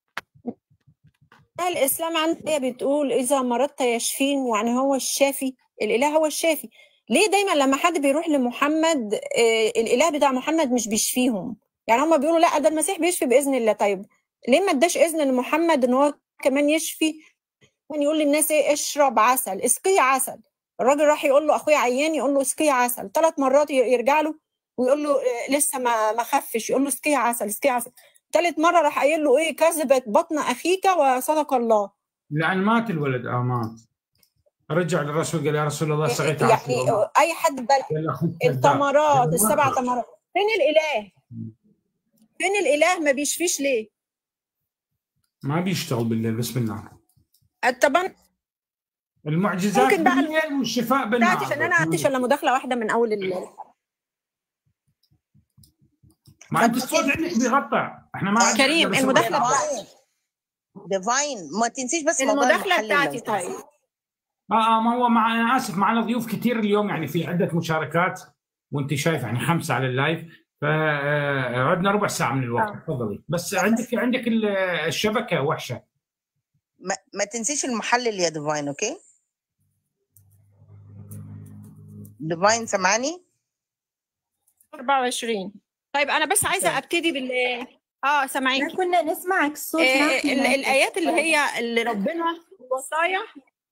إله الإسلام عنده آية بتقول إذا مرضت يشفين يعني هو الشافي الإله هو الشافي ليه دايما لما حد بيروح لمحمد آه الإله بتاع محمد مش بيشفيهم يعني هم بيقولوا لا ده المسيح بيشفي بإذن الله طيب ليه ما اداش إذن لمحمد إن هو كمان يشفي كان يقول للناس ايه اشرب عسل اسقي عسل الراجل راح يقول له اخويا عيان يقول له اسقي عسل ثلاث مرات ي- يرجع له ويقول له إيه لسه ما ما خفش يقول له اسقي عسل اسقي عسل ثالث مره راح قايل له ايه كذبت بطن اخيك وصدق الله لان مات الولد اه مات رجع للرسول قال يا رسول الله سقيت عسل يعني ومات. اي حد بل قال له أخوك كذاب. التمرات قال السبع ما- تمرات فين الاله فين الاله ما بيشفيش ليه ما بيشتغل بالليل بسم الله طبعا المعجزات ممكن بقى بالليل والشفاء بتاعتي بالنهار عشان انا قعدتش الا مداخله واحده من اول الليل ما انت الصوت عندك بيقطع احنا ما عندنا كريم، بس المداخلة الوقت. بتاعتي. ديفاين ما تنسيش بس موضوع المداخله المحل بتاعتي لو طيب اه آه، ما هو مع انا اسف معنا ضيوف كثير اليوم يعني في عده مشاركات وانت شايف يعني خمسه على اللايف فعدنا ربع ساعه من الوقت آه. تفضلي بس عندك عندك ال- الشبكه وحشه ما, ما تنسيش المحلل يا ديفاين اوكي ديفاين سامعني 24 طيب انا بس عايزه ابتدي بال اه سامعيني ما كنا نسمعك الصوت آه، ما ال- كنا الايات اللي هي اللي ربنا وصايا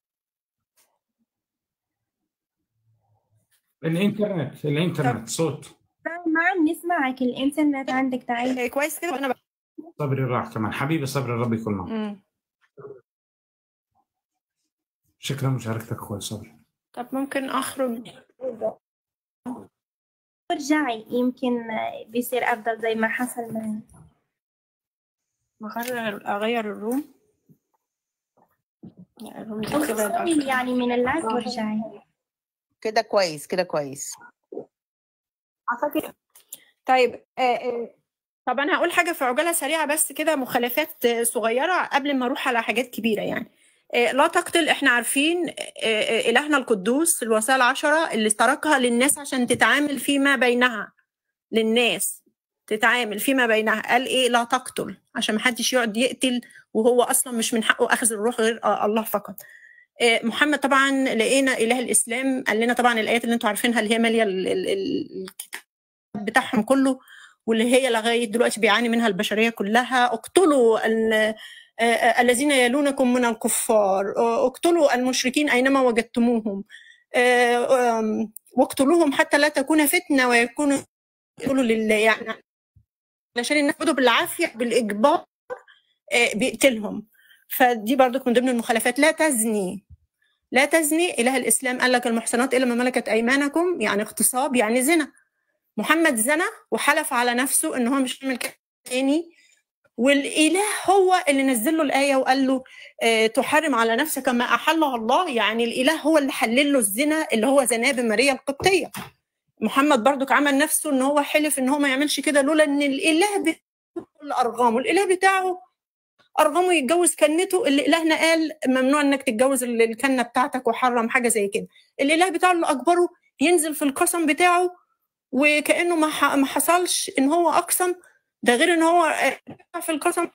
الانترنت الانترنت صوت ما عم نسمعك الانترنت عندك ضعيف آه، كويس كده انا ب... صبري راح كمان حبيبي صبري ربي يكون معك مم. شكرا لمشاركتك اخوي صبري طب ممكن اخرج ارجعي يمكن بيصير افضل زي ما حصل معي اغير اغير الروم لا، الروم دي او كده تسوي يعني من اللايف وارجعي كده كويس كده كويس اعتقد طيب آه، آه، طب انا هقول حاجه في عجاله سريعه بس كده مخالفات آه، صغيره قبل ما اروح على حاجات كبيره يعني آه، لا تقتل احنا عارفين آه، آه، الهنا القدوس الوصايا العشره اللي تركها للناس عشان تتعامل فيما بينها للناس تتعامل فيما بينها قال ايه لا تقتل عشان ما حدش يقعد يقتل وهو اصلا مش من حقه اخذ الروح غير آه، الله فقط آه، محمد طبعا لقينا اله الاسلام قال لنا طبعا الايات اللي انتم عارفينها اللي هي ماليه ال- ال- ال- الكتاب بتاعهم كله واللي هي لغايه دلوقتي بيعاني منها البشريه كلها اقتلوا ال- آه، آه، الذين يلونكم من الكفار آه، اقتلوا المشركين اينما وجدتموهم آه، آم، واقتلوهم حتى لا تكون فتنه ويكونوا يقولوا لله يعني علشان الناس يعبدوا بالعافيه بالاجبار آه، بيقتلهم فدي برضك من ضمن المخالفات لا تزني لا تزني اله الاسلام قال لك المحصنات الا ما ملكت ايمانكم يعني اغتصاب يعني زنا محمد زنى وحلف على نفسه ان هو مش هيعمل كده تاني والاله هو اللي نزل له الايه وقال له آه، تحرم على نفسك ما احله الله يعني الاله هو اللي حلل له الزنا اللي هو زناه بماريا القبطيه محمد برضك عمل نفسه ان هو حلف ان هو ما يعملش كده لولا ان الاله بتاعه اللي ارغمه الاله بتاعه ارغمه يتجوز كنته اللي الهنا قال ممنوع انك تتجوز ال- الكنه بتاعتك وحرم حاجه زي كده الاله بتاعه اللي اجبره ينزل في القسم بتاعه وكانه ما ح- ما حصلش ان هو اقسم ده غير ان هو آه، في القسم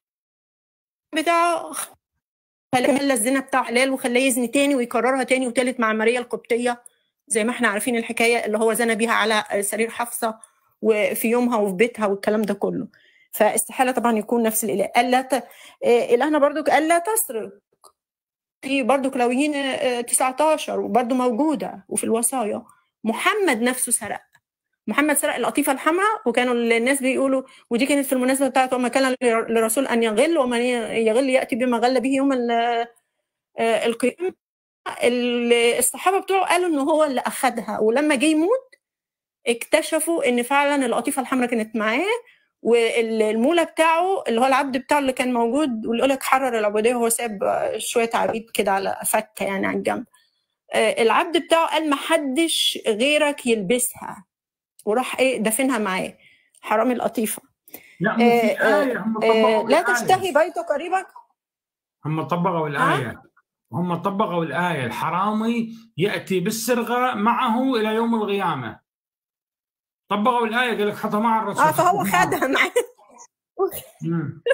بتاعه خلى الزنا بتاعه حلال وخلاه يزني تاني ويكررها تاني وتالت مع ماريا القبطيه زي ما احنا عارفين الحكايه اللي هو زنى بيها على سرير حفصه وفي يومها وفي بيتها والكلام ده كله فاستحاله طبعا يكون نفس الاله قال لا ت... آه، الهنا برضو قال لا تسرق في برضو كلاويين آه، 19 وبرضو موجوده وفي الوصايا محمد نفسه سرق محمد سرق القطيفه الحمراء وكانوا الناس بيقولوا ودي كانت في المناسبه بتاعته وما كان للرسول ان يغل ومن يغل ياتي بما غل به يوم ال- آه، القيامه ال- الصحابه بتوعه قالوا ان هو اللي اخذها ولما جه يموت اكتشفوا ان فعلا القطيفه الحمراء كانت معاه والمولى بتاعه اللي هو العبد بتاعه اللي كان موجود واللي يقول لك حرر العبوديه هو ساب آه، شويه عبيد كده على فكه يعني على الجنب آه، العبد بتاعه قال ما حدش غيرك يلبسها وراح ايه دفنها معاه حرامي القطيفه لا مو في آه، آية هم آه، طبقوا لا الآية. تشتهي بيت قريبك هم طبقوا الآية هم طبقوا الآية الحرامي يأتي بالسرقة معه إلى يوم القيامة طبقوا الآية قال لك حطها مع الرسول اه فهو خدها معاه مم.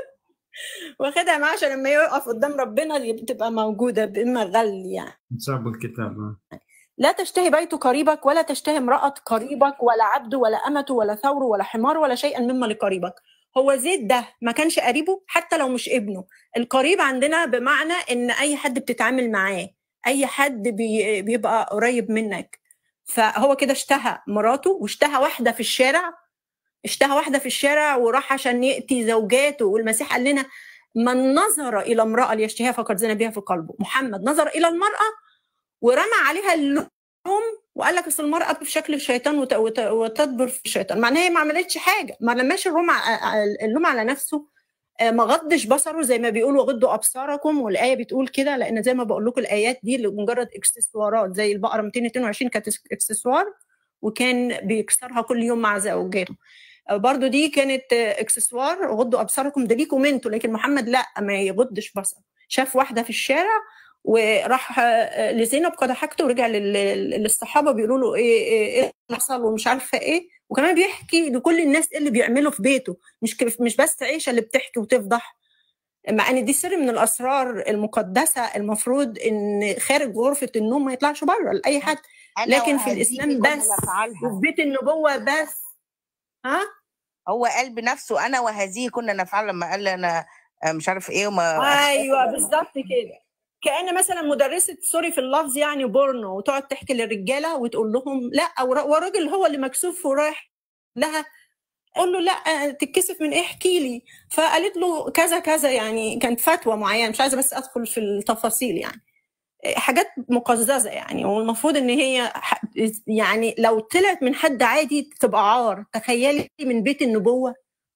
واخدها معاه عشان لما يقف قدام ربنا دي بتبقى موجوده بإما غل يعني نساب الكتاب لا تشتهي بيت قريبك ولا تشتهي امرأة قريبك ولا عبد ولا أمة ولا ثور ولا حمار ولا شيئا مما لقريبك هو زيد ده ما كانش قريبه حتى لو مش ابنه القريب عندنا بمعنى ان اي حد بتتعامل معاه اي حد بي بيبقى قريب منك فهو كده اشتهى مراته واشتهى واحدة في الشارع اشتهى واحدة في الشارع وراح عشان يأتي زوجاته والمسيح قال لنا من نظر إلى امرأة ليشتهيها فقد زنى بها في قلبه محمد نظر إلى المرأة ورمى عليها اللوم وقال لك اصل المرأة في شكل الشيطان وت- وت- وتدبر في الشيطان معناها هي ما عملتش حاجة ما رماش الروم ع- اللوم على نفسه آه، ما غضش بصره زي ما بيقولوا غضوا ابصاركم والايه بتقول كده لان زي ما بقول لكم الايات دي اللي مجرد اكسسوارات زي البقره 222 كانت اكسسوار وكان بيكسرها كل يوم مع زوجاته آه، برضو دي كانت آه، اكسسوار غضوا ابصاركم ده ليكم انتوا لكن محمد لا ما يغضش بصره شاف واحده في الشارع وراح آه، لزينب قد حاجته ورجع لل- للصحابه بيقولوا له ايه ايه إيه اللي حصل ومش عارفه ايه وكمان بيحكي لكل الناس ايه اللي بيعمله في بيته مش كيف- مش بس عيشه اللي بتحكي وتفضح مع ان دي سر من الاسرار المقدسه المفروض ان خارج غرفه النوم ما يطلعش بره لاي حد أنا لكن في وهذه الاسلام كنا بس نفعلها. وفي بيت النبوه بس ها هو قال بنفسه انا وهذه كنا نفعل لما قال لي انا آه، مش عارف ايه وما ايوه بالظبط كده كان مثلا مدرسه سوري في اللفظ يعني بورنو وتقعد تحكي للرجاله وتقول لهم لا ور- وراجل هو اللي مكسوف ورايح لها قول له لا تتكسف من ايه احكي لي فقالت له كذا كذا يعني كانت فتوى معينه مش عايزه بس ادخل في التفاصيل يعني حاجات مقززه يعني والمفروض ان هي ح- يعني لو طلعت من حد عادي تبقى عار تخيلي من بيت النبوه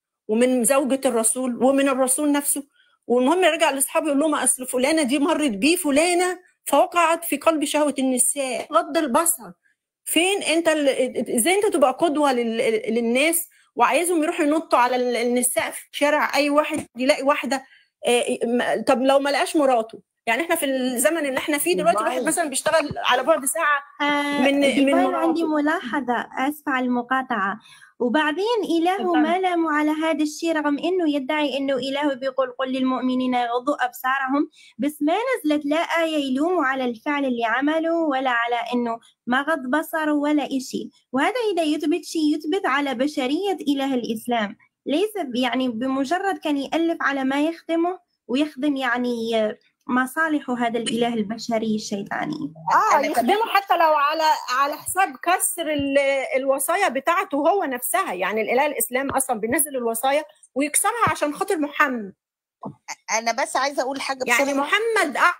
ومن زوجة الرسول ومن الرسول نفسه والمهم يرجع لاصحابه يقول لهم اصل فلانه دي مرت بيه فلانه فوقعت في قلب شهوه النساء غض البصر فين انت ال- ازاي انت تبقى قدوه لل- للناس وعايزهم يروحوا ينطوا على ال- النساء في الشارع اي واحد يلاقي واحده آه، م- طب لو ما لقاش مراته يعني احنا في الزمن اللي احنا فيه دلوقتي الواحد مثلا بيشتغل على بعد ساعه آه، من- من ديفان مراته. عندي ملاحظة آسفة على المقاطعة وبعدين إله تفضل. ما لاموا على هذا الشيء رغم إنه يدعي إنه إله بيقول قل للمؤمنين يغضوا أبصارهم بس ما نزلت لا آية يلوموا على الفعل اللي عمله ولا على إنه ما غض بصره ولا إشي وهذا إذا يثبت شيء يثبت على بشرية إله الإسلام ليس ب- يعني بمجرد كان يألف على ما يخدمه ويخدم يعني آه، مصالح هذا الإله البشري الشيطاني اه أنا يخدمه حتى لو على على حساب كسر ال- الوصايا بتاعته هو نفسها يعني الاله الاسلام اصلا بينزل الوصايا ويكسرها عشان خاطر محمد انا بس عايزه اقول حاجه يعني بسرعه محمد أعلى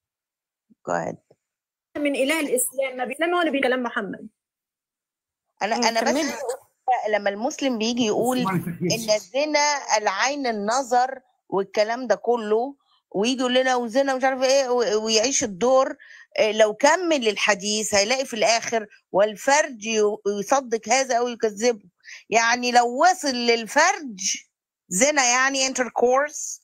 Go ahead. من اله الاسلام ما الاسلام هو اللي بيكلم محمد انا مم، انا بس كملي. عايزة أقول لما المسلم بيجي يقول ان الزنا العين النظر والكلام ده كله ويجي يقول لنا وزنا مش عارف ايه و- ويعيش الدور إيه، لو كمل الحديث هيلاقي في الاخر والفرج ي- يصدق هذا او يكذبه يعني لو وصل للفرج زنا يعني انتركورس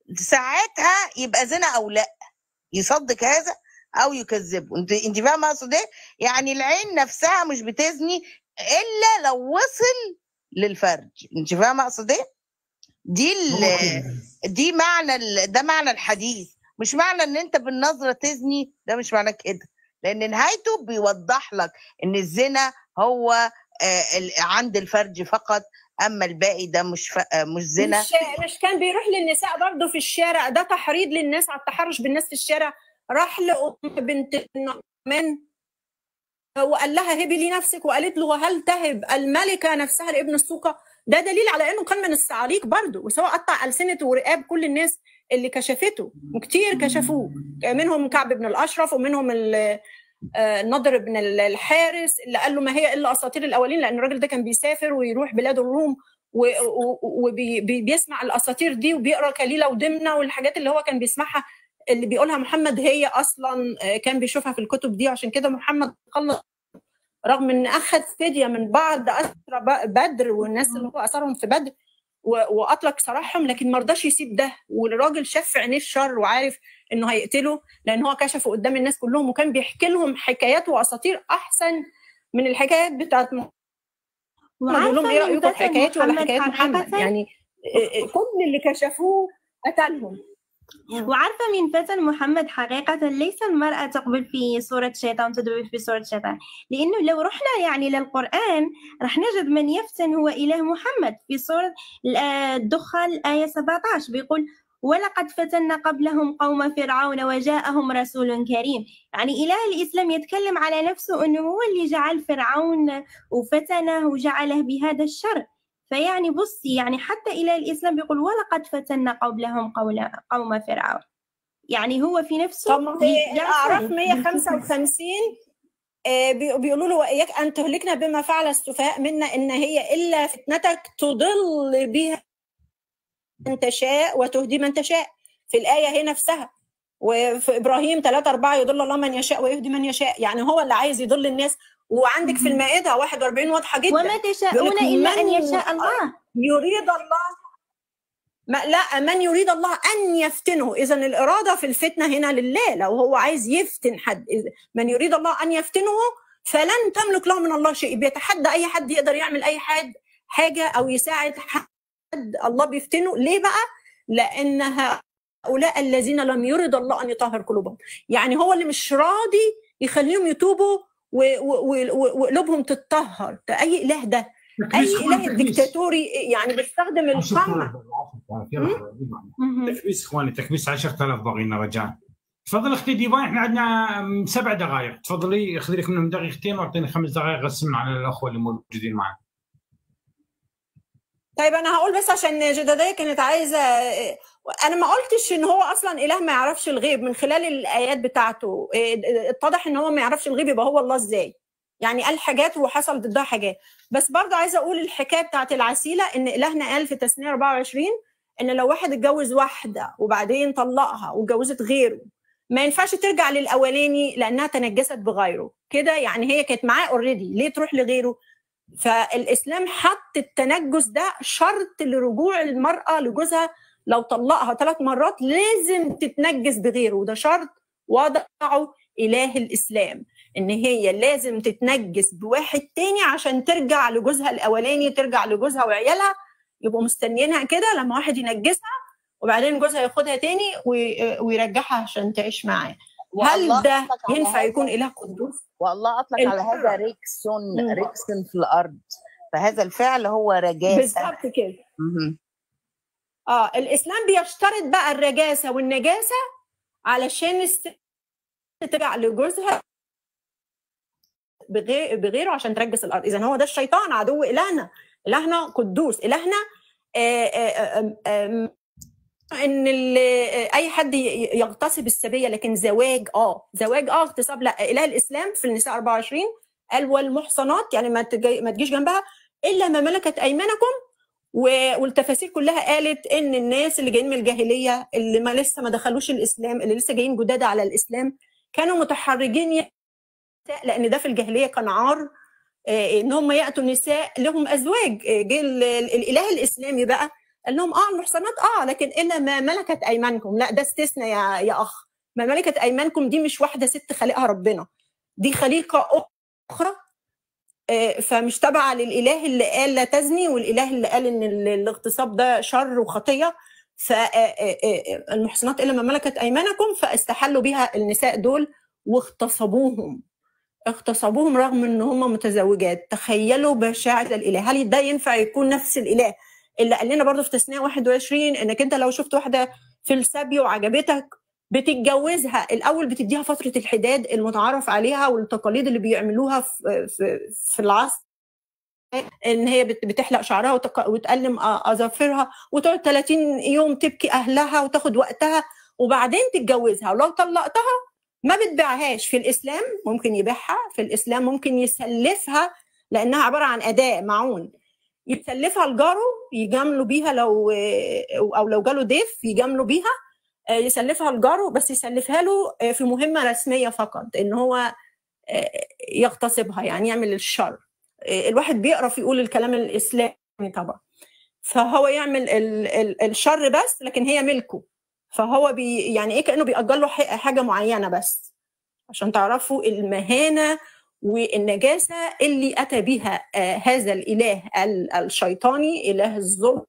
ساعتها يبقى زنا او لا يصدق هذا او يكذبه انت انت فاهمه اقصد ايه يعني العين نفسها مش بتزني الا لو وصل للفرج انت فاهمه اقصد ايه دي هو ال- كده. دي معنى ال- ده معنى الحديث مش معنى ان انت بالنظره تزني ده مش معنى كده لان نهايته بيوضح لك ان الزنا هو آه، ال- عند الفرج فقط اما الباقي ده مش ف... آه، مش زنا مش مش كان بيروح للنساء برضه في الشارع ده تحريض للناس على التحرش بالناس في الشارع راح لأم بنت النعمان وقال لها هبي لي نفسك وقالت له هل تهب الملكه نفسها لابن السوقه ده دليل على انه كان من الصعاليق برضه وسواء قطع السنه ورقاب كل الناس اللي كشفته وكتير كشفوه منهم كعب بن الاشرف ومنهم ال- آه، النضر بن الحارس اللي قال له ما هي الا اساطير الاولين لان الراجل ده كان بيسافر ويروح بلاد الروم وبيسمع الاساطير دي وبيقرا كليله ودمنه والحاجات اللي هو كان بيسمعها اللي بيقولها محمد هي اصلا آه، كان بيشوفها في الكتب دي عشان كده محمد خلص رغم ان اخذ فديه من بعض اسرى ب- بدر والناس اللي هو اثرهم في بدر و- واطلق سراحهم لكن ما رضاش يسيب ده والراجل شاف في عينيه الشر وعارف انه هيقتله لان هو كشفه قدام الناس كلهم وكان بيحكي لهم حكايات واساطير احسن من الحكايات بتاعت محمد يقول لهم ايه وعارفة من رايكم في فتى حكاياتي ولا محمد حكايات محمد حقيقة يعني آه، آه، كل اللي كشفوه قتلهم وعارفة من فتن محمد حقيقة ليس المرأة تقبل في صورة شيطان تدعو في صورة شيطان لأنه لو رحنا يعني للقرآن رح نجد من يفتن هو إله محمد في سورة آه، الدخان الآية 17 بيقول ولقد فتنا قبلهم قوم فرعون وجاءهم رسول كريم يعني إله الإسلام يتكلم على نفسه أنه هو اللي جعل فرعون وفتنه وجعله بهذا الشر فيعني بصي يعني حتى إلى الإسلام بيقول ولقد فتنا قبلهم قول قوم فرعون يعني هو في نفسه طب ما هي يعرف الاعراف الفتنة. 155 آه، بي- بيقولوا له واياك ان تهلكنا بما فعل السفهاء منا ان هي الا فتنتك تضل بها من تشاء وتهدي من تشاء في الايه هي نفسها وفي ابراهيم 3 4 يضل الله من يشاء ويهدي من يشاء يعني هو اللي عايز يضل الناس وعندك في المائده 41 واضحه جدا وما تشاءون بيقولك إلا أن من يشاء الله يريد الله ما لا من يريد الله ان يفتنه اذا الاراده في الفتنه هنا لله لو هو عايز يفتن حد إذا- من يريد الله ان يفتنه فلن تملك له من الله شيء بيتحدى اي حد يقدر يعمل اي حد حاجه او يساعد حد الله بيفتنه ليه بقى لان هؤلاء الذين لم يرد الله ان يطهر قلوبهم يعني هو اللي مش راضي يخليهم يتوبوا و- و- و- وقلوبهم تتطهر ده اي اله ده اي تكبيس اخوان اله تكبيس ديكتاتوري يعني بيستخدم القمع مهم. تكبيس اخواني تكبيس 10000 بغينا رجاء تفضل اختي ديفان احنا عندنا سبع دقائق تفضلي خذي لك منهم دقيقتين واعطيني خمس دقائق قسمنا على الاخوه اللي موجودين معنا طيب انا هقول بس عشان جدادية كانت عايزه انا ما قلتش ان هو اصلا اله ما يعرفش الغيب من خلال الايات بتاعته إيه، اتضح ان هو ما يعرفش الغيب يبقى هو الله ازاي يعني قال حاجات وحصل ضدها حاجات بس برضه عايزه اقول الحكايه بتاعت العسيله ان الهنا قال في تثنيه 24 ان لو واحد اتجوز واحده وبعدين طلقها واتجوزت غيره ما ينفعش ترجع للاولاني لانها تنجست بغيره كده يعني هي كانت معاه اوريدي ليه تروح لغيره فالاسلام حط التنجس ده شرط لرجوع المراه لجوزها لو طلقها ثلاث مرات لازم تتنجس بغيره وده شرط وضعه اله الاسلام ان هي لازم تتنجس بواحد تاني عشان ترجع لجوزها الاولاني ترجع لجوزها وعيالها يبقوا مستنيينها كده لما واحد ينجسها وبعدين جوزها ياخدها تاني وي- ويرجعها عشان تعيش معاه والله هل ده أطلق على ينفع هذا- يكون اله قدوس؟ والله اطلق على هذا الفعل. ريكسون مم. ريكسون في الارض فهذا الفعل هو رجاسه بالظبط كده مهم. اه الاسلام بيشترط بقى الرجاسه والنجاسه علشان الست ترجع لجوزها بغير بغيره عشان ترجس الارض اذا هو ده الشيطان عدو الهنا الهنا قدوس الهنا آه، آه، آه، آه، ان ال- آه، اي حد ي- يغتصب السبيه لكن زواج اه زواج اه اغتصاب لا اله الاسلام في النساء 24 قال والمحصنات يعني ما تجي ما تجيش جنبها الا ما ملكت ايمانكم و- والتفاسير كلها قالت ان الناس اللي جايين من الجاهليه اللي ما لسه ما دخلوش الاسلام اللي لسه جايين جداد على الاسلام كانوا متحرجين ي- لان ده في الجاهليه كان عار آه، ان هم ياتوا النساء لهم ازواج آه، جه ال- ال- الاله الاسلامي بقى قال لهم اه المحصنات اه لكن الا ما ملكت ايمانكم لا ده استثناء يا يا اخ ما ملكت ايمانكم دي مش واحده ست خالقها ربنا دي خليقه اخرى آه، فمش تابعه للاله اللي قال لا تزني والاله اللي قال ان ال- الاغتصاب ده شر وخطيه فالمحصنات الا ما ملكت ايمانكم فاستحلوا بها النساء دول واغتصبوهم اغتصبوهم رغم ان هم متزوجات تخيلوا بشاعة الاله هل ده ينفع يكون نفس الاله اللي قال لنا برضه في تثنيه 21 انك انت لو شفت واحده في السبي وعجبتك بتتجوزها الاول بتديها فتره الحداد المتعارف عليها والتقاليد اللي بيعملوها في في, في العصر ان هي بت- بتحلق شعرها وتق- وتقلم أ- اظافرها وتقعد 30 يوم تبكي اهلها وتاخد وقتها وبعدين تتجوزها ولو طلقتها ما بتبيعهاش في الاسلام ممكن يبيعها في الاسلام ممكن يسلفها لانها عباره عن اداه معون يسلفها لجاره يجاملوا بيها لو او لو جاله ضيف يجاملوا بيها آه، يسلفها لجاره بس يسلفها له آه، في مهمه رسميه فقط ان هو آه، يغتصبها يعني يعمل الشر آه، الواحد بيقرا يقول الكلام الاسلامي طبعا فهو يعمل ال- ال- الشر بس لكن هي ملكه فهو بي يعني ايه كانه بيأجر له ح- حاجه معينه بس عشان تعرفوا المهانه والنجاسه اللي اتى بها آه، هذا الاله ال- الشيطاني اله الظلمه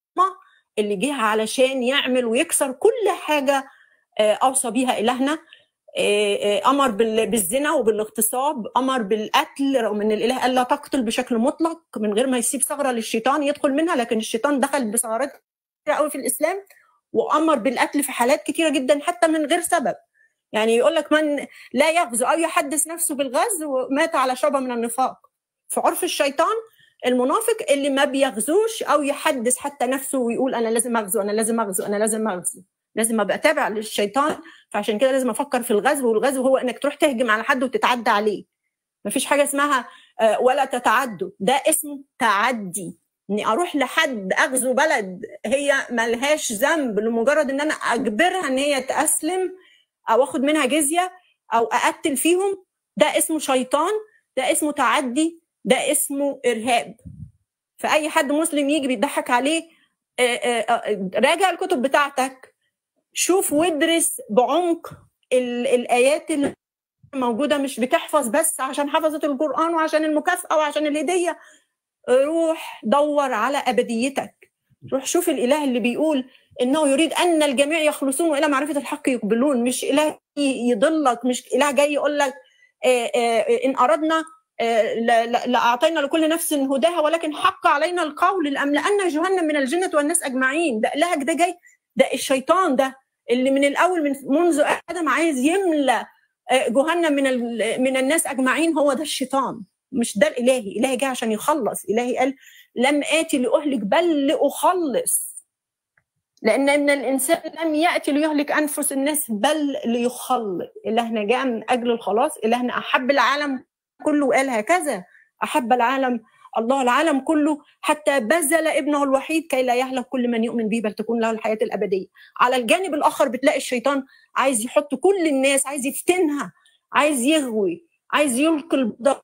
اللي جه علشان يعمل ويكسر كل حاجه آه، اوصى بيها الهنا آه، آه، امر بال- بالزنا وبالاغتصاب امر بالقتل رغم ان الاله قال لا تقتل بشكل مطلق من غير ما يسيب ثغره للشيطان يدخل منها لكن الشيطان دخل بثغرات كتير قوي في الاسلام وامر بالقتل في حالات كتيره جدا حتى من غير سبب يعني يقول لك من لا يغزو او يحدث نفسه بالغزو مات على شعبه من النفاق في عرف الشيطان المنافق اللي ما بيغزوش او يحدث حتى نفسه ويقول انا لازم اغزو انا لازم اغزو انا لازم اغزو لازم ابقى تابع للشيطان فعشان كده لازم افكر في الغزو والغزو هو انك تروح تهجم على حد وتتعدى عليه مفيش حاجه اسمها آه، ولا تتعدوا ده اسمه تعدي اني اروح لحد اغزو بلد هي ملهاش ذنب لمجرد ان انا اجبرها ان هي تاسلم او اخد منها جزيه او اقتل فيهم ده اسمه شيطان ده اسمه تعدي ده اسمه ارهاب فاي حد مسلم يجي بيضحك عليه آه، آه، آه، راجع الكتب بتاعتك شوف وادرس بعمق ال- الايات اللي موجوده مش بتحفظ بس عشان حفظت القران وعشان المكافاه وعشان الهديه روح دور على ابديتك روح شوف الاله اللي بيقول انه يريد ان الجميع يخلصون والى معرفه الحق يقبلون مش اله يضلك مش اله جاي يقول لك آه، آه، ان اردنا آه، لا- لا- لاعطينا لكل نفس هداها ولكن حق علينا القول لاملان جهنم من الجنه والناس اجمعين ده الهك ده جاي ده الشيطان ده اللي من الاول من منذ ادم عايز يملى آه، جهنم من ال- من الناس اجمعين هو ده الشيطان مش ده الالهي الهي جه عشان يخلص الهي قال لم اتي لاهلك بل لاخلص لان ان الانسان لم ياتي ليهلك انفس الناس بل ليخلص الهنا جاء من اجل الخلاص الهنا احب العالم كله وقال هكذا احب العالم الله العالم كله حتى بذل ابنه الوحيد كي لا يهلك كل من يؤمن به بل تكون له الحياه الابديه على الجانب الاخر بتلاقي الشيطان عايز يحط كل الناس عايز يفتنها عايز يغوي عايز يلقي البضاعة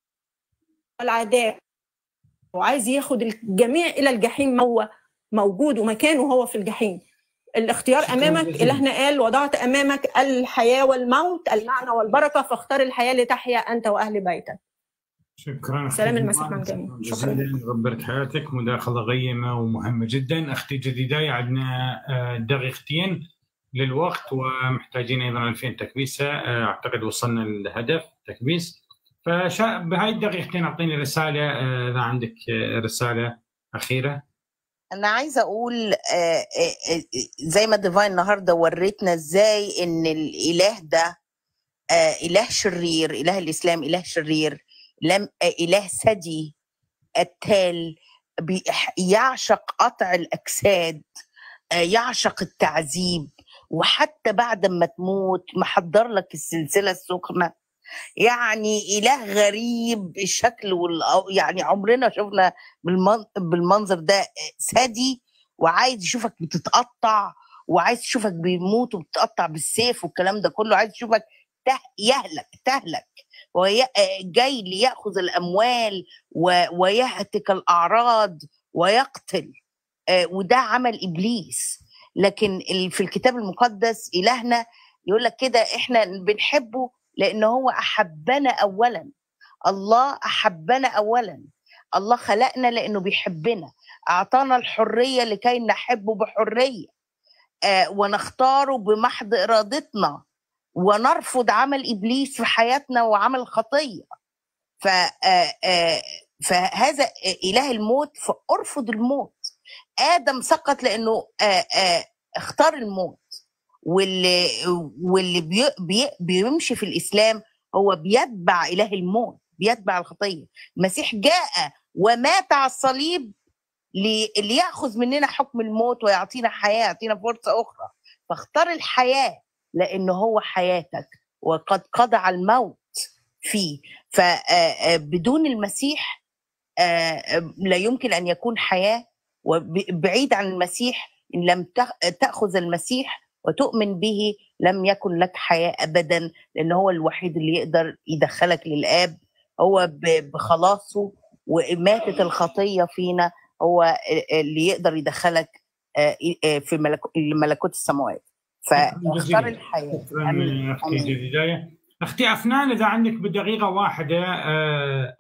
العداء وعايز ياخد الجميع الى الجحيم هو موجود ومكانه هو في الجحيم الاختيار شكراً امامك جزيلاً. الهنا قال وضعت امامك الحياه والموت اللعنه والبركه فاختار الحياه لتحيا انت واهل بيتك شكرا أختي سلام المسيح جمال. مع الجميع. شكرا جزيلا ربك حياتك مداخله غيمه ومهمه جدا اختي جديده عندنا آه، دقيقتين للوقت ومحتاجين ايضا 2000 تكبيسه آه، اعتقد وصلنا للهدف تكبيس فبهاي الدقيقتين اعطيني رساله آه، اذا عندك آه، رساله اخيره انا عايزه اقول آه، آه، آه، زي ما ديفاين النهارده وريتنا ازاي ان الاله ده آه، اله شرير اله الاسلام اله شرير لم آه، اله ثدي قتال بيح- يعشق قطع الاجساد آه، يعشق التعذيب وحتى بعد ما تموت محضر لك السلسله السخنه يعني اله غريب الشكل وال يعني عمرنا شفنا بالمن... بالمنظر ده ثدي وعايز يشوفك بتتقطع وعايز يشوفك بيموت وبتتقطع بالسيف والكلام ده كله عايز يشوفك ته... يهلك تهلك وي... جاي ليأخذ الأموال و... ويهتك الأعراض ويقتل آه، وده عمل إبليس لكن ال- في الكتاب المقدس إلهنا يقول لك كده إحنا بنحبه لأن هو أحبنا أولا الله احبنا اولا الله خلقنا لانه بيحبنا اعطانا الحريه لكي نحبه بحريه آه، ونختاره بمحض ارادتنا ونرفض عمل ابليس في حياتنا وعمل الخطيه ف آه، آه، فهذا اله الموت فارفض الموت ادم سقط لانه آه، آه، اختار الموت واللي واللي بي بي بيمشي في الاسلام هو بيتبع اله الموت بيتبع الخطيه المسيح جاء ومات على الصليب لي- ليأخذ مننا حكم الموت ويعطينا حياة يعطينا فرصة أخرى فاختار الحياة لأنه هو حياتك وقد قضى الموت فيه فبدون المسيح آه، لا يمكن أن يكون حياة وبعيد عن المسيح إن لم تأ- تأخذ المسيح وتؤمن به لم يكن لك حياة أبدا لأن هو الوحيد اللي يقدر يدخلك للآب هو ب- بخلاصه وإماتة الخطية فينا هو اللي يقدر يدخلك آه، آه، في ملكو- ملكوت السماوات فاختار جزيلا. الحياة شكرا آمين. اختي آمين. جديدة اختي افنان اذا عندك بدقيقه واحده آه،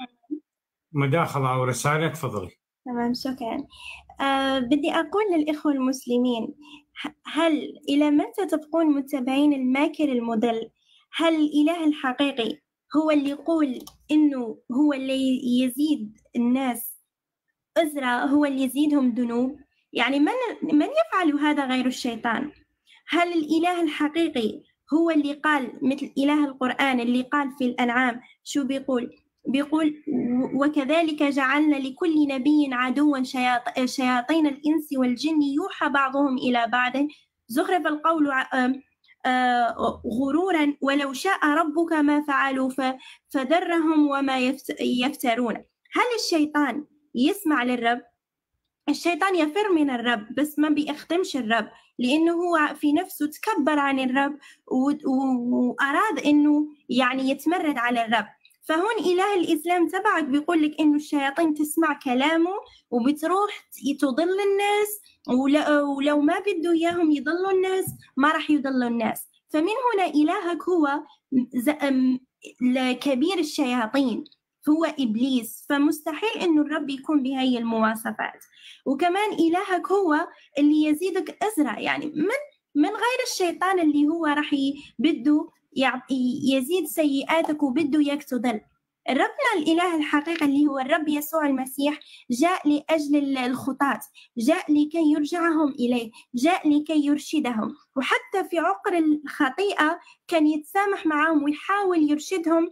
مداخله او رساله تفضلي تمام شكرا آه بدي أقول للإخوة المسلمين ه- هل إلى متى تبقون متبعين الماكر المضل هل الإله الحقيقي هو اللي يقول إنه هو اللي يزيد الناس أزرى هو اللي يزيدهم ذنوب يعني من من يفعل هذا غير الشيطان هل الإله الحقيقي هو اللي قال مثل إله القرآن اللي قال في الأنعام شو بيقول بيقول "و- وكذلك جعلنا لكل نبي عدوا شياط- شياطين الإنس والجن يوحى بعضهم إلى بعض زخرف القول ع- آم- آه، غرورا ولو شاء ربك ما فعلوا ف- فذرهم وما يفت- يفترون هل الشيطان يسمع للرب؟ الشيطان يفر من الرب بس ما بيخدمش الرب لأنه هو في نفسه تكبر عن الرب و- و- وأراد إنه يعني يتمرد على الرب فهون إله الإسلام تبعك بيقول لك إنه الشياطين تسمع كلامه وبتروح ت- تضل الناس ولو, ولو ما بده إياهم يضلوا الناس ما راح يضلوا الناس فمن هنا إلهك هو ز- أم- ل- كبير الشياطين هو إبليس فمستحيل إنه الرب يكون بهي المواصفات وكمان إلهك هو اللي يزيدك أزرع يعني من من غير الشيطان اللي هو راح ي- بده يعطي يزيد سيئاتك وبده إياك تضل ربنا الإله الحقيقي اللي هو الرب يسوع المسيح جاء لأجل ال- الخطاة جاء لكي يرجعهم إليه جاء لكي يرشدهم وحتى في عقر الخطيئة كان يتسامح معهم ويحاول يرشدهم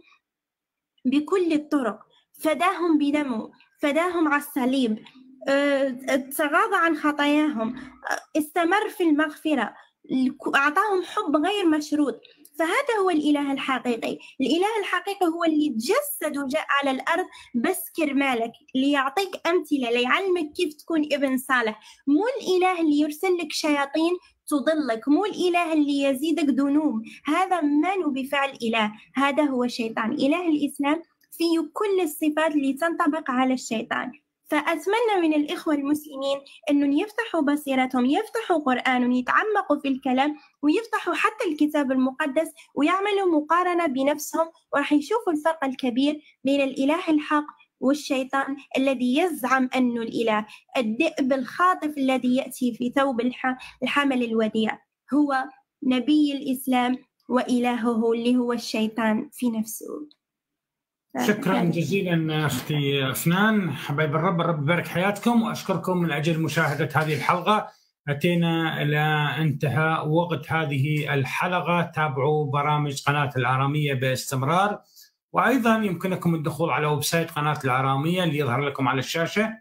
بكل الطرق فداهم بدمه فداهم على الصليب آه، تغاضى عن خطاياهم آه، استمر في المغفرة الك- أعطاهم حب غير مشروط فهذا هو الإله الحقيقي الإله الحقيقي هو اللي تجسد وجاء على الأرض بس كرمالك ليعطيك أمثلة ليعلمك كيف تكون ابن صالح مو الإله اللي يرسل لك شياطين تضلك مو الإله اللي يزيدك ذنوب هذا ما بفعل إله هذا هو الشيطان إله الإسلام فيه كل الصفات اللي تنطبق على الشيطان فأتمنى من الإخوة المسلمين أنهم يفتحوا بصيرتهم يفتحوا قرآن ويتعمقوا في الكلام ويفتحوا حتى الكتاب المقدس ويعملوا مقارنة بنفسهم وراح يشوفوا الفرق الكبير بين الإله الحق والشيطان الذي يزعم أنه الإله الذئب الخاطف الذي يأتي في ثوب الح- الحمل الوديع هو نبي الإسلام وإلهه اللي هو الشيطان في نفسه شكرا جزيلا اختي افنان حبايب الرب الرب يبارك حياتكم واشكركم من اجل مشاهده هذه الحلقه اتينا الى انتهاء وقت هذه الحلقه تابعوا برامج قناه الاراميه باستمرار وايضا يمكنكم الدخول على ويب سايت قناه الاراميه اللي يظهر لكم على الشاشه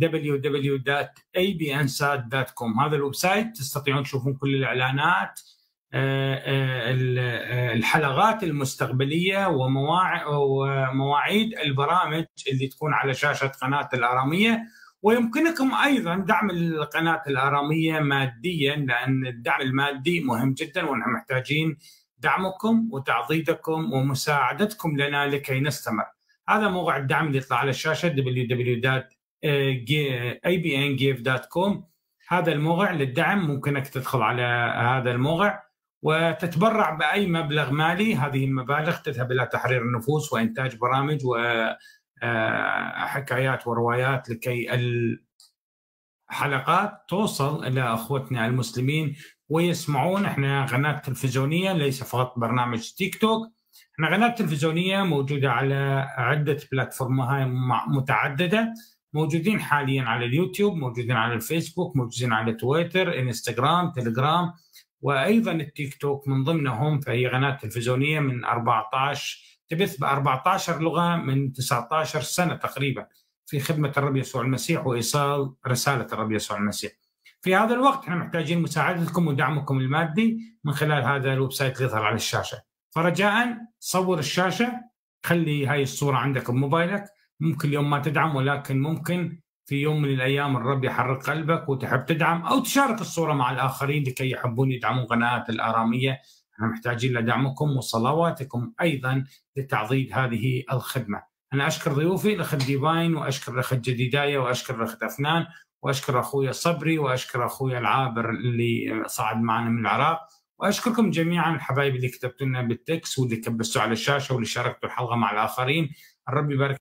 www.abnsat.com هذا الويب سايت تستطيعون تشوفون كل الاعلانات آه، آه، ال- آه، الحلقات المستقبليه ومواع- ومواعيد البرامج اللي تكون على شاشه قناه الاراميه ويمكنكم ايضا دعم القناه الاراميه ماديا لان الدعم المادي مهم جدا ونحن محتاجين دعمكم وتعضيدكم ومساعدتكم لنا لكي نستمر. هذا موقع الدعم اللي يطلع على الشاشه www.abngive.com هذا الموقع للدعم ممكنك تدخل على هذا الموقع وتتبرع باي مبلغ مالي هذه المبالغ تذهب الى تحرير النفوس وانتاج برامج وحكايات وروايات لكي الحلقات توصل الى اخوتنا المسلمين ويسمعون احنا قناه تلفزيونيه ليس فقط برنامج تيك توك احنا قناه تلفزيونيه موجوده على عده بلاتفورمات متعدده موجودين حاليا على اليوتيوب موجودين على الفيسبوك موجودين على تويتر انستغرام تليجرام وايضا التيك توك من ضمنهم فهي قناه تلفزيونيه من 14 تبث ب 14 لغه من 19 سنه تقريبا في خدمه الرب يسوع المسيح وايصال رساله الرب يسوع المسيح. في هذا الوقت احنا محتاجين مساعدتكم ودعمكم المادي من خلال هذا الويب سايت اللي يظهر على الشاشه. فرجاء صور الشاشه خلي هاي الصوره عندك بموبايلك ممكن اليوم ما تدعم ولكن ممكن في يوم من الايام الرب يحرك قلبك وتحب تدعم او تشارك الصوره مع الاخرين لكي يحبون يدعمون قناه الاراميه احنا محتاجين لدعمكم وصلواتكم ايضا لتعضيد هذه الخدمه. انا اشكر ضيوفي الاخ ديفاين واشكر الاخ جديدايه واشكر الاخ افنان واشكر اخوي صبري واشكر اخوي العابر اللي صعد معنا من العراق واشكركم جميعا الحبايب اللي كتبتوا لنا بالتكس واللي كبستوا على الشاشه واللي شاركتوا الحلقه مع الاخرين الرب يبارك